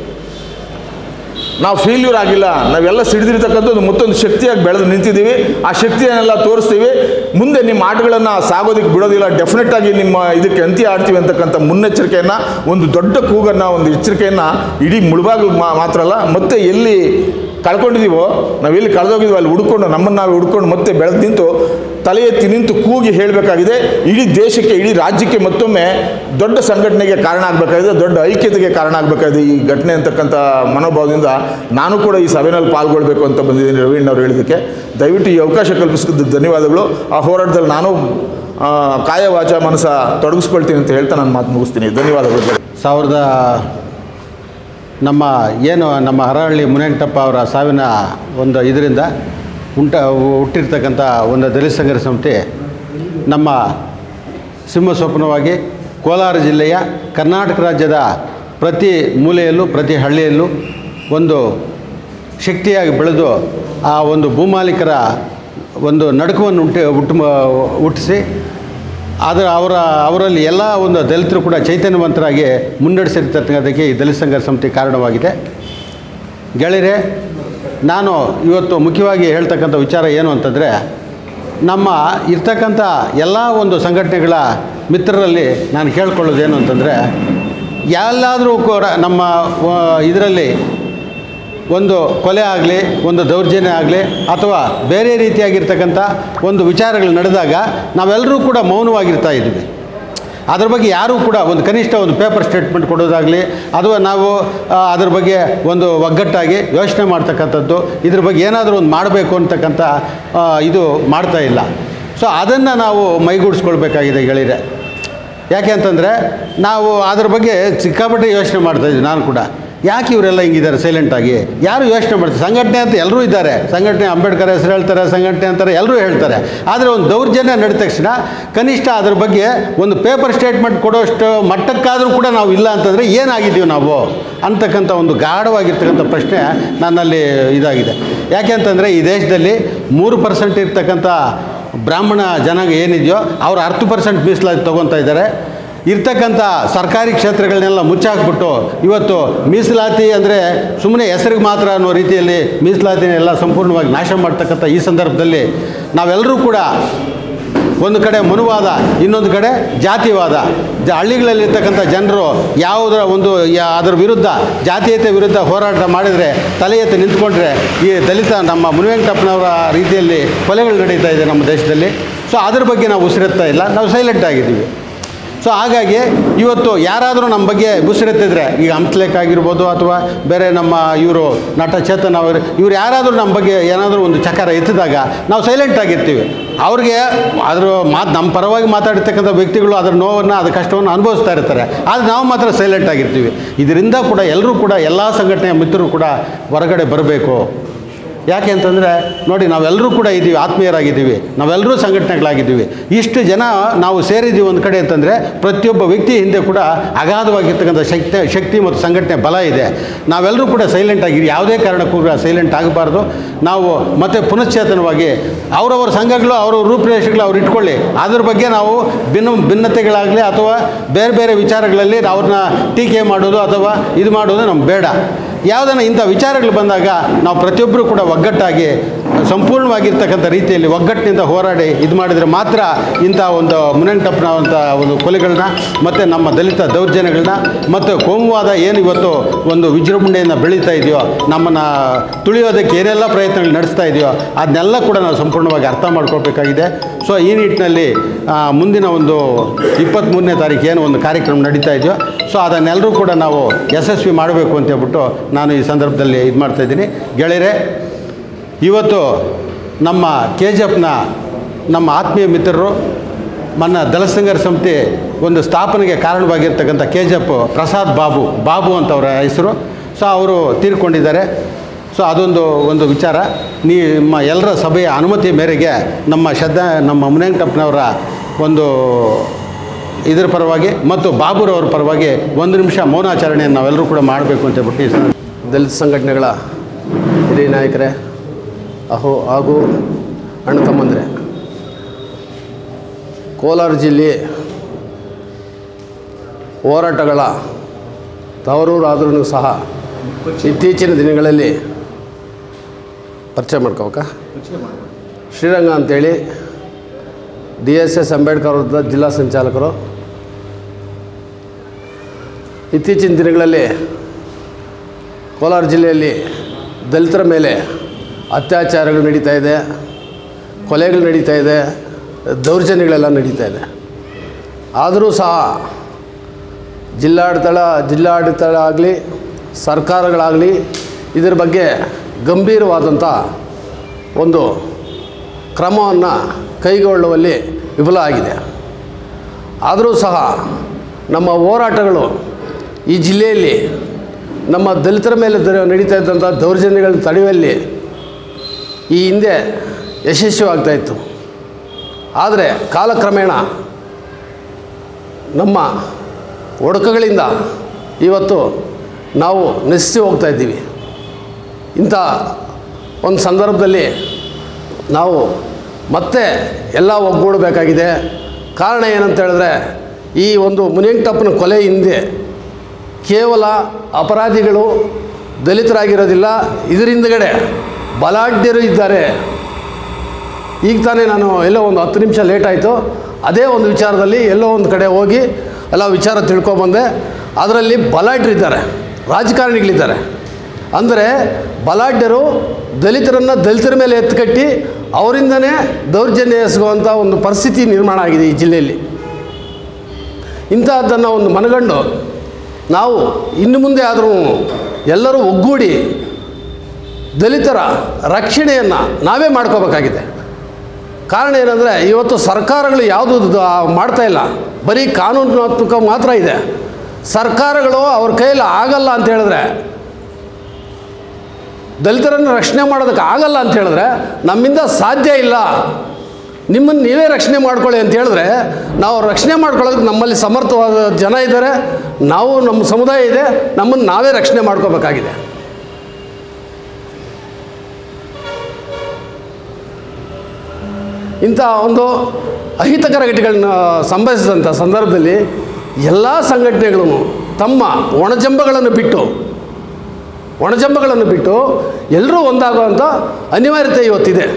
ನಾವು ಫೇಲ್ಯೂರ್ ಆಗಿಲ್ಲ ನಾವೆಲ್ಲ ಸಿಡಿದಿರ್ತಕ್ಕಂಥದ್ದು ಮತ್ತೊಂದು ಶಕ್ತಿಯಾಗಿ ಬೆಳೆದು ನಿಂತಿದ್ದೀವಿ ಆ ಶಕ್ತಿಯನ್ನೆಲ್ಲ ತೋರಿಸ್ತೀವಿ ಮುಂದೆ ನಿಮ್ಮ ಆಟಗಳನ್ನು ಸಾಗೋದಕ್ಕೆ ಬಿಡೋದಿಲ್ಲ ಡೆಫಿನೆಟ್ ಆಗಿ ನಿಮ್ಮ ಇದಕ್ಕೆ ಅಂತ್ಯ ಆಡ್ತೀವಿ ಅಂತಕ್ಕಂಥ ಮುನ್ನೆಚ್ಚರಿಕೆಯನ್ನು ಒಂದು ದೊಡ್ಡ ಕೂಗನ್ನು ಒಂದು ಎಚ್ಚರಿಕೆಯನ್ನು ಇಡೀ ಮುಳುಬಾಗಿಲು ಮಾ ಮಾತ್ರ ಅಲ್ಲ ಮತ್ತೆ ಎಲ್ಲಿ ಕಳ್ಕೊಂಡಿದ್ದೀವೋ ನಾವು ಎಲ್ಲಿ ಕಳೆದೋಗಿದ್ವೋ ಅಲ್ಲಿ ಹುಡ್ಕೊಂಡು ನಮ್ಮನ್ನು ನಾವು ಹುಡ್ಕೊಂಡು ಮತ್ತೆ ಬೆಳೆದು ನಿಂತು ತಲೆ ಎತ್ತಿ ನಿಂತು ಕೂಗಿ ಹೇಳಬೇಕಾಗಿದೆ ಇಡೀ ದೇಶಕ್ಕೆ ಇಡೀ ರಾಜ್ಯಕ್ಕೆ ಮತ್ತೊಮ್ಮೆ ದೊಡ್ಡ ಸಂಘಟನೆಗೆ ಕಾರಣ ಆಗಬೇಕಾಗಿದೆ ದೊಡ್ಡ ಐಕ್ಯತೆಗೆ ಕಾರಣ ಆಗಬೇಕಾಗಿದೆ ಈ ಘಟನೆ ಅಂತಕ್ಕಂಥ ಮನೋಭಾವದಿಂದ ನಾನು ಕೂಡ ಈ ಸಭೆಯಲ್ಲಿ ಪಾಲ್ಗೊಳ್ಬೇಕು ಅಂತ ಬಂದಿದ್ದೀನಿ ರವೀಣ್ ಅವರು ಹೇಳಿದ್ದಕ್ಕೆ ದಯವಿಟ್ಟು ಈ ಅವಕಾಶ ಕಲ್ಪಿಸಿದ್ದಕ್ಕೆ ಧನ್ಯವಾದಗಳು ಆ ಹೋರಾಟದಲ್ಲಿ ನಾನು ಆ, ಕಾಯ ವಾಚ ಮನಸ್ಸ ತೊಡಗಿಸ್ಕೊಳ್ತೀನಿ ಅಂತ ಹೇಳ್ತಾ ನಾನು ಮಾತು ಮುಗಿಸ್ತೀನಿ ಧನ್ಯವಾದಗಳು ಸಾವಿರದ ನಮ್ಮ ಏನು ನಮ್ಮ ಹರಹಳ್ಳಿ ಮುನೇಂಟಪ್ಪ ಅವರ ಸಾವಿನ ಒಂದು ಇದರಿಂದ ಉಂಟ ಹುಟ್ಟಿರ್ತಕ್ಕಂಥ ಒಂದು ದಲಿತ ಸಂಘರ್ಷ ಸಮಿತಿ ನಮ್ಮ ಸಿಂಹ ಸ್ವಪ್ನವಾಗಿ ಕೋಲಾರ ಜಿಲ್ಲೆಯ ಕರ್ನಾಟಕ ರಾಜ್ಯದ ಪ್ರತಿ ಮೂಲೆಯಲ್ಲೂ ಪ್ರತಿ ಹಳ್ಳಿಯಲ್ಲೂ ಒಂದು ಶಕ್ತಿಯಾಗಿ ಬೆಳೆದು ಆ ಒಂದು ಭೂಮಾಲೀಕರ ಒಂದು ನಡುಕವನ್ನು ಉಂಟು ಹುಟ್ಟು ಹುಟ್ಟಿಸಿ ಅದರ ಅವರ ಅವರಲ್ಲಿ ಎಲ್ಲ ಒಂದು ದಲಿತರು ಕೂಡ ಚೈತನ್ಯವಂತರಾಗಿ ಮುನ್ನಡೆಸಿರ್ತಕ್ಕಂಥದ್ದಕ್ಕೆ ಈ ದಲಿತ ಸಂಘರ್ಷ ಸಮಿತಿ ಕಾರಣವಾಗಿದೆ ಗೆಳೆಯರೆ ನಾನು ಇವತ್ತು ಮುಖ್ಯವಾಗಿ ಹೇಳ್ತಕ್ಕಂಥ ವಿಚಾರ ಏನು ಅಂತಂದರೆ ನಮ್ಮ ಇರ್ತಕ್ಕಂಥ ಎಲ್ಲ ಒಂದು ಸಂಘಟನೆಗಳ ಮಿತ್ರರಲ್ಲಿ ನಾನು ಕೇಳ್ಕೊಳ್ಳೋದೇನು ಅಂತಂದರೆ ಎಲ್ಲಾದರೂ ಕೂಡ ನಮ್ಮ ಇದರಲ್ಲಿ ಒಂದು ಕೊಲೆ ಆಗಲಿ ಒಂದು ದೌರ್ಜನ್ಯ ಆಗಲಿ ಅಥವಾ ಬೇರೆ ರೀತಿಯಾಗಿರ್ತಕ್ಕಂಥ ಒಂದು ವಿಚಾರಗಳು ನಡೆದಾಗ ನಾವೆಲ್ಲರೂ ಕೂಡ ಮೌನವಾಗಿರ್ತಾ ಇದ್ದೀವಿ ಅದ್ರ ಬಗ್ಗೆ ಯಾರೂ ಕೂಡ ಒಂದು ಕನಿಷ್ಠ ಒಂದು ಪೇಪರ್ ಸ್ಟೇಟ್ಮೆಂಟ್ ಕೊಡೋದಾಗಲಿ ಅಥವಾ ನಾವು ಆ, ಅದ್ರ ಬಗ್ಗೆ ಒಂದು ಒಗ್ಗಟ್ಟಾಗಿ ಯೋಚನೆ ಮಾಡ್ತಕ್ಕಂಥದ್ದು ಇದ್ರ ಬಗ್ಗೆ ಏನಾದರೂ ಒಂದು ಮಾಡಬೇಕು ಅಂತಕ್ಕಂಥ ಆ, ಇದು ಮಾಡ್ತಾ ಇಲ್ಲ ಸೊ ಅದನ್ನು ನಾವು ಮೈಗೂಡಿಸ್ಕೊಳ್ಬೇಕಾಗಿದೆ ಗೆಳೆಯರೆ ಯಾಕೆ ಅಂತಂದರೆ ನಾವು ಅದ್ರ ಬಗ್ಗೆ ಸಿಕ್ಕಾಪಟ್ಟೆ ಯೋಚನೆ ಮಾಡ್ತಾಯಿದ್ವಿ ನಾನು ಕೂಡ ಯಾಕೆ ಇವರೆಲ್ಲ ಹಿಂಗಿದ್ದಾರೆ ಸೈಲೆಂಟಾಗಿ ಯಾರು ಯೋಚನೆ ಮಾಡ್ತಾರೆ ಸಂಘಟನೆ ಅಂತ ಎಲ್ಲರೂ ಇದ್ದಾರೆ ಸಂಘಟನೆ ಅಂಬೇಡ್ಕರ್ ಹೆಸರು ಹೇಳ್ತಾರೆ ಸಂಘಟನೆ ಅಂತಾರೆ ಎಲ್ಲರೂ ಹೇಳ್ತಾರೆ ಆದರೆ ಒಂದು ದೌರ್ಜನ್ಯ ನಡೆದ ತಕ್ಷಣ ಕನಿಷ್ಠ ಅದ್ರ ಬಗ್ಗೆ ಒಂದು ಪೇಪರ್ ಸ್ಟೇಟ್ಮೆಂಟ್ ಕೊಡೋಷ್ಟು ಮಟ್ಟಕ್ಕಾದರೂ ಕೂಡ ನಾವು ಇಲ್ಲ ಅಂತಂದರೆ ಏನಾಗಿದ್ದೀವಿ ನಾವು ಅಂತಕ್ಕಂಥ ಒಂದು ಗಾಢವಾಗಿರ್ತಕ್ಕಂಥ ಪ್ರಶ್ನೆ ನನ್ನಲ್ಲಿ ಇದಾಗಿದೆ ಯಾಕೆ ಅಂತಂದರೆ ಈ ದೇಶದಲ್ಲಿ ಮೂರು ಪರ್ಸೆಂಟ್ ಇರ್ತಕ್ಕಂಥ ಬ್ರಾಹ್ಮಣ ಜನಾಂಗ ಏನಿದೆಯೋ ಅವ್ರು ಹತ್ತು ಪರ್ಸೆಂಟ್ ಮೀಸಲಾತಿ ತೊಗೊತಾ ಇದ್ದಾರೆ ಇರ್ತಕ್ಕಂಥ ಸರ್ಕಾರಿ ಕ್ಷೇತ್ರಗಳನ್ನೆಲ್ಲ ಮುಚ್ಚಾಕ್ಬಿಟ್ಟು ಇವತ್ತು ಮೀಸಲಾತಿ ಅಂದರೆ ಸುಮ್ಮನೆ ಹೆಸರಿಗೆ ಮಾತ್ರ ಅನ್ನೋ ರೀತಿಯಲ್ಲಿ ಮೀಸಲಾತಿನೆಲ್ಲ ಸಂಪೂರ್ಣವಾಗಿ ನಾಶ ಮಾಡ್ತಕ್ಕಂಥ ಈ ಸಂದರ್ಭದಲ್ಲಿ ನಾವೆಲ್ಲರೂ ಕೂಡ ಒಂದು ಕಡೆ ಮನುವಾದ ಇನ್ನೊಂದು ಕಡೆ ಜಾತಿವಾದ ಜ ಹಳ್ಳಿಗಳಲ್ಲಿರ್ತಕ್ಕಂಥ ಜನರು ಯಾವುದರ ಒಂದು ಯಾ ಅದರ ವಿರುದ್ಧ ಜಾತೀಯತೆ ವಿರುದ್ಧ ಹೋರಾಟ ಮಾಡಿದರೆ ತಲೆ ಎತ್ತಿ ನಿಂತ್ಕೊಂಡ್ರೆ ಈ ದಲಿತ ನಮ್ಮ ಮುನಿವೆಂಕಟಪ್ಪನವರ ರೀತಿಯಲ್ಲಿ ಕೊಲೆಗಳು ನಡೀತಾ ಇದೆ ನಮ್ಮ ದೇಶದಲ್ಲಿ ಸೊ ಅದ್ರ ಬಗ್ಗೆ ನಾವು ಉಸಿರೆತ್ತಾ ಇಲ್ಲ ನಾವು ಸೈಲೆಂಟ್ ಆಗಿದ್ದೀವಿ ಸೊ ಹಾಗಾಗಿ ಇವತ್ತು ಯಾರಾದರೂ ನಮ್ಮ ಬಗ್ಗೆ ಉಸಿರೆತ್ತಿದ್ರೆ ಈಗ ಹಂಸಲೇಖ ಆಗಿರ್ಬೋದು ಅಥವಾ ಬೇರೆ ನಮ್ಮ ಇವರು ನಟ ಚೇತನ್ ಅವರು ಇವ್ರು ಯಾರಾದರೂ ನಮ್ಮ ಬಗ್ಗೆ ಏನಾದರೂ ಒಂದು ಚಕಾರ ಎತ್ತಿದಾಗ ನಾವು ಸೈಲೆಂಟ್ ಆಗಿರ್ತೀವಿ ಅವ್ರಿಗೆ ಅದ್ರ ಮಾತು ನಮ್ಮ ಪರವಾಗಿ ಮಾತಾಡಿರ್ತಕ್ಕಂಥ ವ್ಯಕ್ತಿಗಳು ಅದರ ನೋವನ್ನು ಅದ್ರ ಕಷ್ಟವನ್ನು ಅನುಭವಿಸ್ತಾ ಇರ್ತಾರೆ ಆದರೆ ನಾವು ಮಾತ್ರ ಸೈಲೆಂಟ್ ಆಗಿರ್ತೀವಿ ಇದರಿಂದ ಕೂಡ ಎಲ್ಲರೂ ಕೂಡ ಎಲ್ಲ ಸಂಘಟನೆಯ ಮಿತ್ರರು ಕೂಡ ಹೊರಗಡೆ ಬರಬೇಕು ಯಾಕೆ ಅಂತಂದರೆ ನೋಡಿ ನಾವೆಲ್ಲರೂ ಕೂಡ ಇದ್ದೀವಿ ಆತ್ಮೀಯರಾಗಿದ್ದೀವಿ ನಾವೆಲ್ಲರೂ ಸಂಘಟನೆಗಳಾಗಿದ್ದೀವಿ ಇಷ್ಟು ಜನ ನಾವು ಸೇರಿದ್ದೀವಿ ಒಂದು ಕಡೆ ಅಂತಂದರೆ ಪ್ರತಿಯೊಬ್ಬ ವ್ಯಕ್ತಿ ಹಿಂದೆ ಕೂಡ ಅಗಾಧವಾಗಿರ್ತಕ್ಕಂಥ ಶಕ್ತಿ ಶಕ್ತಿ ಮತ್ತು ಸಂಘಟನೆ ಬಲ ಇದೆ ನಾವೆಲ್ಲರೂ ಕೂಡ ಸೈಲೆಂಟ್ ಆಗಿರಿ ಯಾವುದೇ ಕಾರಣಕ್ಕೂ ಕೂಡ ಸೈಲೆಂಟ್ ಆಗಬಾರ್ದು ನಾವು ಮತ್ತೆ ಪುನಶ್ಚೇತನವಾಗಿ ಅವರವರ ಸಂಘಗಳು ಅವರ ರೂಪುರೇಷೆಗಳು ಅವ್ರು ಇಟ್ಕೊಳ್ಳಿ ಅದ್ರ ಬಗ್ಗೆ ನಾವು ಭಿನ್ನ ಭಿನ್ನತೆಗಳಾಗಲಿ ಅಥವಾ ಬೇರೆ ಬೇರೆ ವಿಚಾರಗಳಲ್ಲಿ ಅವ್ರನ್ನ ಟೀಕೆ ಮಾಡೋದು ಅಥವಾ ಇದು ಮಾಡೋದು ನಮ್ಗೆ ಬೇಡ ಯಾವುದನ್ನ ಇಂಥ ವಿಚಾರಗಳು ಬಂದಾಗ ನಾವು ಪ್ರತಿಯೊಬ್ಬರು ಕೂಡ ಒಗ್ಗಟ್ಟಾಗಿ ಸಂಪೂರ್ಣವಾಗಿರ್ತಕ್ಕಂಥ ರೀತಿಯಲ್ಲಿ ಒಗ್ಗಟ್ಟಿನಿಂದ ಹೋರಾಡಿ ಇದು ಮಾಡಿದರೆ ಮಾತ್ರ ಇಂಥ ಒಂದು ಮುನಂಟಪ್ಪನವಂಥ ಒಂದು ಕೊಲೆಗಳನ್ನ ಮತ್ತು ನಮ್ಮ ದಲಿತ ದೌರ್ಜನ್ಯಗಳನ್ನ ಮತ್ತು ಕೋಮುವಾದ ಏನು ಇವತ್ತು ಒಂದು ವಿಜೃಂಭಣೆಯಿಂದ ಬೆಳೀತಾ ಇದೆಯೋ ನಮ್ಮನ್ನು ತುಳಿಯೋದಕ್ಕೆ ಏನೆಲ್ಲ ಪ್ರಯತ್ನಗಳು ನಡೆಸ್ತಾ ಇದೆಯೋ ಅದನ್ನೆಲ್ಲ ಕೂಡ ನಾವು ಸಂಪೂರ್ಣವಾಗಿ ಅರ್ಥ ಮಾಡ್ಕೊಳ್ಬೇಕಾಗಿದೆ ಸೊ ಈ ನಿಟ್ಟಿನಲ್ಲಿ ಆ, ಮುಂದಿನ ಒಂದು ಇಪ್ಪತ್ತ್ಮೂರನೇ ತಾರೀಕು ಏನು ಒಂದು ಕಾರ್ಯಕ್ರಮ ನಡೀತಾ ಇದೆಯೋ ಸೊ ಅದನ್ನೆಲ್ಲರೂ ಕೂಡ ನಾವು ಯಶಸ್ವಿ ಮಾಡಬೇಕು ಅಂತ ಹೇಳ್ಬಿಟ್ಟು ನಾನು ಈ ಸಂದರ್ಭದಲ್ಲಿ ಇದು ಮಾಡ್ತಾಯಿದ್ದೀನಿ ಗೆಳೆಯರೆ ಇವತ್ತು ನಮ್ಮ ಕೆ ಜಿ ಎಫ್ನ ನಮ್ಮ ಆತ್ಮೀಯ ಮಿತ್ರರು ಮನ್ನ ದಲಸಂಗರ ಸಮಿತಿ ಒಂದು ಸ್ಥಾಪನೆಗೆ ಕಾರಣವಾಗಿರ್ತಕ್ಕಂಥ K G F Prasad Babu Babu ಅಂತ ಅವರ ಹೆಸರು ಸೊ ಅವರು ತೀರ್ಕೊಂಡಿದ್ದಾರೆ ಸೊ ಅದೊಂದು ಒಂದು ವಿಚಾರ ನಿಮ್ಮ ಎಲ್ಲರ ಸಭೆಯ ಅನುಮತಿ ಮೇರೆಗೆ ನಮ್ಮ ಶ್ರದ್ಧಾ ನಮ್ಮ ಮುನೇಂಕಪ್ಪನವರ ಒಂದು ಇದರ ಪರವಾಗಿ ಮತ್ತು ಬಾಬುರವರ ಪರವಾಗಿ ಒಂದು ನಿಮಿಷ ಮೌನಾಚರಣೆಯನ್ನು ನಾವೆಲ್ಲರೂ ಕೂಡ ಮಾಡಬೇಕು ಅಂತ ಹೇಳ್ಬಿಟ್ಟು ಈ ಸಂದರ್ಭ- ದಲಿತ ಸಂಘಟನೆಗಳ ಹಿರಿಯ ನಾಯಕರೇ ಅಹೋ ಹಾಗೂ ಅಣ್ಣ ತಮ್ಮಂದರೆ ಕೋಲಾರ ಜಿಲ್ಲೆ ಹೋರಾಟಗಳ ತವರೂರಾದ್ರೂ ಸಹ ಇತ್ತೀಚಿನ ದಿನಗಳಲ್ಲಿ ಪರಿಚಯ ಮಾಡ್ಕೋಬೇಕಾ ಶ್ರೀರಂಗ ಅಂತೇಳಿ ಡಿ ಎಸ್ ಎಸ್ ಅಂಬೇಡ್ಕರ್ ವೃತ್ತದ ಜಿಲ್ಲಾ ಸಂಚಾಲಕರು ಇತ್ತೀಚಿನ ದಿನಗಳಲ್ಲಿ ಕೋಲಾರ ಜಿಲ್ಲೆಯಲ್ಲಿ ದಲಿತರ ಮೇಲೆ ಅತ್ಯಾಚಾರಗಳು ನಡೀತಾ ಇದೆ ಕೊಲೆಗಳು ನಡೀತಾ ಇದೆ ದೌರ್ಜನ್ಯಗಳೆಲ್ಲ ನಡೀತಾ ಇದೆ ಆದರೂ ಸಹ ಜಿಲ್ಲಾಡಳಿತ ಜಿಲ್ಲಾಡಳಿತ ಆಗಲಿ ಸರ್ಕಾರಗಳಾಗಲಿ ಇದರ ಬಗ್ಗೆ ಗಂಭೀರವಾದಂಥ ಒಂದು ಕ್ರಮವನ್ನು ಕೈಗೊಳ್ಳುವಲ್ಲಿ ವಿಫಲ ಆಗಿದೆ ಆದರೂ ಸಹ ನಮ್ಮ ಹೋರಾಟಗಳು ಈ ಜಿಲ್ಲೆಯಲ್ಲಿ ನಮ್ಮ ದಲಿತರ ಮೇಲೆ ದ ನಡೀತಾ ಇದ್ದಂಥ ದೌರ್ಜನ್ಯಗಳನ್ನು ತಡೆಯುವಲ್ಲಿ ಈ ಹಿಂದೆ ಯಶಸ್ವಿಯಾಗ್ತಾಯಿತ್ತು ಆದರೆ ಕಾಲಕ್ರಮೇಣ ನಮ್ಮ ಒಡಕುಗಳಿಂದ ಇವತ್ತು ನಾವು ನಶಿಸಿ ಹೋಗ್ತಾ ಇದ್ದೀವಿ ಇಂಥ ಒಂದು ಸಂದರ್ಭದಲ್ಲಿ ನಾವು ಮತ್ತೆ ಎಲ್ಲ ಒಗ್ಗೂಡಬೇಕಾಗಿದೆ ಕಾರಣ ಏನಂತ ಹೇಳಿದ್ರೆ ಈ ಒಂದು ಮುನಿಯಂಕಪ್ಪನ ಕೊಲೆ ಹಿಂದೆ ಕೇವಲ ಅಪರಾಧಿಗಳು ದಲಿತರಾಗಿರೋದಿಲ್ಲ ಇದರ ಹಿಂದ್ಗಡೆ ಬಲಾಢ್ಯರು ಇದ್ದಾರೆ ಈಗ ತಾನೇ ನಾನು ಎಲ್ಲೋ ಒಂದು ಹತ್ತು ನಿಮಿಷ ಲೇಟ್ ಆಯಿತು ಅದೇ ಒಂದು ವಿಚಾರದಲ್ಲಿ ಎಲ್ಲೋ ಒಂದು ಕಡೆ ಹೋಗಿ ಎಲ್ಲ ವಿಚಾರ ತಿಳ್ಕೊಬಂದೆ ಅದರಲ್ಲಿ ಬಲಾಢ್ಯರಿದ್ದಾರೆ ರಾಜಕಾರಣಿಗಳಿದ್ದಾರೆ ಅಂದರೆ ಬಲಾಢ್ಯರು ದಲಿತರನ್ನು ದಲಿತರ ಮೇಲೆ ಎತ್ತುಕಟ್ಟಿ ಅವರಿಂದನೇ ದೌರ್ಜನ್ಯ ಎಸಗುವಂಥ ಒಂದು ಪರಿಸ್ಥಿತಿ ನಿರ್ಮಾಣ ಆಗಿದೆ ಈ ಜಿಲ್ಲೆಯಲ್ಲಿ ಇಂತಹದ್ದನ್ನು ಒಂದು ಮನಗಂಡು ನಾವು ಇನ್ನು ಮುಂದೆ ಆದರೂ ಎಲ್ಲರೂ ಒಗ್ಗೂಡಿ ದಲಿತರ ರಕ್ಷಣೆಯನ್ನು ನಾವೇ ಮಾಡ್ಕೋಬೇಕಾಗಿದೆ ಕಾರಣ ಏನಂದರೆ ಇವತ್ತು ಸರ್ಕಾರಗಳು ಯಾವುದು ಮಾಡ್ತಾ ಇಲ್ಲ ಬರೀ ಕಾನೂನಾತ್ಮಕ ಮಾತ್ರ ಇದೆ ಸರ್ಕಾರಗಳು ಅವ್ರ ಕೈಯಲ್ಲಿ ಆಗಲ್ಲ ಅಂತ ಹೇಳಿದ್ರೆ ದಲಿತರನ್ನು ರಕ್ಷಣೆ ಮಾಡೋದಕ್ಕೆ ಆಗಲ್ಲ ಅಂತ ಹೇಳಿದ್ರೆ ನಮ್ಮಿಂದ ಸಾಧ್ಯ ಇಲ್ಲ ನಿಮ್ಮನ್ನು ನೀವೇ ರಕ್ಷಣೆ ಮಾಡ್ಕೊಳ್ಳಿ ಅಂತ ಹೇಳಿದ್ರೆ ನಾವು ರಕ್ಷಣೆ ಮಾಡ್ಕೊಳ್ಳೋದಕ್ಕೆ ನಮ್ಮಲ್ಲಿ ಸಮರ್ಥವಾದ ಜನ ಇದ್ದಾರೆ ನಾವು ನಮ್ಮ ಸಮುದಾಯ ಇದೆ ನಮ್ಮನ್ನು ನಾವೇ ರಕ್ಷಣೆ ಮಾಡ್ಕೋಬೇಕಾಗಿದೆ ಇಂಥ ಒಂದು ಅಹಿತಕರ ಘಟನೆಗಳನ್ನ ಸಂಭವಿಸಿದಂಥ ಸಂದರ್ಭದಲ್ಲಿ ಎಲ್ಲ ಸಂಘಟನೆಗಳು ತಮ್ಮ ಒಣಜಂಬಗಳನ್ನು ಬಿಟ್ಟು ಒಣಜಂಬಗಳನ್ನು ಬಿಟ್ಟು ಎಲ್ಲರೂ ಒಂದಾಗುವಂಥ ಅನಿವಾರ್ಯತೆ ಇವತ್ತಿದೆ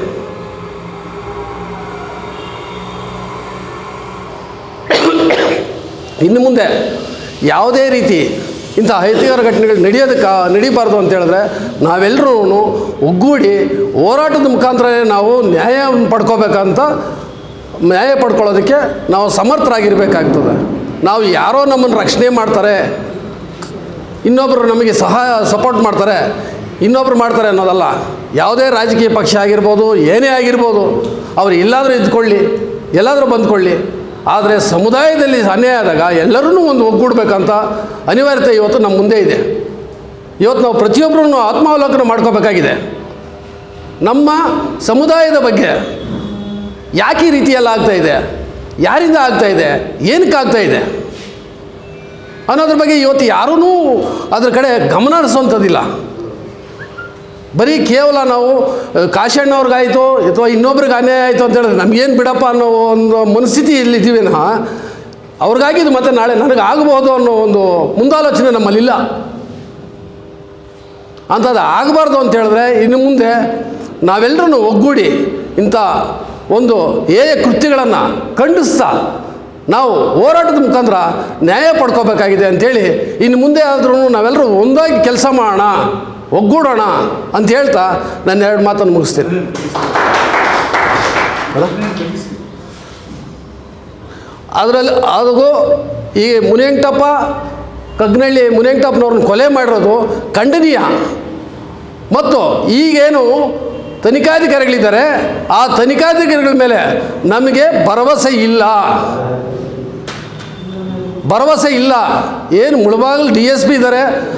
ಇನ್ನು ಮುಂದೆ ಯಾವುದೇ ರೀತಿ ಇಂಥ ಅಹಿತಕರ ಘಟನೆಗಳು ನಡೆಯೋದಕ್ಕೆ ನಡೀಬಾರ್ದು ಅಂತ ಹೇಳಿದ್ರೆ ನಾವೆಲ್ಲರೂ ಒಗ್ಗೂಡಿ ಹೋರಾಟದ ಮುಖಾಂತರನೇ ನಾವು ನ್ಯಾಯವನ್ನು ಪಡ್ಕೋಬೇಕಂತ ನ್ಯಾಯ ಪಡ್ಕೊಳ್ಳೋದಕ್ಕೆ ನಾವು ಸಮರ್ಥರಾಗಿರ್ಬೇಕಾಗ್ತದೆ ನಾವು ಯಾರೋ ನಮ್ಮನ್ನು ರಕ್ಷಣೆ ಮಾಡ್ತಾರೆ ಇನ್ನೊಬ್ಬರು ನಮಗೆ ಸಹಾಯ ಸಪೋರ್ಟ್ ಮಾಡ್ತಾರೆ ಇನ್ನೊಬ್ರು ಮಾಡ್ತಾರೆ ಅನ್ನೋದಲ್ಲ ಯಾವುದೇ ರಾಜಕೀಯ ಪಕ್ಷ ಆಗಿರ್ಬೋದು ಏನೇ ಆಗಿರ್ಬೋದು ಅವ್ರು ಎಲ್ಲಾದರೂ ಇದ್ಕೊಳ್ಳಿ ಎಲ್ಲಾದರೂ ಬಂದ್ಕೊಳ್ಳಿ ಆದರೆ ಸಮುದಾಯದಲ್ಲಿ ಅನ್ಯಾಯ ಆದಾಗ ಎಲ್ಲರೂ ಒಂದು ಒಗ್ಗೂಡ್ಬೇಕಂತ ಅನಿವಾರ್ಯತೆ ಇವತ್ತು ನಮ್ಮ ಮುಂದೆ ಇದೆ ಇವತ್ತು ನಾವು ಪ್ರತಿಯೊಬ್ಬರೂ ಆತ್ಮಾವಲೋಕನ ಮಾಡ್ಕೋಬೇಕಾಗಿದೆ ನಮ್ಮ ಸಮುದಾಯದ ಬಗ್ಗೆ ಯಾಕೆ ಈ ರೀತಿಯೆಲ್ಲ ಆಗ್ತಾ ಇದೆ ಯಾರಿಂದ ಆಗ್ತಾ ಇದೆ ಏನಕ್ಕೆ ಆಗ್ತಾ ಇದೆ ಅನ್ನೋದ್ರ ಬಗ್ಗೆ ಇವತ್ತು ಯಾರೂ ಅದ್ರ ಕಡೆ ಗಮನ ಹರಿಸುವಂಥದ್ದಿಲ್ಲ ಬರೀ ಕೇವಲ ನಾವು ಅಹ್, ಕಾಶಣ್ಣವ್ರಿಗಾಯಿತು ಅಥವಾ ಇನ್ನೊಬ್ರಿಗೆ ಅನ್ಯಾಯ ಆಯಿತು ಅಂತ ಹೇಳಿದ್ರೆ ನಮಗೇನು ಬಿಡಪ್ಪ ಅನ್ನೋ ಒಂದು ಮನಸ್ಥಿತಿ ಇಲ್ಲಿದ್ದೀವಿ ನಾ ಅವ್ರಿಗಾಗಿದ್ದು ಮತ್ತೆ ನಾಳೆ ನನಗೆ ಆಗಬಹುದು ಅನ್ನೋ ಒಂದು ಮುಂದಾಲೋಚನೆ ನಮ್ಮಲ್ಲಿಲ್ಲ ಅಂಥದ್ದು ಆಗಬಾರ್ದು ಅಂತ ಹೇಳಿದ್ರೆ ಇನ್ನು ಮುಂದೆ ನಾವೆಲ್ಲರೂ ಒಗ್ಗೂಡಿ ಇಂಥ ಒಂದು ಏಯ ಕೃತ್ಯಗಳನ್ನು ಖಂಡಿಸ್ತಾ ನಾವು ಹೋರಾಟದ ಮುಖಾಂತರ ನ್ಯಾಯ ಪಡ್ಕೋಬೇಕಾಗಿದೆ ಅಂಥೇಳಿ ಇನ್ನು ಮುಂದೆ ಆದ್ರೂ ನಾವೆಲ್ಲರೂ ಒಂದಾಗಿ ಕೆಲಸ ಮಾಡೋಣ ಒಗ್ಗೂಡೋಣ ಅಂತ ಹೇಳ್ತಾ ನನ್ನ ಎರಡು ಮಾತನ್ನು ಮುಗಿಸ್ತೀನಿ ಅಲ್ಲ? ಅದರಲ್ಲಿ ಅದು ಈ ಮುನಿಯಂಕಟಪ್ಪ ಕಗ್ನಳ್ಳಿ ಮುನಿಯಂಕಟಪ್ಪನವ್ರನ್ನ ಕೊಲೆ ಮಾಡಿರೋದು ಖಂಡನೀಯ ಮತ್ತು ಈಗೇನು ತನಿಖಾಧಿಕಾರಿಗಳಿದ್ದಾರೆ ಆ ತನಿಖಾಧಿಕಾರಿಗಳ ಮೇಲೆ ನಮಗೆ ಭರವಸೆ ಇಲ್ಲ ಭರವಸೆ ಇಲ್ಲ ಏನು ಮುಳಬಾಗಿಲು ಡಿ ಎಸ್ ಪಿ ಇದ್ದಾರೆ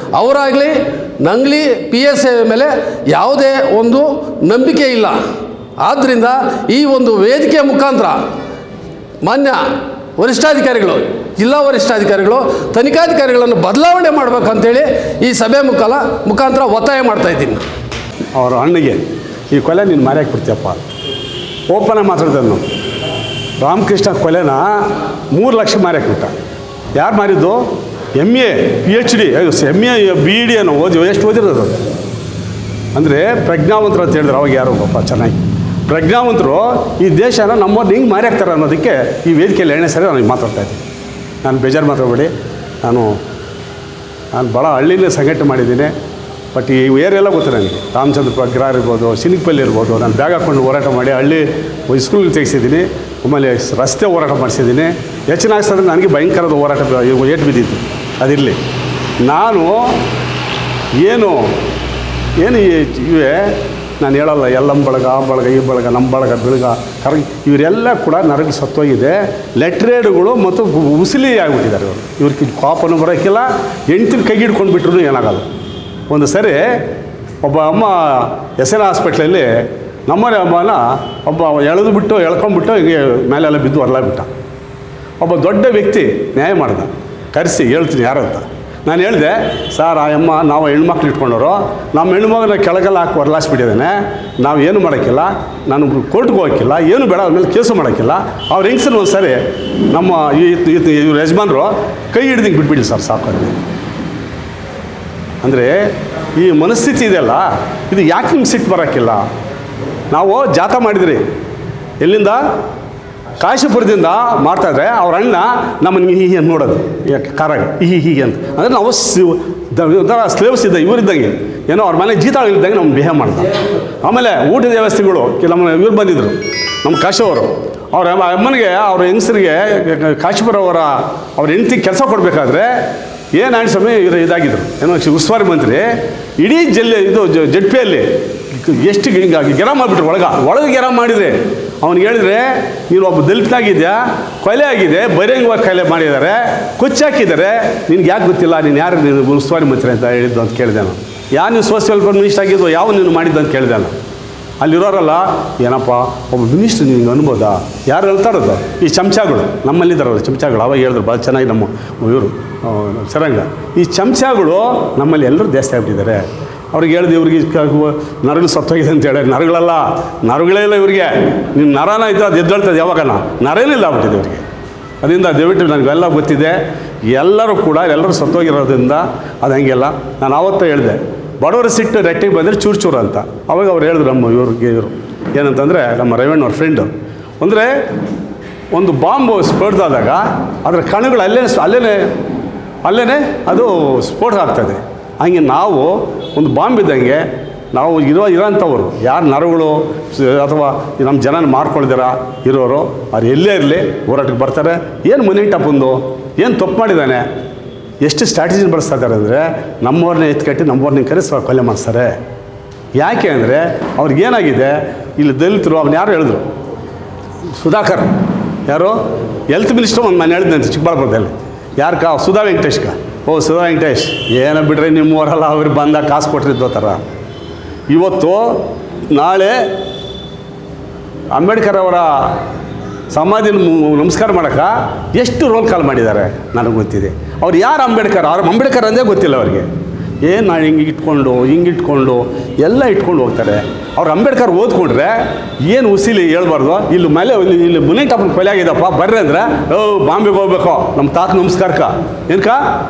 ಅವರಾಗಲಿ ನಂಗ್ಲಿ ಪಿ ಎಸ್ ಎ ಮೇಲೆ ಯಾವುದೇ ಒಂದು ನಂಬಿಕೆ ಇಲ್ಲ ಆದ್ದರಿಂದ ಈ ಒಂದು ವೇದಿಕೆಯ ಮುಖಾಂತರ ಮಾನ್ಯ ವರಿಷ್ಠಾಧಿಕಾರಿಗಳು ಜಿಲ್ಲಾ ವರಿಷ್ಠಾಧಿಕಾರಿಗಳು ತನಿಖಾಧಿಕಾರಿಗಳನ್ನು ಬದಲಾವಣೆ ಮಾಡಬೇಕಂತೇಳಿ ಈ ಸಭೆ ಮುಖಾಲ ಮುಖಾಂತರ ಒತ್ತಾಯ ಮಾಡ್ತಾ ಇದ್ದೀನಿ ಅವ್ರ ಅಣ್ಣಗೆ ಈ ಕೊಲೆ ನೀನು ಮಾರ್ಯಾಕೆ ಬಿಡ್ತೀಯಪ್ಪ ಓಪನ್ ಮಾತಾಡ್ದನು ರಾಮಕೃಷ್ಣ ಕೊಲೆನ ಮೂರು ಲಕ್ಷ ಮಾರ್ಯಾಕೆ ಬಿಟ್ಟ ಯಾರು ಮಾರಿದ್ದು M A P H D M A B D ಅನ್ನೋ ಓದಿ ಎಷ್ಟು ಓದಿರೋದು ಅಂದರೆ ಪ್ರಜ್ಞಾವಂತರು ಅಂತ ಹೇಳಿದ್ರು ಅವಾಗ ಯಾರು ಪಾಪ ಚೆನ್ನಾಗಿ ಪ್ರಜ್ಞಾವಂತರು ಈ ದೇಶನ ನಮ್ಮವ್ರನ್ನ ಹಿಂಗೆ ಮಾರ್ಯಾಕ್ತಾರೆ ಅನ್ನೋದಕ್ಕೆ ಈ ವೇದಿಕೆಯಲ್ಲಿ ಎರಡನೇ ಸರಿ ನಾನು ಮಾತಾಡ್ತಾ ಇದ್ದೀನಿ ನಾನು ಬೇಜಾರು ಮಾತಾಡಬೇಡಿ ನಾನು ನಾನು ಭಾಳ ಹಳ್ಳಿಲೇ ಸಂಘಟನೆ ಮಾಡಿದ್ದೀನಿ ಬಟ್ ಈ ಏರಿಯೆಲ್ಲ ಗೊತ್ತು ನನಗೆ ರಾಮಚಂದ್ರಪುರ ಗ್ರಾರ್ ಇರ್ಬೋದು ಸಿನಿಕ್ಪಲ್ಲಿ ಇರ್ಬೋದು ನಾನು ಬ್ಯಾಗ್ ಹಾಕ್ಕೊಂಡು ಹೋರಾಟ ಮಾಡಿ ಹಳ್ಳಿ ಸ್ಕೂಲ್ಗೆ ತೆಗೆಸಿದ್ದೀನಿ ಆಮೇಲೆ ರಸ್ತೆ ಹೋರಾಟ ಮಾಡಿಸಿದ್ದೀನಿ ಹೆಚ್ಚಿನ ಆಗ್ತದೆ ನನಗೆ ಭಯಂಕರದ ಹೋರಾಟ ಬ- ಏಟು ಬಿದ್ದಿತ್ತು ಅದಿರಲಿ ನಾನು ಏನು ಏನು ಈ- ಇವೆ ನಾನು ಹೇಳಲ್ಲ ಎಲ್ಲಂ ಬಳಗ ಆ ಬಳಗ ಈ ಬಳಗ ನಮ್ಮ ಬಳಗ ಬೆಳಗ ಕರ ಇವರೆಲ್ಲ ಕೂಡ ನರಗಿ ಸತ್ತೋಗಿದೆ ಲೆಟ್ರೇಡ್ಗಳು ಮತ್ತು ಉ- ಉಸಿಲಿ ಆಗಿಬಿಟ್ಟಿದ್ದಾರೆ ಇವರು ಇವ್ರಿಗೆ ಕಾಪನು ಬರೋಕ್ಕಿಲ್ಲ ಹೆಂಡ್ತಿನ ಕೈ ಹಿಡ್ಕೊಂಡು ಬಿಟ್ರು ಏನಾಗಲ್ಲ ಒಂದು ಸರಿ ಒಬ್ಬ ಅಮ್ಮ ಎಸ್ ಎನ್ ಹಾಸ್ಪಿಟ್ಲಲ್ಲಿ ನಮ್ಮನೆ ಅಮ್ಮನ ಒಬ್ಬ ಎಳೆದು ಬಿಟ್ಟು ಎಳ್ಕೊಂಡ್ಬಿಟ್ಟು ಹೀಗೆ ಮೇಲೆಲ್ಲ ಬಿದ್ದು ಹೊರಲಾಗ್ಬಿಟ್ಟ ಒಬ್ಬ ದೊಡ್ಡ ವ್ಯಕ್ತಿ ನ್ಯಾಯ ಮಾಡ್ದ ಕರೆಸಿ ಹೇಳ್ತೀನಿ ಯಾರು ಅಂತ ನಾನು ಹೇಳಿದೆ ಸರ್ ಆ ಅಮ್ಮ ನಾವು ಹೆಣ್ಮಕ್ಳು ಇಟ್ಕೊಂಡವರು ನಮ್ಮ ಹೆಣ್ಮಗನ ಕೆಳಗೆಲ್ಲ ಹಾಕಿ ಹೊರಲಾಸ್ಬಿಟ್ಟಿದ್ದಾನೆ ನಾವು ಏನು ಮಾಡೋಕ್ಕಿಲ್ಲ ನಾನು ಕೋರ್ಟ್ಗೆ ಹೋಗೋಕ್ಕಿಲ್ಲ ಏನು ಬೇಡ ಅವ್ರ ಮೇಲೆ ಕೇಸು ಮಾಡೋಕ್ಕಿಲ್ಲ ಅವ್ರ ಹೆಂಗ್ಸನ್ನು ಒಂದು ಸರಿ ನಮ್ಮ ಈ ಈ- ಇವ್ರ ಯಜಮಾನರು ಕೈ ಹಿಡ್ದಿಂಗೆ ಬಿಟ್ಬಿಡಿ ಸರ್ ಸಾಕು ಅಂದೆ. ಅಂದರೆ ಈ ಮನಸ್ಥಿತಿ ಇದೆಯಲ್ಲ ಇದು ಯಾಕೆ ನಿಮ್ಗೆ ಸಿಟ್ಟು ಬರೋಕ್ಕಿಲ್ಲ ನಾವು ಜಾತ ಮಾಡಿದ್ರಿ ಎಲ್ಲಿಂದ ಕಾಶಿಪುರದಿಂದ ಮಾಡ್ತಾಯಿದ್ರೆ ಅವ್ರ ಅಣ್ಣ ನಮ್ಮನ್ನು ಹೀಗೆ ಅಂತ ನೋಡೋದು ಯಾಕೆ ಕಾರಾಗ ಹೀ ಹೀಗೆ ಅಂತ ಅಂದರೆ ನಾವು ಸಿ- ದ- ಒಂಥರ ಸ್ಲೇವ್ಸ್ ಇದ್ದ ಇವರಿದ್ದಂಗೆ ಏನೋ ಅವ್ರ ಮನೆ ಜೀತ ಇದ್ದಂಗೆ ನಮ್ಗೆ ಬಿಹೇವ್ ಮಾಡ್ದ ಆಮೇಲೆ ಊಟದ ವ್ಯವಸ್ಥೆಗಳು ಕೆ- ನಮ್ಮ ಇವ್ರು ಬಂದಿದ್ದರು ನಮ್ಮ ಕಾಶಿಯವರು ಅವ್ರ ಅಮ್ಮ- ಅಮ್ಮನಿಗೆ ಅವ್ರ ಹೆಂಗಸರಿಗೆ ಕಾಶಿಪುರ ಅವರ ಅವ್ರ ಹೆಂಡತಿ ಕೆಲಸ ಕೊಡಬೇಕಾದ್ರೆ ಏನು ಆಣಿ ಸ್ವಾಮಿ ಇವರು ಇದಾಗಿದ್ರು ಏನೋ ಶಿ- ಉಸ್ತುವಾರಿ ಮಂತ್ರಿ ಇಡೀ ಜಿಲ್ಲೆ ಇದು ಜಡ್ ಪಿಯಲ್ಲಿ ಎಷ್ಟು ಹಿಂಗಾಗಿ ಗೆರ ಮಾಡಿಬಿಟ್ರು ಒಳಗ ಒಳಗೆ ಗೆರ ಮಾಡಿದರೆ ಅವ್ನಿಗೆ ಹೇಳಿದ್ರೆ ನೀನು ಒಬ್ಬ ದಲಿತನಾಗಿದ್ಯಾ ಕೊಲೆ ಆಗಿದೆ ಬಹಿರಂಗವಾಗಿ ಕೊಲೆ ಮಾಡಿದ್ದಾರೆ ಕೊಚ್ಚಾಕಿದ್ದಾರೆ ನಿನ್ಗೆ ಯಾಕೆ ಗೊತ್ತಿಲ್ಲ ನೀನು ಯಾರು ನೀನು ಉಸ್ತುವಾರಿ ಮಂತ್ರಿ ಅಂತ ಹೇಳಿದ್ದು ಅಂತ ಕೇಳಿದೆ ನಾನು ಯಾವ ನೀವು ಸೋಷಿಯಲ್ ವೆಲ್ಫೇರ್ ಮಿನಿಸ್ಟರ್ ಆಗಿದ್ದು ಯಾವ ನೀನು ಮಾಡಿದ್ದು ಅಂತ ಕೇಳಿದೆ ನಾನು ಅಲ್ಲಿರೋರಲ್ಲ ಏನಪ್ಪ ಒಬ್ಬ ಮಿನಿಸ್ಟ್ರ್ ನಿಂಗೆ ಅನ್ಬೋದಾ ಯಾರು ಹೇಳ್ತಾ ಇರೋದು ಈ ಚಮಚಗಳು ನಮ್ಮಲ್ಲಿದ್ದಾರಲ್ಲ ಚಮಚಗಳು ಅವಾಗ ಹೇಳಿದ್ರು ಭಾಳ ಚೆನ್ನಾಗಿ ನಮ್ಮ ಇವರು ಸರಂಗ ಈ ಚಮಚಗಳು ನಮ್ಮಲ್ಲಿ ಎಲ್ಲರೂ ಜಾಸ್ತಿ ಆಗ್ಬಿಟ್ಟಿದ್ದಾರೆ ಅವ್ರಿಗೆ ಹೇಳಿದೆ ಇವ್ರಿಗೆ ನರಗಳು ಸತ್ತೋಗಿದೆ ಅಂತ ಹೇಳಿ ನರಗಳಲ್ಲ ನರಗಳೇ ಇಲ್ಲ ಇವ್ರಿಗೆ ನಿನ್ನ ನರನ ಇದ್ದು ಅದು ಎದ್ದೇಳ್ತದೆ ಯಾವಾಗನ ನರೇನಿಲ್ಲ ಆಗ್ಬಿಟ್ಟಿದೆ ಇವ್ರಿಗೆ ಅದರಿಂದ ದಯವಿಟ್ಟು ನನಗೆಲ್ಲ ಗೊತ್ತಿದೆ ಎಲ್ಲರೂ ಕೂಡ ಎಲ್ಲರೂ ಸತ್ತೋಗಿರೋದ್ರಿಂದ ಅದು ಹಂಗೆಲ್ಲ ನಾನು ಆವತ್ತೇ ಹೇಳಿದೆ ಬಡವರ ಸಿಟ್ಟು ರೆಟ್ಟಿಗೆ ಬಂದರೆ ಚೂರು ಚೂರು ಅಂತ ಅವಾಗ ಅವ್ರು ಹೇಳಿದ್ರು ನಮ್ಮ ಇವ್ರಿಗೆ ಇವರು ಏನಂತಂದರೆ ನಮ್ಮ ರವೀಣ್ ಅವ್ರ ಫ್ರೆಂಡು ಅಂದರೆ ಒಂದು ಬಾಂಬು ಸ್ಫೋಟದಾದಾಗ ಅದರ ಕಣಗಳು ಅಲ್ಲೇ ಅಲ್ಲೇ ಅಲ್ಲೇ ಅದು ಸ್ಫೋಟ ಆಗ್ತದೆ ಹಂಗೆ ನಾವು ಒಂದು ಬಾಂಬ್ ಇದ್ದಂಗೆ ನಾವು ಇರೋ ಇರೋಂಥವ್ರು ಯಾರು ನರಗಳು ಸ- ಅಥವಾ ನಮ್ಮ ಜನನ ಮಾರ್ಕೊಳ್ದಿರ ಇರೋರು ಅವ್ರು ಎಲ್ಲೇ ಇರಲಿ ಹೋರಾಟಕ್ಕೆ ಬರ್ತಾರೆ ಏನು ಮುನಿಂಟಪ್ಪಂದು ಏನು ತಪ್ಪು ಮಾಡಿದ್ದಾನೆ ಎಷ್ಟು ಸ್ಟ್ರಾಟಜಿನ ಬಳಸ್ತಾ ಇದ್ದಾರೆ ಅಂದರೆ ನಮ್ಮವ್ರನ್ನೇ ಎತ್ಕಟ್ಟಿ ನಮ್ಮವ್ರನ್ನ ಕರೆಸಿ ಕೊಲೆ ಮಾಡಿಸ್ತಾರೆ ಯಾಕೆ ಅಂದರೆ ಅವ್ರಿಗೇನಾಗಿದೆ ಇಲ್ಲಿ ದಲಿತರು ಅವ್ನು ಯಾರು ಹೇಳಿದ್ರು ಸುಧಾಕರ್ ಯಾರು ಹೆಲ್ತ್ ಮಿನಿಸ್ಟರ್ ಒಂದು ನಾನು ಹೇಳಿದ್ದೆ ಅಂತ ಚಿಕ್ಕಬಳ್ಳಾಪುರದಲ್ಲಿ ಯಾರು ಕಾ ಸುಧಾ ವೆಂಕಟೇಶ್ಕ ಓ ಸುಧಾ ವೆಂಕಟೇಶ್ ಏನೋ ಬಿಡ್ರಿ ನಿಮ್ಮವರೆಲ್ಲ ಅವ್ರಿಗೆ ಬಂದಾಗ ಕಾಸು ಕೊಟ್ಟಿದ್ದು ಥರ ಇವತ್ತು ನಾಳೆ ಅಂಬೇಡ್ಕರ್ ಅವರ ಸಮಾಧಿ ನಮಸ್ಕಾರ ಮಾಡೋಕೆ ಎಷ್ಟು ರೋಲ್ ಕಾಲ್ ಮಾಡಿದ್ದಾರೆ ನನಗೆ ಗೊತ್ತಿದೆ ಅವ್ರು ಯಾರು ಅಂಬೇಡ್ಕರ್ ಅವ್ರು ಅಂಬೇಡ್ಕರ್ ಅಂದೇ ಗೊತ್ತಿಲ್ಲ ಅವ್ರಿಗೆ ಏನು ನಾನು ಹಿಂಗೆ ಇಟ್ಕೊಂಡು ಹಿಂಗೆ ಇಟ್ಕೊಂಡು ಎಲ್ಲ ಇಟ್ಕೊಂಡು ಹೋಗ್ತಾರೆ ಅವ್ರು ಅಂಬೇಡ್ಕರ್ ಓದ್ಕೊಂಡ್ರೆ ಏನು ಉಸಿಲಿ ಹೇಳ್ಬಾರ್ದು ಇಲ್ಲಿ ಮೇಲೆ ಇಲ್ಲಿ ಇಲ್ಲಿ ಮುನಿ ಟಾಪನ್ ಕೊಲೆ ಆಗಿದಪ್ಪ ಬರ್ರಿ ಅಂದ್ರೆ ಓ ಬಾಂಬೆಗೆ ಹೋಗ್ಬೇಕು ನಮ್ಮ ತಾತ ನಮಸ್ಕಾರಕ್ಕ ಏನಕ್ಕ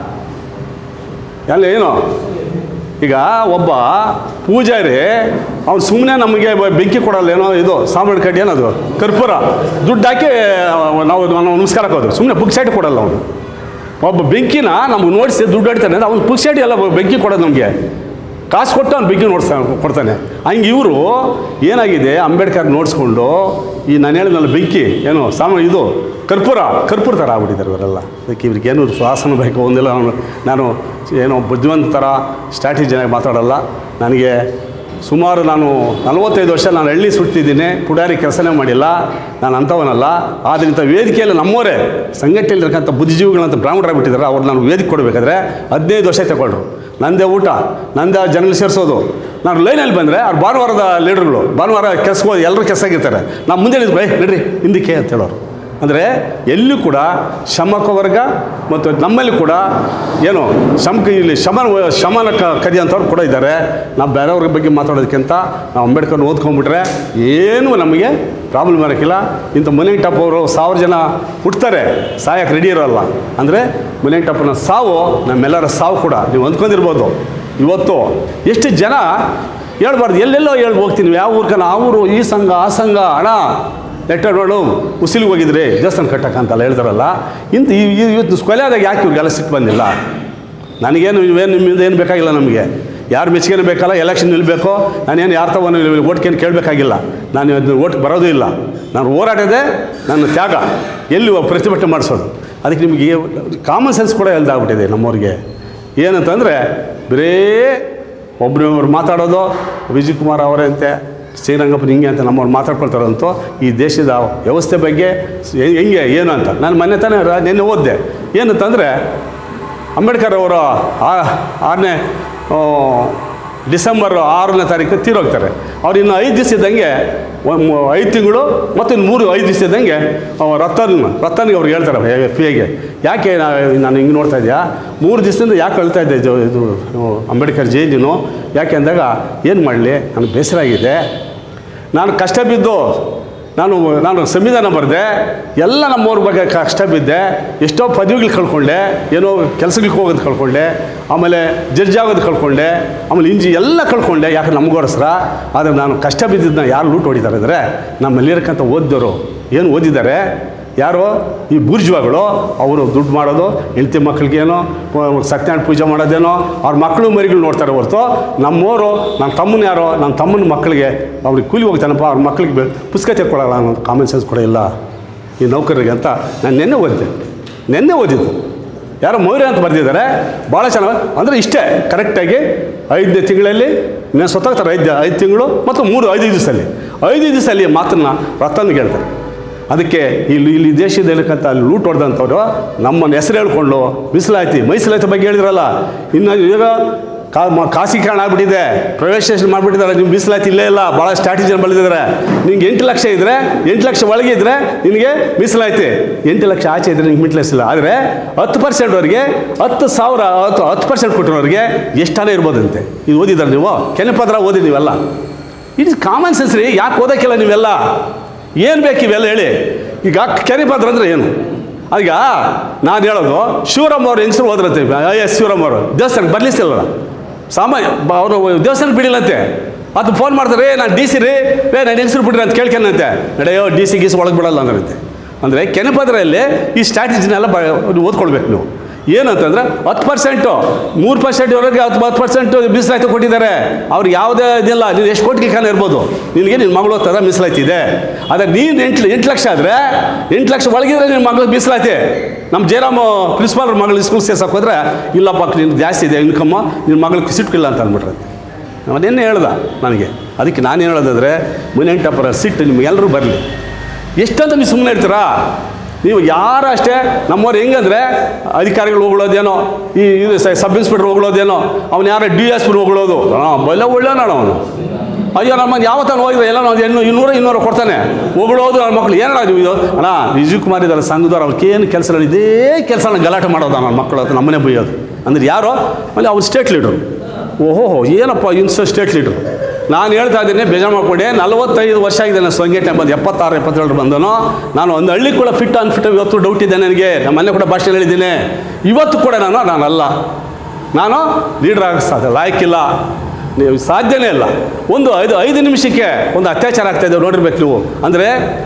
ಎಲ್ಲ ಏನು ಈಗ ಒಬ್ಬ ಪೂಜಾರಿ ಅವ್ನು ಸುಮ್ಮನೆ ನಮಗೆ ಬ- ಬೆಂಕಿ ಕೊಡಲ್ಲ ಏನೋ ಇದು ಸಾಂಬ್ರಾಣಿ ಕಡ್ಡಿ ಏನದು ಕರ್ಪೂರ ದುಡ್ಡು ಹಾಕಿ ನಾವು ನಾವು ನಮಸ್ಕಾರ ಹಾಕೋದು ಸುಮ್ಮನೆ ಬುಕ್ ಸೈಟ್ ಕೊಡಲ್ಲ ಅವನು ಒಬ್ಬ ಬೆಂಕಿನ ನಮ್ಗೆ ನೋಡಿಸಿ ದುಡ್ಡು ಆಡ್ತಾನೆ ಅಂದ್ರೆ ಅವ್ನು ಬುಕ್ ಸೈಟ್ ಎಲ್ಲ ಬೆಂಕಿ ಕೊಡೋದು ನಮಗೆ ಕಾಸು ಕೊಟ್ಟು ಅವ್ನು ಬೆಂಕಿ ನೋಡಿಸ್ತಾನೆ ಕೊಡ್ತಾನೆ ಹಂಗೆ ಇವರು ಏನಾಗಿದೆ ಅಂಬೇಡ್ಕರ್ ನೋಡಿಸ್ಕೊಂಡು ಈ ನಾನು ಹೇಳಿದ್ನಲ್ಲ ಬೆಂಕಿ ಏನು ಸಾಮಾನು ಇದು ಕರ್ಪೂರ ಕರ್ಪೂರ ಥರ ಆಗ್ಬಿಟ್ಟಿದ್ದಾರೆ ಇವರೆಲ್ಲ ಅದಕ್ಕೆ ಇವ್ರಿಗೆ ಏನು ಶ್ವಾಸನ ಬೇಕು ಒಂದಿಲ್ಲ ನಾನು ನಾನು ಏನೋ ಬುದ್ಧಿವಂತ ಥರ ಸ್ಟ್ರಾಟಜಿಯಾಗಿ ಮಾತಾಡಲ್ಲ ನನಗೆ ಸುಮಾರು ನಾನು ನಲವತ್ತೈದು ವರ್ಷ ನಾನು ಹಳ್ಳಿ ಸುತ್ತಿದ್ದೀನಿ ಪುಡಾರಿ ಕೆಲಸನೇ ಮಾಡಿಲ್ಲ ನಾನು ಅಂಥವನಲ್ಲ ಆದರೆ ಇಂಥ ವೇದಿಕೆಯಲ್ಲಿ ನಮ್ಮವರೇ ಸಂಘಟನೆಯಲ್ಲಿರ್ತಕ್ಕಂಥ ಬುದ್ಧಿಜೀವಿಗಳಂತ ಬ್ರಾಹ್ಮಣರಾಗ್ಬಿಟ್ಟಿದ್ದಾರೆ ಅವ್ರು ನಾನು ವೇದಿಕೆ ಕೊಡಬೇಕಾದ್ರೆ ಹದಿನೈದು ವರ್ಷ ತಗೊಳ್ರು ನಂದೇ ಊಟ ನಂದೇ ಜನಗಳು ಸೇರಿಸೋದು ನಾನು ಲೈನಲ್ಲಿ ಬಂದರೆ ಅವ್ರು ಭಾನುವಾರದ ಲೀಡರ್ಗಳು ಭಾನುವಾರ ಕೆಲ್ಸಕ್ಕೆ ಹೋಗಿ ಎಲ್ಲರೂ ಕೆಲ್ಸಾಗಿರ್ತಾರೆ ನಾವು ಮುಂದೆ ನಿಂತ್ಕೊ, ಏ ನಡ್ರಿ ಹಿಂದಕ್ಕೆ ಅಂತ ಹೇಳೋರು ಅಂದರೆ ಎಲ್ಲೂ ಕೂಡ ಶಮಕ ವರ್ಗ ಮತ್ತು ನಮ್ಮಲ್ಲಿ ಕೂಡ ಏನು ಶಮಕ ಇಲ್ಲಿ ಶಮನ ಶಮನ ಕ ಕದಿ ಅಂತವ್ರು ಕೂಡ ಇದ್ದಾರೆ ನಾವು ಬೇರೆಯವ್ರ ಬಗ್ಗೆ ಮಾತಾಡೋದಕ್ಕಿಂತ ನಾವು ಅಂಬೇಡ್ಕರ್ ಓದ್ಕೊಂಡ್ಬಿಟ್ರೆ ಏನೂ ನಮಗೆ ಪ್ರಾಬ್ಲಮ್ ಇರೋಕ್ಕಿಲ್ಲ ಇಂಥ ಮುನಿಂಟಪ್ಪ ಅವರು ಸಾವಿರ ಜನ ಹುಟ್ತಾರೆ ಸಾಯಕ್ಕೆ ರೆಡಿ ಇರೋಲ್ಲ ಅಂದರೆ ಮುನಿಂಟಪ್ಪನ ಸಾವು ನಮ್ಮೆಲ್ಲರ ಸಾವು ಕೂಡ ನೀವು ಅಂದ್ಕೊಂಡಿರ್ಬೋದು ಇವತ್ತು ಎಷ್ಟು ಜನ ಹೇಳ್ಬಾರ್ದು ಎಲ್ಲೆಲ್ಲೋ ಹೇಳಿ ಹೋಗ್ತೀನಿ ಯಾವ ಊರ್ಕನ ಆ ಊರು ಈ ಸಂಘ ಆ ಸಂಘ ಹಣ ಲೆಟರ್ ನೋಡು ಉಸಿಲಿಗೆ ಹೋಗಿದ್ರಿ ದೇವಸ್ಥಾನ ಕಟ್ಟಕ್ಕಂತಲ್ಲ ಹೇಳ್ತಾರಲ್ಲ ಇಂಥ ಈ ಈ- ಇವತ್ತು ಕೊಲೆ ಆದಾಗ ಯಾಕೆ ಇವ್ರಿಗೆಲ್ಲ ಸಿಟ್ಟು ಬಂದಿಲ್ಲ ನನಗೇನು ಇವೇನು ನಿಮ್ಮಿಂದ ಏನು ಬೇಕಾಗಿಲ್ಲ ನಮಗೆ ಯಾರು ಮೆಚ್ಚುಗೆನೂ ಬೇಕಲ್ಲ ಎಲೆಕ್ಷನ್ ನಿಲ್ಲಬೇಕು ನಾನೇನು ಯಾರ ತಗೊಂಡು ಓಟ್ಗೇನು ಕೇಳಬೇಕಾಗಿಲ್ಲ ನಾನು ಅದು ಓಟ್ ಬರೋದು ಇಲ್ಲ ನಾನು ಹೋರಾಟದೇ ನನ್ನ ತ್ಯಾಗ ಎಲ್ಲಿ ಪ್ರತಿಭಟನೆ ಮಾಡಿಸೋದು ಅದಕ್ಕೆ ನಿಮಗೆ ಕಾಮನ್ ಸೆನ್ಸ್ ಕೂಡ ಇಲ್ದಾಗ್ಬಿಟ್ಟಿದೆ ನಮ್ಮವ್ರಿಗೆ ಏನಂತಂದರೆ ಬರೇ ಒಬ್ರೊಬ್ರು ಮಾತಾಡೋದು ವಿಜಯ್ ಕುಮಾರ್ ಅವರೇ ಅಂತೆ ಶ್ರೀರಂಗಪ್ಪನ ಹಿಂಗೆ ಅಂತ ನಮ್ಮವ್ರು ಮಾತಾಡ್ಕೊಳ್ತಾರಂತೂ ಈ ದೇಶದ ವ್ಯವಸ್ಥೆ ಬಗ್ಗೆ ಹೆಂಗೆ ಹೆಂಗೆ ಏನು ಅಂತ ನಾನು ಮೊನ್ನೆ ತಾನೇ ರ- ನಿನ್ನೆ ಓದಿದೆ ಏನಂತಂದರೆ ಅಂಬೇಡ್ಕರ್ ಅವರು ಆ- ಆರನೇ ಆ, ಡಿಸೆಂಬರ್ ಆರನೇ ತಾರೀಕು ತೀರೋಗ್ತಾರೆ ಅವ್ರು ಇನ್ನು ಐದು ದಿವಸ ಇದ್ದಂಗೆ ಐದು ತಿಂಗಳು ಮತ್ತು ಇನ್ನು ಮೂರು ಐದು ದಿವಸ ಇದ್ದಂಗೆ ಅವ ರತನ್ ರತನ್ಗೆ ಅವ್ರು ಹೇಳ್ತಾರೆ ಪಿ ಎಗೆ ಯಾಕೆ ನಾ- ನಾನು ಹಿಂಗೆ ನೋಡ್ತಾ ಇದೆಯಾ ಮೂರು ದಿವಸದಿಂದ ಯಾಕೆ ಅಳ್ತಾ ಇದ್ದೆ ಜೊ ಇದು ಆ, ಅಂಬೇಡ್ಕರ್ ಜಯಂತಿನು ಯಾಕೆ ಅಂದಾಗ ಏನು ಮಾಡಲಿ ನನಗೆ ಬೇಸರ ಆಗಿದೆ ನಾನು ಕಷ್ಟ ಬಿದ್ದು ನಾನು ನಾನು ಸಂವಿಧಾನ ಬರೆದೆ ಎಲ್ಲ ನಮ್ಮವ್ರ ಬಗ್ಗೆ ಕಷ್ಟ ಬಿದ್ದೆ ಎಷ್ಟೋ ಪದವಿಗಳು ಕಳ್ಕೊಂಡೆ ಏನೋ ಕೆಲಸಗಳಿಗೆ ಹೋಗೋದು ಕಳ್ಕೊಂಡೆ ಆಮೇಲೆ ಜಡ್ಜ್ ಆಗೋದು ಕಳ್ಕೊಂಡೆ ಆಮೇಲೆ ಇಂಜಿ ಎಲ್ಲ ಕಳ್ಕೊಂಡೆ ಯಾಕೆ ನಮಗೋಸ್ಕರ ಆದರೆ ನಾನು ಕಷ್ಟ ಬಿದ್ದಿದ್ದನ್ನ ಯಾರು ಲೂಟ್ ಹೊಡಿತಾರೆ ಅಂದರೆ ನಮ್ಮಲ್ಲಿರಕ್ಕಂಥ ಓದಿದವರು ಏನು ಓದಿದ್ದಾರೆ ಯಾರೋ ಈ ಬೂರ್ಜುವಾಗಳು ಅವರು ದುಡ್ಡು ಮಾಡೋದು ಹೆಂಡತಿ ಮಕ್ಕಳಿಗೇನೋ ಸತ್ಯನಾರಾಯಣ ಪೂಜೆ ಮಾಡೋದೇನೋ ಅವ್ರ ಮಕ್ಕಳು ಮರಿಗಳು ನೋಡ್ತಾರೆ ಹೊರತು ನಮ್ಮೋರು ನನ್ನ ತಮ್ಮನ ಯಾರೋ ನನ್ನ ತಮ್ಮನ ಮಕ್ಕಳಿಗೆ ಅವ್ರಿಗೆ ಕೂಲಿ ಹೋಗ್ತಾನಪ್ಪ ಅವ್ರ ಮಕ್ಕಳಿಗೆ ಬೆ- ಪುಸ್ತಕ ತೆಕ್ಕೊಳ್ಳಲ್ಲ ಅನ್ನೋ ಕಾಮನ್ ಸೆನ್ಸ್ ಕೂಡ ಇಲ್ಲ ಈ ನೌಕರರಿಗೆ ಅಂತ ನಾನು ನಿನ್ನೆ ಓದಿದೆ ನಿನ್ನೆ ಓದಿದ್ದು ಯಾರೋ ಮೌರ್ಯ ಅಂತ ಬರೆದಿದ್ದಾರೆ ಭಾಳ ಚೆನ್ನಾಗಿ ಅಂದರೆ ಇಷ್ಟೇ ಕರೆಕ್ಟಾಗಿ ಐದನೇ ತಿಂಗಳಲ್ಲಿ ನಾನು ಸೊತ್ತಾಗ್ತಾರೆ ಐದು ಐದು ತಿಂಗಳು ಮತ್ತು ಮೂರು ಐದು ದಿವಸದಲ್ಲಿ ಐದು ದಿವಸದಲ್ಲಿ ಮಾತನ್ನ ರತನ್ಗೆ ಹೇಳ್ತಾರೆ ಅದಕ್ಕೆ ಇಲ್ಲಿ ಇಲ್ಲಿ ದೇಶದಲ್ಲಿರ್ತಕ್ಕಂಥ ಅಲ್ಲಿ ಲೂಟ್ ಹೊಡೆದಂಥವ್ರು ನಮ್ಮನ್ನು ಹೆಸರು ಹೇಳ್ಕೊಂಡು ಮೀಸಲಾತಿ ಮೀಸಲಾತಿ ಬಗ್ಗೆ ಹೇಳಿದ್ರಲ್ಲ ಇನ್ನು ಈಗ ಕಾ ಮ- ಖಾಸಗೀಕರಣ ಆಗ್ಬಿಟ್ಟಿದೆ ಪ್ರೈವೇಟೈಸೇಷನ್ ಮಾಡಿಬಿಟ್ಟಿದ್ದಾರೆ ನಿಮ್ಮ ಮೀಸಲಾತಿ ಇಲ್ಲೇ ಇಲ್ಲ ಭಾಳ ಸ್ಟ್ರಾಟಜಿ ಬೆಳೆದಿದ್ದಾರೆ ನಿಂಗೆ ಎಂಟು ಲಕ್ಷ ಇದ್ದರೆ ಎಂಟು ಲಕ್ಷ ಒಳಗೆ ಇದ್ದರೆ ನಿನಗೆ ಮೀಸಲಾತಿ ಎಂಟು ಲಕ್ಷ ಆಚೆ ಇದ್ದರೆ ನಿಂಗೆ ಮಿಟ್ಲೆಸಿಲ್ಲ ಆದರೆ ಹತ್ತು ಪರ್ಸೆಂಟ್ವರೆಗೆ ಹತ್ತು ಸಾವಿರ ಹತ್ತು ಹತ್ತು ಪರ್ಸೆಂಟ್ ಕೊಟ್ಟಿರೋರಿಗೆ ಎಷ್ಟು ಹಣ ಇರ್ಬೋದಂತೆ ಇದು ಓದಿದ್ದಾರೆ ನೀವು ಕೆನಪದ್ರ ಓದಿ ನೀವೆಲ್ಲ ಇಟ್ ಇಸ್ ಕಾಮನ್ ಸೆನ್ಸ್ ರೀ ಯಾಕೆ ಓದೋಕ್ಕಿಲ್ಲ ನೀವೆಲ್ಲ ಏನು ಬೇಕು ಇವೆಲ್ಲ ಹೇಳಿ ಈಗ ಕೆರೆಪದ್ರ ಅಂದರೆ ಏನು ಈಗ ನಾನು ಹೇಳೋದು ಶಿವರಾಮ್ ಅವ್ರ ಹೆಂಗಸರು ಹೋದ್ರಂತೆ ಐ ಎಸ್ ಶಿವರಾಮ್ ಅವರು ದೇವಸ್ಥಾನಕ್ಕೆ ಬರ್ಲಿಸಿಲ್ಲ ಸಾಮಾನ್ಯ ಬ- ಅವರು ದೇವಸ್ಥಾನ ಬಿಡಿಲ್ಲಂತೆ ಅದು ಫೋನ್ ಮಾಡ್ತಾರೆ "ಏ, ನಾನು ಡಿ ಸಿ ರೀ ಏ ನಾನು ಹೆಂಗಸರು ಬಿಡ್ರಿ ಅಂತ ಕೇಳ್ಕೊಂಡಂತೆ ನಡೆಯೋ ಡಿ ಸಿ ಗೀಸ್ ಒಳಗೆ ಬಿಡಲ್ಲ ಅಂದ್ರಂತೆ ಅಂದರೆ ಕೆನಪದ್ರಲ್ಲಿ ಈ ಸ್ಟ್ರಾಟಜಿನೆಲ್ಲ ಬ ಓದ್ಕೊಳ್ಬೇಕು ನೀವು ಏನಂತಂದ್ರೆ ಹತ್ತು ಪರ್ಸೆಂಟು ಮೂರು ಪರ್ಸೆಂಟ್ವರೆಗೆ ಹತ್ತು ಹತ್ತು ಪರ್ಸೆಂಟು ಮೀಸಲಾತಿ ಕೊಟ್ಟಿದ್ದಾರೆ ಅವ್ರಿಗೆ ಯಾವುದೇ ಇದಿಲ್ಲ ನೀನು ಎಷ್ಟು ಕೋಟಿಗೆ ಕಾಲ ಇರ್ಬೋದು ನಿನಗೆ ನಿನ್ನ ಮಗಳು ಥರ ಮೀಸಲಾತಿ ಇದೆ ಆದರೆ ನೀನು ಎಂಟು ಎಂಟು ಲಕ್ಷ ಆದರೆ ಎಂಟು ಲಕ್ಷ ಒಳಗಿದ್ರೆ ನಿನ್ನ ಮಗಳಿಗೆ ಮೀಸಲಾತಿ ನಮ್ಮ ಜಯರಾಮ್ ಪ್ರಿನ್ಸಿಪಾಲ್ ಮಗಳು ಸ್ಕೂಲ್ ಸೇರ್ಸಕ್ಕೆ ಹೋದ್ರೆ ಇಲ್ಲಪ್ಪ ನಿನ್ಗೆ ಜಾಸ್ತಿ ಇದೆ ಇನ್ಕಮ್ಮ ನಿನ್ನ ಮಗಳಿಗೆ ಸಿಟ್ಟಿಲ್ಲ ಅಂತ ಅಂದ್ಬಿಟ್ರೆ ಅವನೇನು ಹೇಳ್ದ ನನಗೆ ಅದಕ್ಕೆ ನಾನೇನು ಹೇಳೋದಾದ್ರೆ ಮುನೆಂಟಪ್ಪರ ಸಿಟ್ಟು ನಿಮಗೆಲ್ಲರೂ ಬರಲಿ ಎಷ್ಟಂತ ನೀವು ಸುಮ್ಮನೆ ಇರ್ತೀರಾ ನೀವು ಯಾರು ಅಷ್ಟೇ ನಮ್ಮವ್ರು ಹೆಂಗಂದ್ರೆ ಅಧಿಕಾರಿಗಳು ಹೊಗಳೋದೇನೋ ಈ ಇದು ಸ- ಸಬ್ ಇನ್ಸ್ಪೆಕ್ಟರ್ ಹೊಗಳೋದೇನೋ ಅವ್ನು ಯಾರೋ ಡಿ ಎಸ್ ಪಿ ಹೊಗಳೋದು ಹಾಂ ಬಲ್ಲ ಒಳ್ಳೆ ನಾನು ಅವನು ಅಯ್ಯೋ ನಮ್ಮ ಯಾವತ್ತಾನು ಹೋಗಿದ್ರೆ ಎಲ್ಲ ಒಂದು ಇನ್ನೂ ಇನ್ನೂರು ಇನ್ನೂರು ಕೊಡ್ತಾನೆ ಹೊಗಳೋದು ನನ್ನ ಮಕ್ಕಳು ಏನಣ್ಣ ನೀವು ಇದು ಅಣ್ಣ ವಿಜಯ್ ಕುಮಾರ್ ಇದ್ದಾರೆ ಸಂಘದವ್ರು ಅವ್ರಿಗೆ ಏನು ಕೆಲಸ ಇದೇ ಕೆಲಸನ ಗಲಾಟೆ ಮಾಡೋದು ನನ್ನ ಮಕ್ಕಳು ಹತ್ರ ನಮ್ಮನೆ ಬೈಯೋದು ಅಂದ್ರೆ ಯಾರೋ ಅಲ್ಲಿ ಅವ್ನು ಸ್ಟೇಟ್ ಲೀಡ್ರು ಓಹೋ ಏನಪ್ಪ ಇನ್ಸ ಸ್ಟೇಟ್ ಲೀಡ್ರು ನಾನು ಹೇಳ್ತಾ ಇದ್ದೀನಿ ಬೇಜಾರು ಮಾಡ್ಕೊಂಡೆ ನಲವತ್ತೈದು ವರ್ಷ ಆಗಿದೆ ನಾನು ಸಂಘಟನೆ ಬಂದು ಎಪ್ಪತ್ತಾರು ಎಪ್ಪತ್ತೇಳರು ಬಂದನು ನಾನು ಒಂದು ಹಳ್ಳಿ ಕೂಡ ಫಿಟ್ ಅನ್ಫಿಟ್ ಇವತ್ತು ಡೌಟ್ ಇದೆ ನನಗೆ ನಮ್ಮ ಮನೆ ಕೂಡ ಭಾಷೆ ಹೇಳಿದ್ದೀನಿ ಇವತ್ತು ಕೂಡ ನಾನು ನಾನಲ್ಲ ನಾನು ಲೀಡರ್ ಆಗ ಸಾಧ್ಯ ಲಾಯಕ್ಕಿಲ್ಲ ನೀವು ಸಾಧ್ಯನೇ ಇಲ್ಲ ಒಂದು ಐದು ಐದು ನಿಮಿಷಕ್ಕೆ ಒಂದು ಅತ್ಯಾಚಾರ ಆಗ್ತಾ ಇದೆ ನೋಡಿರ್ಬೇಕು ನೀವು ಅಂದರೆ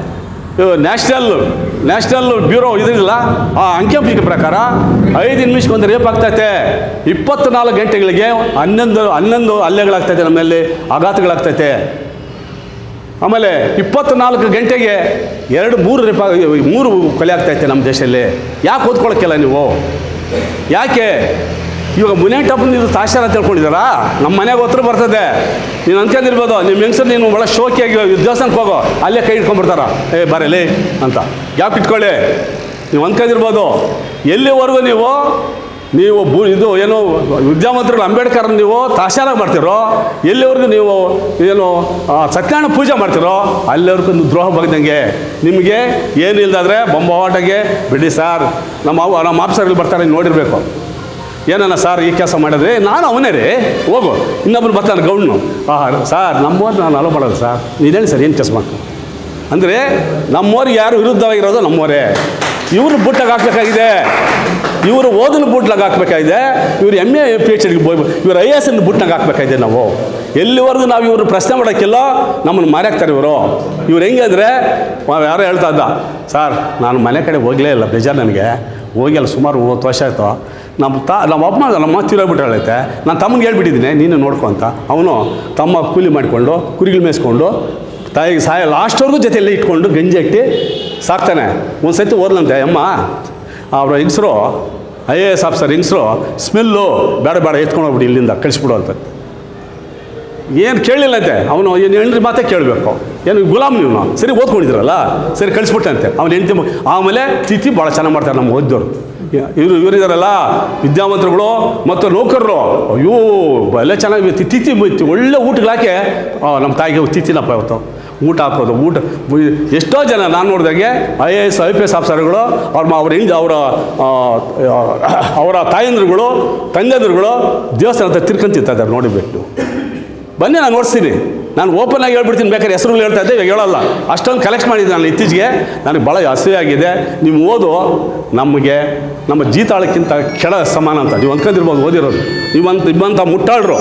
ನ್ಯಾಷನಲ್ ನ್ಯಾಷನಲ್ ಬ್ಯೂರೋ ಇದರಿಲ್ಲ ಆ ಅಂಕಿಅಂಶದ ಪ್ರಕಾರ ಐದು ನಿಮಿಷಕ್ಕೆ ಒಂದು ರೇಪ್ ಆಗ್ತೈತೆ ಇಪ್ಪತ್ನಾಲ್ಕು ಗಂಟೆಗಳಿಗೆ ಹನ್ನೊಂದು ಹನ್ನೊಂದು ಹಲ್ಲೆಗಳಾಗ್ತೈತೆ ನಮ್ಮಲ್ಲಿ ಆಘಾತಗಳಾಗ್ತೈತೆ ಆಮೇಲೆ ಇಪ್ಪತ್ನಾಲ್ಕು ಗಂಟೆಗೆ ಎರಡು ಮೂರು ರೇಪ ಮೂರು ಕೊಲೆ ಆಗ್ತೈತೆ ನಮ್ಮ ದೇಶದಲ್ಲಿ ಯಾಕೆ ಓದ್ಕೊಳಕ್ಕಿಲ್ಲ ನೀವು ಯಾಕೆ ಇವಾಗ ಮುನೇಟಪ್ಪನ ಇದು ತಾಶಾರ ಅಂತ ತಿಳ್ಕೊಂಡಿದ್ದಾರಾ ನಮ್ಮ ಮನೆಗೆ ಒತ್ತರು ಬರ್ತದೆ ನೀನು ಅನ್ಕೊಂಡಿರ್ಬೋದು ನಿಮ್ಮ ಹೆಂಗಸರು ನೀನು ಒಳ್ಳೆ ಶೋಕಿಯಾಗಿ ದೇವಸ್ಥಾನಕ್ಕೆ ಹೋಗೋ ಅಲ್ಲೇ ಕೈ ಇಟ್ಕೊಂಡ್ಬಿಡ್ತಾರ ಏ ಬರಲಿ ಅಂತ ಯಾಕೆ ಇಟ್ಕೊಳ್ಳಿ ನೀವು ಅನ್ಕೊಂಡಿರ್ಬೋದು ಎಲ್ಲಿವರೆಗೂ ನೀವು ನೀವು ಬು ಇದು ಏನು ವಿದ್ಯಾವಂತರುಗಳು ಅಂಬೇಡ್ಕರ್ ನೀವು ತಾಶಾರ ಮಾಡ್ತಿರೋ ಎಲ್ಲಿವರೆಗೂ ನೀವು ಏನು ಆ, ಸತ್ಯನಾರಾಯಣ ಪೂಜೆ ಮಾಡ್ತಿರೋ ಅಲ್ಲಿವರೆಗೂ ನೀವು ದ್ರೋಹ ಬಗ್ದಂಗೆ ನಿಮಗೆ ಏನಿಲ್ಲದಾದ್ರೆ ಬೊಂಬಾಟಗೆ ಬಿಡಿ ಸರ್ ನಮ್ಮ ಅವ್- ನಮ್ಮ ಆಫೀಸರ್ಗಳು ಬರ್ತಾರೆ ನೋಡಿರಬೇಕು ಏನನ್ನ ಸರ್ ಈ ಕೆಲಸ ಮಾಡಿದ್ರೆ ನಾನು ಅವನೇ ರೀ ಹೋಗು ಇನ್ನೊಬ್ರು ಬರ್ತಾನೆ ಗೌಡ್ನು ಹಾಂ ಸರ್ ನಮ್ಮವ್ರು ನಾನು ಅಲೋ ಮಾಡೋದು ಸರ್ ನೀನೇನು ಸರ್ ಏನು ಕೆಲಸ ಮಾಡ್ತೀನಿ ಅಂದರೆ ನಮ್ಮವ್ರಿಗೆ ಯಾರು ವಿರುದ್ಧವಾಗಿರೋದು ನಮ್ಮವರೇ ಇವರು ಬುಟ್ಟಾಗ ಹಾಕ್ಬೇಕಾಗಿದೆ ಇವರು ಓದನ್ನು ಬುಟ್ಲಾಗ ಹಾಕ್ಬೇಕಾಗಿದೆ ಇವರು ಎಮ್ ಎ ಪಿ ಎಚ್ ಡಿಗೆ ಇವರು ಐ ಎಸ್ ಬುಟ್ನಾಗ ಹಾಕ್ಬೇಕಾಗಿದೆ ನಾವು ಎಲ್ಲಿವರೆಗೂ ನಾವು ಇವರು ಪ್ರಶ್ನೆ ಮಾಡೋಕ್ಕಿಲ್ಲ ನಮ್ಮನ್ನು ಮಾರ್ಯಾಕ್ತಾರೆ ಇವರು ಇವ್ರು ಹೆಂಗೆ ಅಂದರೆ ಯಾರೋ ಹೇಳ್ತಾ ಇದ್ದ ಸರ್ ನಾನು ಮನೆ ಕಡೆ ಹೋಗಲೇ ಇಲ್ಲ ಬೇಜಾರು ನನಗೆ ಹೋಗಿಲ್ಲ ಸುಮಾರು ಮೂವತ್ತು ವರ್ಷ ಆಯಿತು ನಮ್ಮ ತಾ ನಮ್ಮ ಅಪ್ಪ ನಮ್ಮ ತೀರೋಗ್ಬಿಟ್ಟಾಳೈತೆ ನಾನು ತಮ್ಮನಿಗೆ ಹೇಳ್ಬಿಟ್ಟಿದ್ದೀನಿ ನೀನು ನೋಡ್ಕೊ ಅಂತ ಅವನು ತಮ್ಮ ಕೂಲಿ ಮಾಡಿಕೊಂಡು ಕುರಿಗಳು ಮೇಯಿಸ್ಕೊಂಡು ತಾಯಿಗೆ ಸಾಯ ಲಾಸ್ಟ್ವರೆಗೂ ಜೊತೆಯಲ್ಲಿ ಇಟ್ಕೊಂಡು ಗಂಜಿ ಇಟ್ಟು ಸಾಕ್ತಾನೆ ಒಂದು ಸತಿ ಓದ್ಲಂತೆ ಅಮ್ಮ ಅವರ ಹೆಂಗಸರು ಐ ಎ ಎಸ್ ಆಫೀಸರ್ ಹೆಂಗಸರು ಸ್ಮೆಲ್ಲು ಬೇಡ ಬೇಡ ಎತ್ಕೊಂಡು ಹೋಗ್ಬಿಡಿ ಇಲ್ಲಿಂದ ಕಳಿಸ್ಬಿಡು ಅಂತ ಏನು ಕೇಳಿಲ್ಲಂತೆ ಅವನು ಏನು ಹೆಣ್ರಿ ಮಾತೇ ಕೇಳಬೇಕು ಏನು ಗುಲಾಮ್ ನೀವು ಸರಿ ಓದ್ಕೊಂಡಿದ್ರಲ್ಲ ಸರಿ ಕಳಿಸ್ಬಿಟ್ಟಂತೆ ಅವ್ನು ಹೆಂಡತಿ ಮ- ಆಮೇಲೆ ತಿಥಿ ಭಾಳ ಚೆನ್ನಾಗಿ ಮಾಡ್ತಾರೆ ನಮ್ಮ ಓದ್ದೋರು ಇವರು ಇವರಿದಾರಲ್ಲ ವಿದ್ಯಾವಂತರುಗಳು ಮತ್ತು ನೌಕರರು ಅಯ್ಯೋ ಎಲ್ಲ ಚೆನ್ನಾಗಿ ತಿ- ತಿಥಿ ಮುಯ್ತು ಒಳ್ಳೆ ಊಟಗಳು ಹಾಕಿ ಆ, ನಮ್ಮ ತಾಯಿಗೆ ತಿಥಿನಪ್ಪ ಇವತ್ತು ಊಟ ಹಾಕೋದು ಊಟ ಉಯ್- ಎಷ್ಟೋ ಜನ ನಾನು ನೋಡಿದಾಗೆ I A S I P S ಆಫೀಸರ್ಗಳು ಅವ್ರ ಮ- ಅವ್ರ ಹಿಂದೆ ಅವರ ಆ, ಆ, ಅವರ ತಾಯಂದ್ರುಗಳು ತಂದೆಂದ್ರುಗಳು ದೇವಸ್ಥಾನ ಹತ್ರ ತಿರ್ಕೊಂಡು ತಿಂತಾ ನೋಡಿಬೇಕು ನೀವು ಬನ್ನಿ ನಾನು ನೋಡ್ತೀನಿ ನಾನು ಓಪನ್ ಆಗಿ ಹೇಳ್ಬಿಡ್ತೀನಿ ಬೇಕಾದ್ರೆ ಹೆಸರುಗಳು ಹೇಳ್ತಾ ಇದ್ದೆ ಇವಾಗ ಹೇಳಲ್ಲ ಅಷ್ಟೊಂದು ಕಲೆಕ್ಟ್ ಮಾಡಿದ್ದೆ ನಾನು ಇತ್ತೀಚೆಗೆ ನನಗೆ ಭಾಳ ಅಸೂಯೆ ಆಗಿದೆ ನೀವು ಓದು ನಮಗೆ ನಮ್ಮ ಜೀತಾಳಕ್ಕಿಂತ ಕೆಳ ಸಮಾನ ಅಂತ ನೀವು ಅಂದ್ಕೊಂಡಿರ್ಬೋದು ಓದಿರೋದು ನೀವಂತ ನಿಮ್ಮಂಥ ಮುಟ್ಟಾಳ್ರು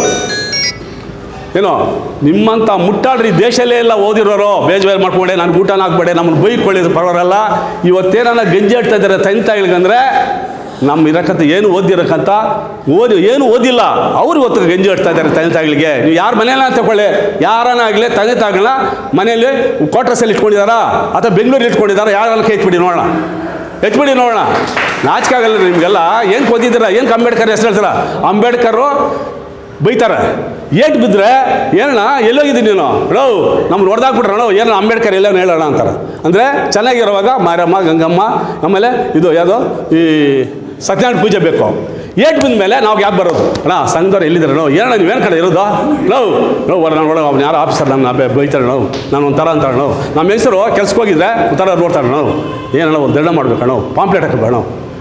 ಏನೋ ನಿಮ್ಮಂಥ ಮುಟ್ಟಾಡ್ರಿ ದೇಶಲ್ಲೇ ಎಲ್ಲ ಓದಿರೋರು ಬೇಜವಾರು ಮಾಡ್ಕೊಂಡೆ ನಾನು ಊಟನ ಹಾಕ್ಬೇಡೆ ನಮ್ಮನ್ನು ಬೈಕೊಳ್ಳಿದ್ರು ಪರವರಲ್ಲ ಇವತ್ತೇನಾರ ಗಂಜಿ ಆಡ್ತಾ ಇದ್ದಾರೆ ತಂದೆ ತಾಯಿಗಳಿಗಂದ್ರೆ ನಮ್ಮ ಇರಕ್ಕಂತ ಏನು ಓದಿರಕ್ಕಂತ ಓದಿ ಏನು ಓದಿಲ್ಲ ಅವ್ರು ಇವತ್ತು ಗಂಜಿ ಆಡ್ತಾ ಇದ್ದಾರೆ ತಂದೆ ತಾಯಿಗಳಿಗೆ ನೀವು ಯಾರ ಮನೆಯಲ್ಲ ತಗೊಳ್ಳಿ ಯಾರನ್ನ ಆಗಲಿ ತಂದೆ ತಾಯಿಗಳನ್ನ ಮನೆಯಲ್ಲಿ ಕ್ವಾರ್ಟರ್ಸಲ್ಲಿ ಇಟ್ಕೊಂಡಿದ್ದಾರಾ ಅಥವಾ ಬೆಂಗಳೂರಲ್ಲಿ ಇಟ್ಕೊಂಡಿದ್ದಾರಾ ಯಾರನ್ನ ಕೈ ಎತ್ಬಿಡಿ ನೋಡೋಣ ಎತ್ಬಿಡಿ ನೋಡೋಣ ನಾಚಿಕೆ ಆಗಲ್ಲ ನಿಮಗೆಲ್ಲ ಏನು ಓದಿದ್ದೀರಾ ಏನು ಅಂಬೇಡ್ಕರ್ ಹೆಸರು ಹೇಳ್ತೀರಾ ಅಂಬೇಡ್ಕರು ಬೈತಾರೆ ಏಟ್ ಬಿದ್ದರೆ ಏನಣ್ಣ ಎಲ್ಲೋಗಿದ್ದೀನಿ ನೀನು ಹೇಳೋ ನಮ್ಗೆ ಹೊಡೆದಾಕ್ಬಿಟ್ರಣ ಏನೋ ಅಂಬೇಡ್ಕರ್ ಎಲ್ಲೋ ಹೇಳೋಣ ಅಂತಾರೆ ಅಂದರೆ ಚೆನ್ನಾಗಿರುವಾಗ ಮಾರಮ್ಮ ಗಂಗಮ್ಮ ಆಮೇಲೆ ಇದು ಯಾವುದು ಈ ಸತ್ಯನಾರಾಯಣ ಪೂಜೆ ಬೇಕು ಏಟ್ ಬಿದ್ದ ಮೇಲೆ ನಾವು ಯಾಕೆ ಬರೋದು ಅಣ್ಣ ಸಂಘದವ್ರು ಎಲ್ಲಿದ್ದಾರೆ ನಾವು ಏನಣ್ಣ ನೀವೇನು ಕಡೆ ಇರೋದು ನಾವು ನಾವು ನಾನು ನೋಡೋ ಅವ್ನು ಯಾರೋ ಆಫೀಸರ್ ನನ್ನ ಬೆ- ಬೈತಾರೆ ನಾವು ನಾನು ಒಂಥರ ಅಂತಾಳೆ ನಾವು ನಮ್ಮ ಹೆಸರು ಕೆಲ್ಸಕ್ಕೆ ಹೋಗಿದ್ರೆ ಒಂಥರ ನೋಡ್ತಾರೆ ನಾವು ಏನಣ್ಣ ಒಂದು ದಂಡ ಮಾಡ್ಬೇಕಣ್ಣ ಪಾಂಪ್ಲೆಟ್ ಹಾಕಬೇಡ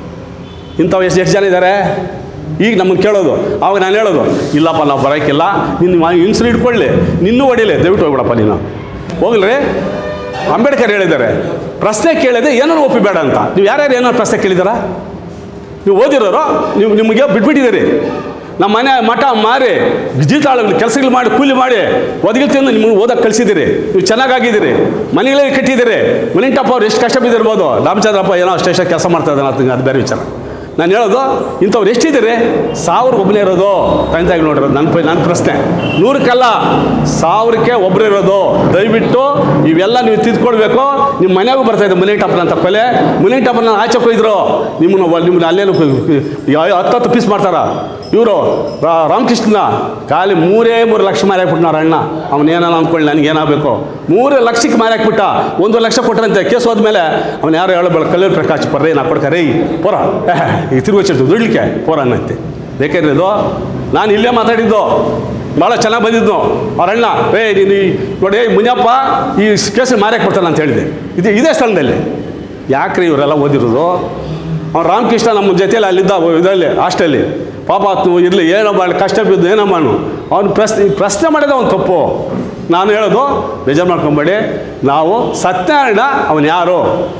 ಇಂಥವು ಎಷ್ಟು ಎಷ್ಟು ಜನ ಇದ್ದಾರೆ ಈಗ ನಮ್ಮನ್ನು ಕೇಳೋದು ಅವಾಗ ನಾನು ಹೇಳೋದು ಇಲ್ಲಪ್ಪ ನಾವು ಬರೋಕ್ಕಿಲ್ಲ ನಿನ್ನ ಹಿಂಸರು ಇಟ್ಕೊಳ್ಳಿ ನಿನ್ನೂ ಹೊಡಿಲಿ ದಯವಿಟ್ಟು ಹೋಗ್ಬಿಡಪ್ಪ ನೀನು ಹೋಗ್ಲಿ ಅಂಬೇಡ್ಕರ್ ಹೇಳಿದ್ದಾರೆ ಪ್ರಶ್ನೆ ಕೇಳಿದೆ ಏನೋ ಒಪ್ಪಿಬೇಡ ಅಂತ ನೀವು ಯಾರ್ಯಾರು ಏನೋ ಪ್ರಶ್ನೆ ಕೇಳಿದಾರಾ ನೀವು ಓದಿರೋರು ನೀವು ನಿಮಗೆ ಬಿಟ್ಬಿಟ್ಟಿದ್ದೀರಿ ನಮ್ಮ ಮನೆ ಮಠ ಮಾರಿ ಜೀತಾಳು ಕೆಲಸಗಳು ಮಾಡಿ ಕೂಲಿ ಮಾಡಿ ಒದಗಿ ತಿಂದು ನಿಮ್ಮನ್ನು ಓದಕ್ಕೆ ಕಳಿಸಿದ್ದೀರಿ ನೀವು ಚೆನ್ನಾಗಾಗಿದ್ದೀರಿ ಮನೆಗಳೇ ಕಟ್ಟಿದ್ದೀರಿ ಮುನಿಂಟಪ್ಪ ಅವ್ರು ಎಷ್ಟು ಕಷ್ಟ ಬಿದ್ದಿರ್ಬೋದು ರಾಮಚಂದ್ರಪ್ಪ ಏನೋ ಅಷ್ಟೆಷ್ಟು ಕೆಲಸ ಮಾಡ್ತಾ ಇದ್ದಾನೆ ಅದು ಅದು ಬೇರೆ ವಿಚಾರ ನಾನು ಹೇಳೋದು ಇಂಥವ್ರು ಎಷ್ಟಿದ್ದೀರಿ ಸಾವಿರ ಒಬ್ಬನೇ ಇರೋದು ತಂದೆ ತಾಯಿಗಳು ನೋಡಿರೋದು ನನ್ನ ಪ- ನನ್ನ ಪ್ರಶ್ನೆ ನೂರಕ್ಕಲ್ಲ ಸಾವಿರಕ್ಕೆ ಒಬ್ಬರು ಇರೋದು ದಯವಿಟ್ಟು ಇವೆಲ್ಲ ನೀವು ತಿದ್ಕೊಳ್ಬೇಕು ನಿಮ್ಮ ಮನೆಗೂ ಬರ್ತಾ ಇದೆ ಮುನಿಟಪ್ಪನ ಅಂತ ಕೊಲೆ ಮುನಿಟಪ್ಪನ ಆಚೆ ಕೊಯ್ದ್ರು ನಿಮ್ಮನ್ನು ಒ- ನಿಮ್ಮನ್ನ ಅಲ್ಲೇನು ಹತ್ತು ಹತ್ತು ಪೀಸ್ ಮಾಡ್ತಾರ ಇವರು ರಾಮಕೃಷ್ಣನ ಖಾಲಿ ಮೂರೇ ಮೂರು ಲಕ್ಷ ಮಾರಿ ಹಾಕ್ಬಿಟ್ನಾರ ಅಣ್ಣ ಅವನೇನಲ್ಲ ಅಂದ್ಕೊಳ್ಳಿ ನನಗೆ ಏನಾಗಬೇಕು ಮೂರು ಲಕ್ಷಕ್ಕೆ ಮಾರಿ ಹಾಕ್ಬಿಟ್ಟ ಒಂದು ಲಕ್ಷ ಕೊಟ್ಟರಂತೆ ಕೇಸ್ ಹೋದ್ಮೇಲೆ ಅವ್ನು ಯಾರು ಹೇಳಬೇಡ ಕಲ್ಲೂರು ಪ್ರಕಾಶ್ ಬರ್ರಿ ನಾ ಕೊಡ್ತಾರೆ ರೈ ಪೋರ ಈಗ ತಿರುಗಿಸಿರ್ತು ದುಡ್ಲಿಕ್ಕೆ ಪೋರ ಅನ್ನತ್ತೆ ಬೇಕಂದ್ರೆ ಇದು ನಾನು ಇಲ್ಲೇ ಮಾತಾಡಿದ್ದು ಭಾಳ ಚೆನ್ನಾಗಿ ಬಂದಿದ್ದು ಅವ್ರ ಅಣ್ಣ ರೇ ನೀನು ಈ- ನೋಡಿ ಮುನಿಯಪ್ಪ ಈ ಕೇಸಲ್ಲಿ ಮಾರ್ಯಾಕೆ ಬರ್ತಾನೆ ಅಂತ ಹೇಳಿದೆ ಇದು ಇದೇ ಸ್ಥಳದಲ್ಲಿ ಯಾಕ್ರಿ ಇವರೆಲ್ಲ ಓದಿರೋದು ಅವ್ನು ರಾಮಕೃಷ್ಣ ನಮ್ಮ ಜೊತೆಯಲ್ಲಿ ಅಲ್ಲಿದ್ದ ಇದರಲ್ಲಿ ಹಾಸ್ಟೆಲ್ಲಿ ಪಾಪ ಆತು ಇರಲಿ ಏನೋ ಮಾಡಿ ಕಷ್ಟ ಬಿದ್ದು ಏನೋ ಮಾಡು ಅವ್ನು ಪ್ರಶ್ನೆ ಪ್ರಶ್ನೆ ಮಾಡಿದ ಅವ್ನು ತಪ್ಪು ನಾನು ಹೇಳೋದು ಬೇಜಾರು ಮಾಡ್ಕೊಂಬೇಡಿ ನಾವು ಸತ್ಯನಾರಾಯಣ ಅವನು ಯಾರು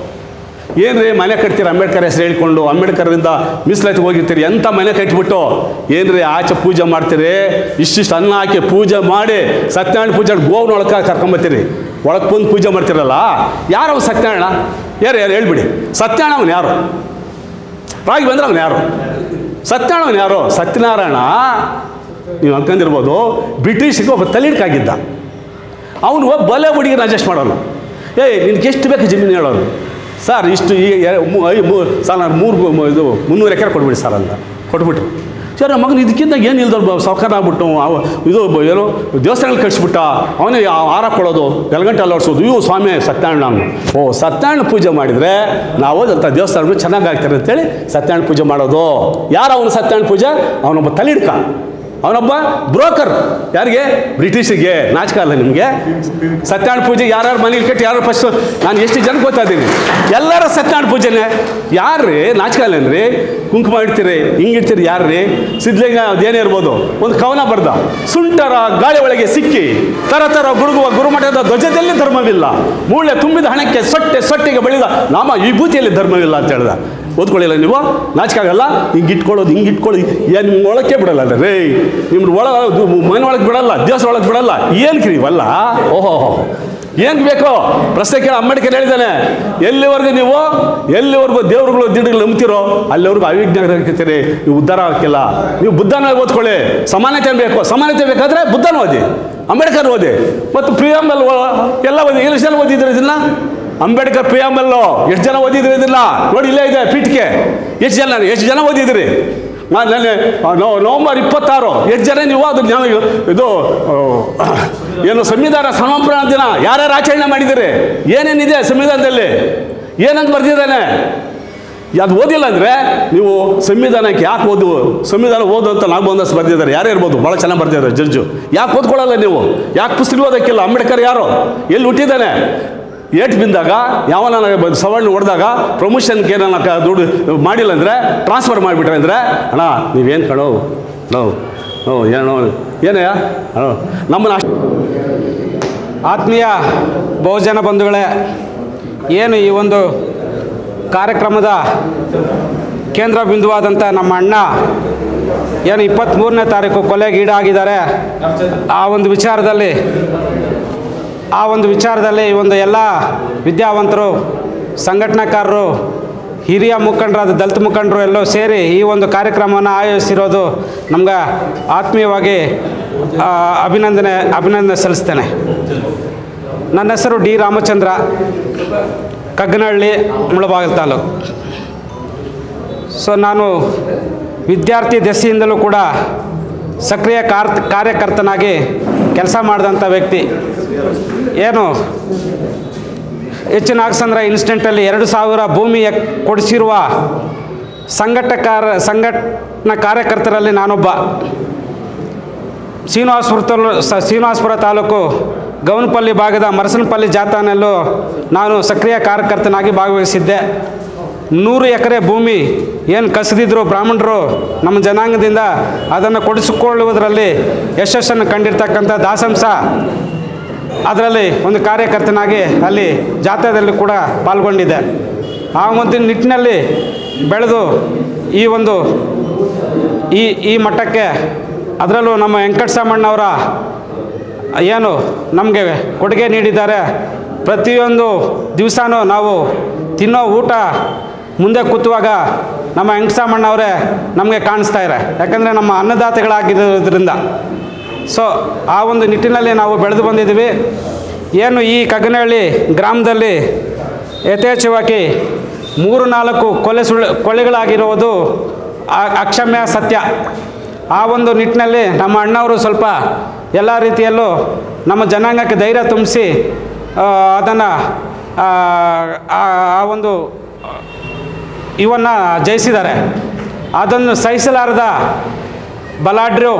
ಏನ್ರಿ ಮನೆ ಕಟ್ತೀರಿ ಅಂಬೇಡ್ಕರ್ ಹೆಸರು ಹೇಳ್ಕೊಂಡು ಅಂಬೇಡ್ಕರಿಂದ ಮೀಸಲಾತಿ ಹೋಗಿರ್ತೀರಿ ಎಂಥ ಮನೆ ಕಟ್ಟಿಬಿಟ್ಟು ಏನ್ರಿ ಆಚೆ ಪೂಜೆ ಮಾಡ್ತೀರಿ ಇಷ್ಟಿಷ್ಟು ಅನ್ನ ಹಾಕಿ ಪೂಜೆ ಮಾಡಿ ಸತ್ಯನಾರಾಯಣ ಪೂಜೆ ಗೋವ್ನ ಒಳಗೆ ಕರ್ಕೊಂಬತ್ತೀರಿ ಒಳಗೆ ಬಂದು ಪೂಜೆ ಮಾಡ್ತಿರಲ್ಲ ಯಾರು ಅವ್ನು ಸತ್ಯನಾರಾಯಣ ಯಾರು ಯಾರು ಹೇಳ್ಬಿಡಿ ಸತ್ಯನಾರಾಯಣ ಅವನು ಯಾರು ರಾಗಿ ಬಂದ್ರೆ ಅವನು ಯಾರು ಸತ್ಯನಾರಾಯಣ ಅವನು ಯಾರು ಸತ್ಯನಾರಾಯಣ ನೀವು ಅನ್ಕೊಂಡಿರ್ಬೋದು ಬ್ರಿಟಿಷ್ಗೆ ಒಬ್ಬ ತಲಿಡ್ಕಾಗಿದ್ದ ಅವನು ಒಬ್ಬ ಬಲೆ ಹುಡುಗಿನ ಅಡ್ಜಸ್ಟ್ ಮಾಡೋನು ಏಯ್ ನಿನ್ಗೆ ಎಷ್ಟು ಬೇಕು ಜಮೀನು ಹೇಳೋನು ಸರ್ ಇಷ್ಟು ಈಗ ಎ- ಮೂ- ಐ ಮೂ ಸರ್ ನಾನು ಮೂರು ಮೂ- ಇದು ಮುನ್ನೂರು ಎಕರೆ ಕೊಟ್ಬಿಡಿ ಸರ್ ಅಂತ ಕೊಟ್ಬಿಟ್ರು ಸರ್ ನಮ್ಮ ಮಗನ ಇದಕ್ಕಿಂತ ಏನು ಇಲ್ದವ್ರು ಸಾವುಕಾರ ಆಗ್ಬಿಟ್ಟು ಅವ ಇದು ಬ- ಏನು ದೇವಸ್ಥಾನಗಳು ಕಳಿಸ್ಬಿಟ್ಟ ಅವನೇ ಹಾರ ಕೊಡೋದು ಎಲ್ಗಂಟೆ ಅಲ್ಲಾಡ್ಸೋದು ಇವು ಸ್ವಾಮಿ ಸತ್ಯನಾರಾಯಣ ಅವನು ಓ ಸತ್ಯನಾರಾಯಣ ಪೂಜೆ ಮಾಡಿದರೆ ನಾವು ಹೋದಂಥ ದೇವಸ್ಥಾನಗಳು ಚೆನ್ನಾಗಿ ಆಗ್ತಾರೆ ಅಂತೇಳಿ ಸತ್ಯನಾರಾಯಣ ಪೂಜೆ ಮಾಡೋದು ಯಾರು ಅವನು ಸತ್ಯನಾರಾಯಣ ಪೂಜೆ ಅವನೊಬ್ಬ ತಲಿಡ್ಕ ಅವನೊಬ್ಬ ಬ್ರೋಕರ್ ಯಾರಿಗೆ ಬ್ರಿಟಿಷಿಗೆ ನಾಚಿಕ ಅಲ್ಲ ನಿಮಗೆ ಸತ್ಯನಾರಾಯಣ ಪೂಜೆ ಯಾರ್ಯಾರು ಮನೇಲಿ ಕಟ್ಟಿ ಯಾರು ಫಸ್ಟ್ ನಾನು ಎಷ್ಟು ಜನ ಗೊತ್ತಾ ಇದ್ದೀನಿ ಎಲ್ಲರ ಸತ್ಯನಾರಾಯಣ ಪೂಜೆನೇ ಯಾರ್ರಿ ನಾಚಿಕ ಅಲ್ಲೇನ್ರಿ ಕುಂಕುಮ ಇಡ್ತೀರಿ ಹಿಂಗೆ ಇಡ್ತೀರಿ ಯಾರ್ರಿ ಸಿದ್ಧಲಿಂಗ ಅದೇನೇ ಇರ್ಬೋದು ಒಂದು ಕವನ ಬರ್ದ ಸುಂಟರ ಗಾಳಿ ಒಳಗೆ ಸಿಕ್ಕಿ ತರ ತರ ಗುಡುಗುವ ಗುರುಮಠದ ಧ್ವಜದಲ್ಲಿ ಧರ್ಮವಿಲ್ಲ ಮೂಳೆ ತುಂಬಿದ ಹಣಕ್ಕೆ ಸೊಟ್ಟೆ ಸೊಟ್ಟೆಗೆ ಬೆಳೆದ ನಾಮ ವಿಭೂತಿಯಲ್ಲಿ ಧರ್ಮವಿಲ್ಲ ಅಂತ ಹೇಳ್ದ ಓದ್ಕೊಳ್ಳಿಲ್ಲ ನೀವು ನಾಚಿಕಾಗಲ್ಲ ಹಿಂಗೆ ಇಟ್ಕೊಳ್ಳೋದು ಹಿಂಗೆ ಇಟ್ಕೊಳ್ಳಿ ಏನು ನಿಮ್ಮ ಒಳಕ್ಕೆ ಬಿಡಲ್ಲ ಅಲ್ಲ ರೇ ನಿಮ್ಮ ಒಳ ಮನೆ ಒಳಗೆ ಬಿಡಲ್ಲ ದೇವಸ್ಥಾನ ಒಳಗೆ ಬಿಡಲ್ಲ ಏನಕ್ರಿ ಇವೆಲ್ಲ ಓಹೋ ಏನಕ್ಕೆ ಬೇಕು ಪ್ರಶ್ನೆ ಕೇಳ ಅಂಬೇಡ್ಕರ್ ಹೇಳಿದ್ದಾನೆ ಎಲ್ಲಿವರೆಗೂ ನೀವು ಎಲ್ಲಿವರೆಗೂ ದೇವ್ರುಗಳು ದಿಡ್ಗಳು ನಂಬ್ತಿರೋ ಅಲ್ಲಿವರೆಗೂ ಅವಿಜ್ಞಾನಿರ್ತೀರಿ ನೀವು ಉದ್ಧಾರ ಹಾಕಿಲ್ಲ ನೀವು ಬುದ್ಧನ ಓದ್ಕೊಳ್ಳಿ ಸಮಾನತೆ ಬೇಕು ಸಮಾನತೆ ಬೇಕಾದ್ರೆ ಬುದ್ಧನ ಓದಿ ಅಂಬೇಡ್ಕರ್ ಓದಿ ಮತ್ತು ಪ್ರಿಯಂಬಲ್ ಎಲ್ಲ ಓದಿ ಎಷ್ಟು ಜನ ಓದಿದ್ರು ಇದನ್ನ ಅಂಬೇಡ್ಕರ್ ಪ್ರಿಯಾಂಬಲ್ಲು ಎಷ್ಟು ಜನ ಓದಿದ್ರಿ ಇದನ್ನ ನೋಡಿ ಇಲ್ಲೇ ಇದೆ ಪೀಠಕ್ಕೆ ಎಷ್ಟು ಜನ ಎಷ್ಟು ಜನ ಓದಿದ್ರಿ ನಾನು ನೆನ್ನೆ ಆ, ನವ- ನವಂಬರ್ ಇಪ್ಪತ್ತಾರು ಎಷ್ಟು ಜನ ನೀವು ಅದು ಜ್ಞಾನ ಇದು ಆ, ಏನು ಸಂವಿಧಾನ ಸಮರ್ಪಣಾ ದಿನ ಯಾರ್ಯಾರು ಆಚರಣೆ ಮಾಡಿದ್ದೀರಿ ಏನೇನಿದೆ ಸಂವಿಧಾನದಲ್ಲಿ ಏನಂತ ಬರ್ದಿದ್ದಾನೆ ಅದು ಓದಿಲ್ಲ ಅಂದರೆ ನೀವು ಸಂವಿಧಾನಕ್ಕೆ ಯಾಕೆ ಓದು ಸಂವಿಧಾನ ಓದು ಅಂತ ನಾವು ಒಂದಷ್ಟು ಬರ್ದಿದ್ದಾರೆ ಯಾರೇ ಇರ್ಬೋದು ಭಾಳ ಚೆನ್ನಾಗಿ ಬರ್ದಿದ್ದಾರೆ ಜಡ್ಜು ಯಾಕೆ ಓದ್ಕೊಳ್ಳಲ್ಲ ನೀವು ಯಾಕೆ ಪುಸ್ತಕ ಓದಕ್ಕಿಲ್ಲ ಅಂಬೇಡ್ಕರ್ ಯಾರು ಎಲ್ಲಿ ಹುಟ್ಟಿದ್ದಾನೆ ಏಟ್ ಬಿದ್ದಾಗ ಯಾವನ ಸವರ್ಣ ಹೊಡೆದಾಗ ಪ್ರಮೋಷನ್ಗೆ ಏನಾನ ಕ- ದುಡ್ಡು ಮಾಡಿಲ್ಲ ಅಂದರೆ ಟ್ರಾನ್ಸ್ಫರ್ ಮಾಡಿಬಿಟ್ರೆ ಅಂದರೆ ಅಣ್ಣ ನೀವೇನು ಕಣೋ ನೋ ನೋ ಏನೋ ಏನಯ್ಯ ಅಣ್ಣ ನಮ್ಮನ್ನ ಅಷ್ಟು ಆತ್ಮೀಯ ಬಹುಜನ ಬಂಧುಗಳೇ ಏನು ಈ ಒಂದು ಕಾರ್ಯಕ್ರಮದ ಕೇಂದ್ರ ಬಿಂದುವಾದಂಥ ನಮ್ಮ ಅಣ್ಣ ಏನು ಇಪ್ಪತ್ತ್ಮೂರನೇ ತಾರೀಕು ಕೊಲೆಗೀಡಾಗಿದ್ದಾರೆ ಆ ಒಂದು ವಿಚಾರದಲ್ಲಿ ಆ ಒಂದು ವಿಚಾರದಲ್ಲಿ ಈ ಒಂದು ಎಲ್ಲ ವಿದ್ಯಾವಂತರು ಸಂಘಟನಾಕಾರರು ಹಿರಿಯ ಮುಖಂಡರಾದ ದಲಿತ ಮುಖಂಡರು ಎಲ್ಲೋ ಸೇರಿ ಈ ಒಂದು ಕಾರ್ಯಕ್ರಮವನ್ನು ಆಯೋಜಿಸಿರೋದು ನಮ್ಗೆ ಆತ್ಮೀಯವಾಗಿ ಆ, ಅಭಿನಂದನೆ ಅಭಿನಂದನೆ ಸಲ್ಲಿಸ್ತೇನೆ ನನ್ನ ಹೆಸರು ಡಿ ರಾಮಚಂದ್ರ ಕಗ್ಗನಹಳ್ಳಿ ಮುಳಬಾಗಿಲು ತಾಲೂಕು ಸೊ ನಾನು ವಿದ್ಯಾರ್ಥಿ ದೆಸೆಯಿಂದಲೂ ಕೂಡ ಸಕ್ರಿಯ ಕಾರ್ ಕಾರ್ಯಕರ್ತನಾಗಿ ಕೆಲಸ ಮಾಡಿದಂಥ ವ್ಯಕ್ತಿ ಏನು ಎಚ್ ನಾಗಸಂದ್ರ ಇನ್ಸ್ಟೆಂಟಲ್ಲಿ ಎರಡು ಸಾವಿರ ಭೂಮಿ ಎಕ್- ಕೊಡಿಸಿರುವ ಸಂಘಟಕಾರ ಸಂಘಟನಾ ಕಾರ್ಯಕರ್ತರಲ್ಲಿ ನಾನೊಬ್ಬ ಶ್ರೀನಿವಾಸಪುರ ತಾಲೂ- ಸ- ಶ್ರೀನಿವಾಸಪುರ ತಾಲೂಕು ಗೌನಪಲ್ಲಿ ಭಾಗದ ಮರಸನಪಲ್ಲಿ ಜಾಥಾನಲ್ಲೂ ನಾನು ಸಕ್ರಿಯ ಕಾರ್ಯಕರ್ತನಾಗಿ ಭಾಗವಹಿಸಿದ್ದೆ ನೂರು ಎಕರೆ ಭೂಮಿ ಏನು ಕಸಿದಿದ್ರು ಬ್ರಾಹ್ಮಣರು ನಮ್ಮ ಜನಾಂಗದಿಂದ ಅದನ್ನು ಕೊಡಿಸಿಕೊಳ್ಳುವುದರಲ್ಲಿ ಯಶಸ್ಸನ್ನು ಕಂಡಿರ್ತಕ್ಕಂಥ ದಾಸಂಸ ಅದರಲ್ಲಿ ಒಂದು ಕಾರ್ಯಕರ್ತನಾಗಿ ಅಲ್ಲಿ ಜಾಥಾದಲ್ಲಿ ಕೂಡ ಪಾಲ್ಗೊಂಡಿದ್ದೆ ಆ ಒಂದು ನಿಟ್ಟಿನಲ್ಲಿ ಬೆಳೆದು ಈ ಒಂದು ಈ ಈ ಮಟ್ಟಕ್ಕೆ ಅದರಲ್ಲೂ ನಮ್ಮ ವೆಂಕಟಸಾಮಣ್ಣವರ ಏನು ನಮಗೆ ಕೊಡುಗೆ ನೀಡಿದ್ದಾರೆ ಪ್ರತಿಯೊಂದು ದಿವಸನೂ ನಾವು ತಿನ್ನೋ ಊಟ ಮುಂದೆ ಕೂತುವಾಗ ನಮ್ಮ ವೆಂಕಟಸಾಮಣ್ಣವರೇ ನಮಗೆ ಕಾಣಿಸ್ತಾ ಇದ್ದಾರೆ ಯಾಕಂದರೆ ನಮ್ಮ ಅನ್ನದಾತೆಗಳಾಗಿರೋದ್ರಿಂದ ಸೊ ಆ ಒಂದು ನಿಟ್ಟಿನಲ್ಲಿ ನಾವು ಬೆಳೆದು ಬಂದಿದ್ದೀವಿ ಏನು ಈ ಕಗ್ಗನಹಳ್ಳಿ ಗ್ರಾಮದಲ್ಲಿ ಯಥೇಚ್ಛವಾಗಿ ಮೂರು ನಾಲ್ಕು ಕೊಲೆ ಸುಳ್ಳು ಕೊಲೆಗಳಾಗಿರುವುದು ಆ- ಅಕ್ಷಮ್ಯ ಸತ್ಯ ಆ ಒಂದು ನಿಟ್ಟಿನಲ್ಲಿ ನಮ್ಮ ಅಣ್ಣವರು ಸ್ವಲ್ಪ ಎಲ್ಲ ರೀತಿಯಲ್ಲೂ ನಮ್ಮ ಜನಾಂಗಕ್ಕೆ ಧೈರ್ಯ ತುಂಬಿಸಿ ಅದನ್ನು ಆ ಒಂದು ಇವನ್ನು ಜಯಿಸಿದ್ದಾರೆ ಅದನ್ನು ಸಹಿಸಲಾರದ ಬಲಾಢ್ಯರು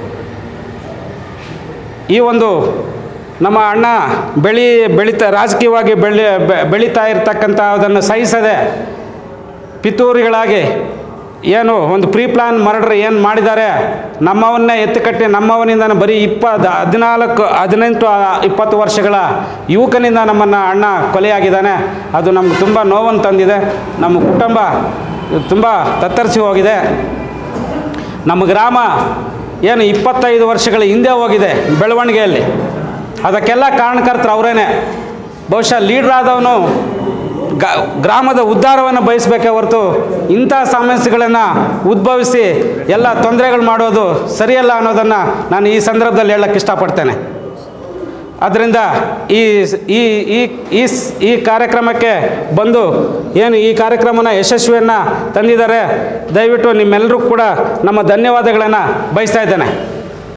ಈ ಒಂದು ನಮ್ಮ ಅಣ್ಣ ಬೆಳಿ ಬೆಳೀತಾ ರಾಜಕೀಯವಾಗಿ ಬೆಳಿ ಬೆ- ಬೆಳೀತಾ ಇರ್ತಕ್ಕಂಥ ಅದನ್ನು ಸಹಿಸದೆ ಪಿತೂರಿಗಳಾಗಿ ಏನು ಒಂದು ಪ್ರೀ ಪ್ಲಾನ್ ಮರ್ಡರ್ ಏನು ಮಾಡಿದ್ದಾರೆ ನಮ್ಮವನ್ನೇ ಎತ್ತುಕಟ್ಟಿ ನಮ್ಮವನಿಂದ ಬರೀ ಇಪ್ಪತ್ತು ಹದಿನಾಲ್ಕು ಹದಿನೆಂಟು ಆ, ಇಪ್ಪತ್ತು ವರ್ಷಗಳ ಯುವಕನಿಂದ ನಮ್ಮನ್ನು ಅಣ್ಣ ಕೊಲೆಯಾಗಿದ್ದಾನೆ ಅದು ನಮ್ಗೆ ತುಂಬ ನೋವನ್ನು ತಂದಿದೆ ನಮ್ಮ ಕುಟುಂಬ ತುಂಬ ತತ್ತರಿಸಿ ಹೋಗಿದೆ ನಮ್ಮ ಗ್ರಾಮ ಏನು ಇಪ್ಪತ್ತೈದು ವರ್ಷಗಳ ಹಿಂದೆ ಹೋಗಿದೆ ಬೆಳವಣಿಗೆಯಲ್ಲಿ ಅದಕ್ಕೆಲ್ಲ ಕಾರಣಕರ್ತರು ಅವರೇನೆ ಬಹುಶಃ ಲೀಡ್ರ್ ಆದವನು ಗ ಗ್ರಾಮದ ಉದ್ಧಾರವನ್ನು ಬಯಸಬೇಕೇ ಹೊರತು ಇಂಥ ಸಮಸ್ಯೆಗಳನ್ನು ಉದ್ಭವಿಸಿ ಎಲ್ಲ ತೊಂದರೆಗಳು ಮಾಡೋದು ಸರಿಯಲ್ಲ ಅನ್ನೋದನ್ನು ನಾನು ಈ ಸಂದರ್ಭದಲ್ಲಿ ಹೇಳಕ್ಕೆ ಇಷ್ಟಪಡ್ತೇನೆ ಅದರಿಂದ ಈ ಈ ಈ ಈ ಸ್- ಈ ಕಾರ್ಯಕ್ರಮಕ್ಕೆ ಬಂದು ಏನು ಈ ಕಾರ್ಯಕ್ರಮನ ಯಶಸ್ವಿಯನ್ನು ತಂದಿದ್ದಾರೆ ದಯವಿಟ್ಟು ನಿಮ್ಮೆಲ್ಲರೂ ಕೂಡ ನಮ್ಮ ಧನ್ಯವಾದಗಳನ್ನು ಬಯಸ್ತಾ ಇದ್ದೇನೆ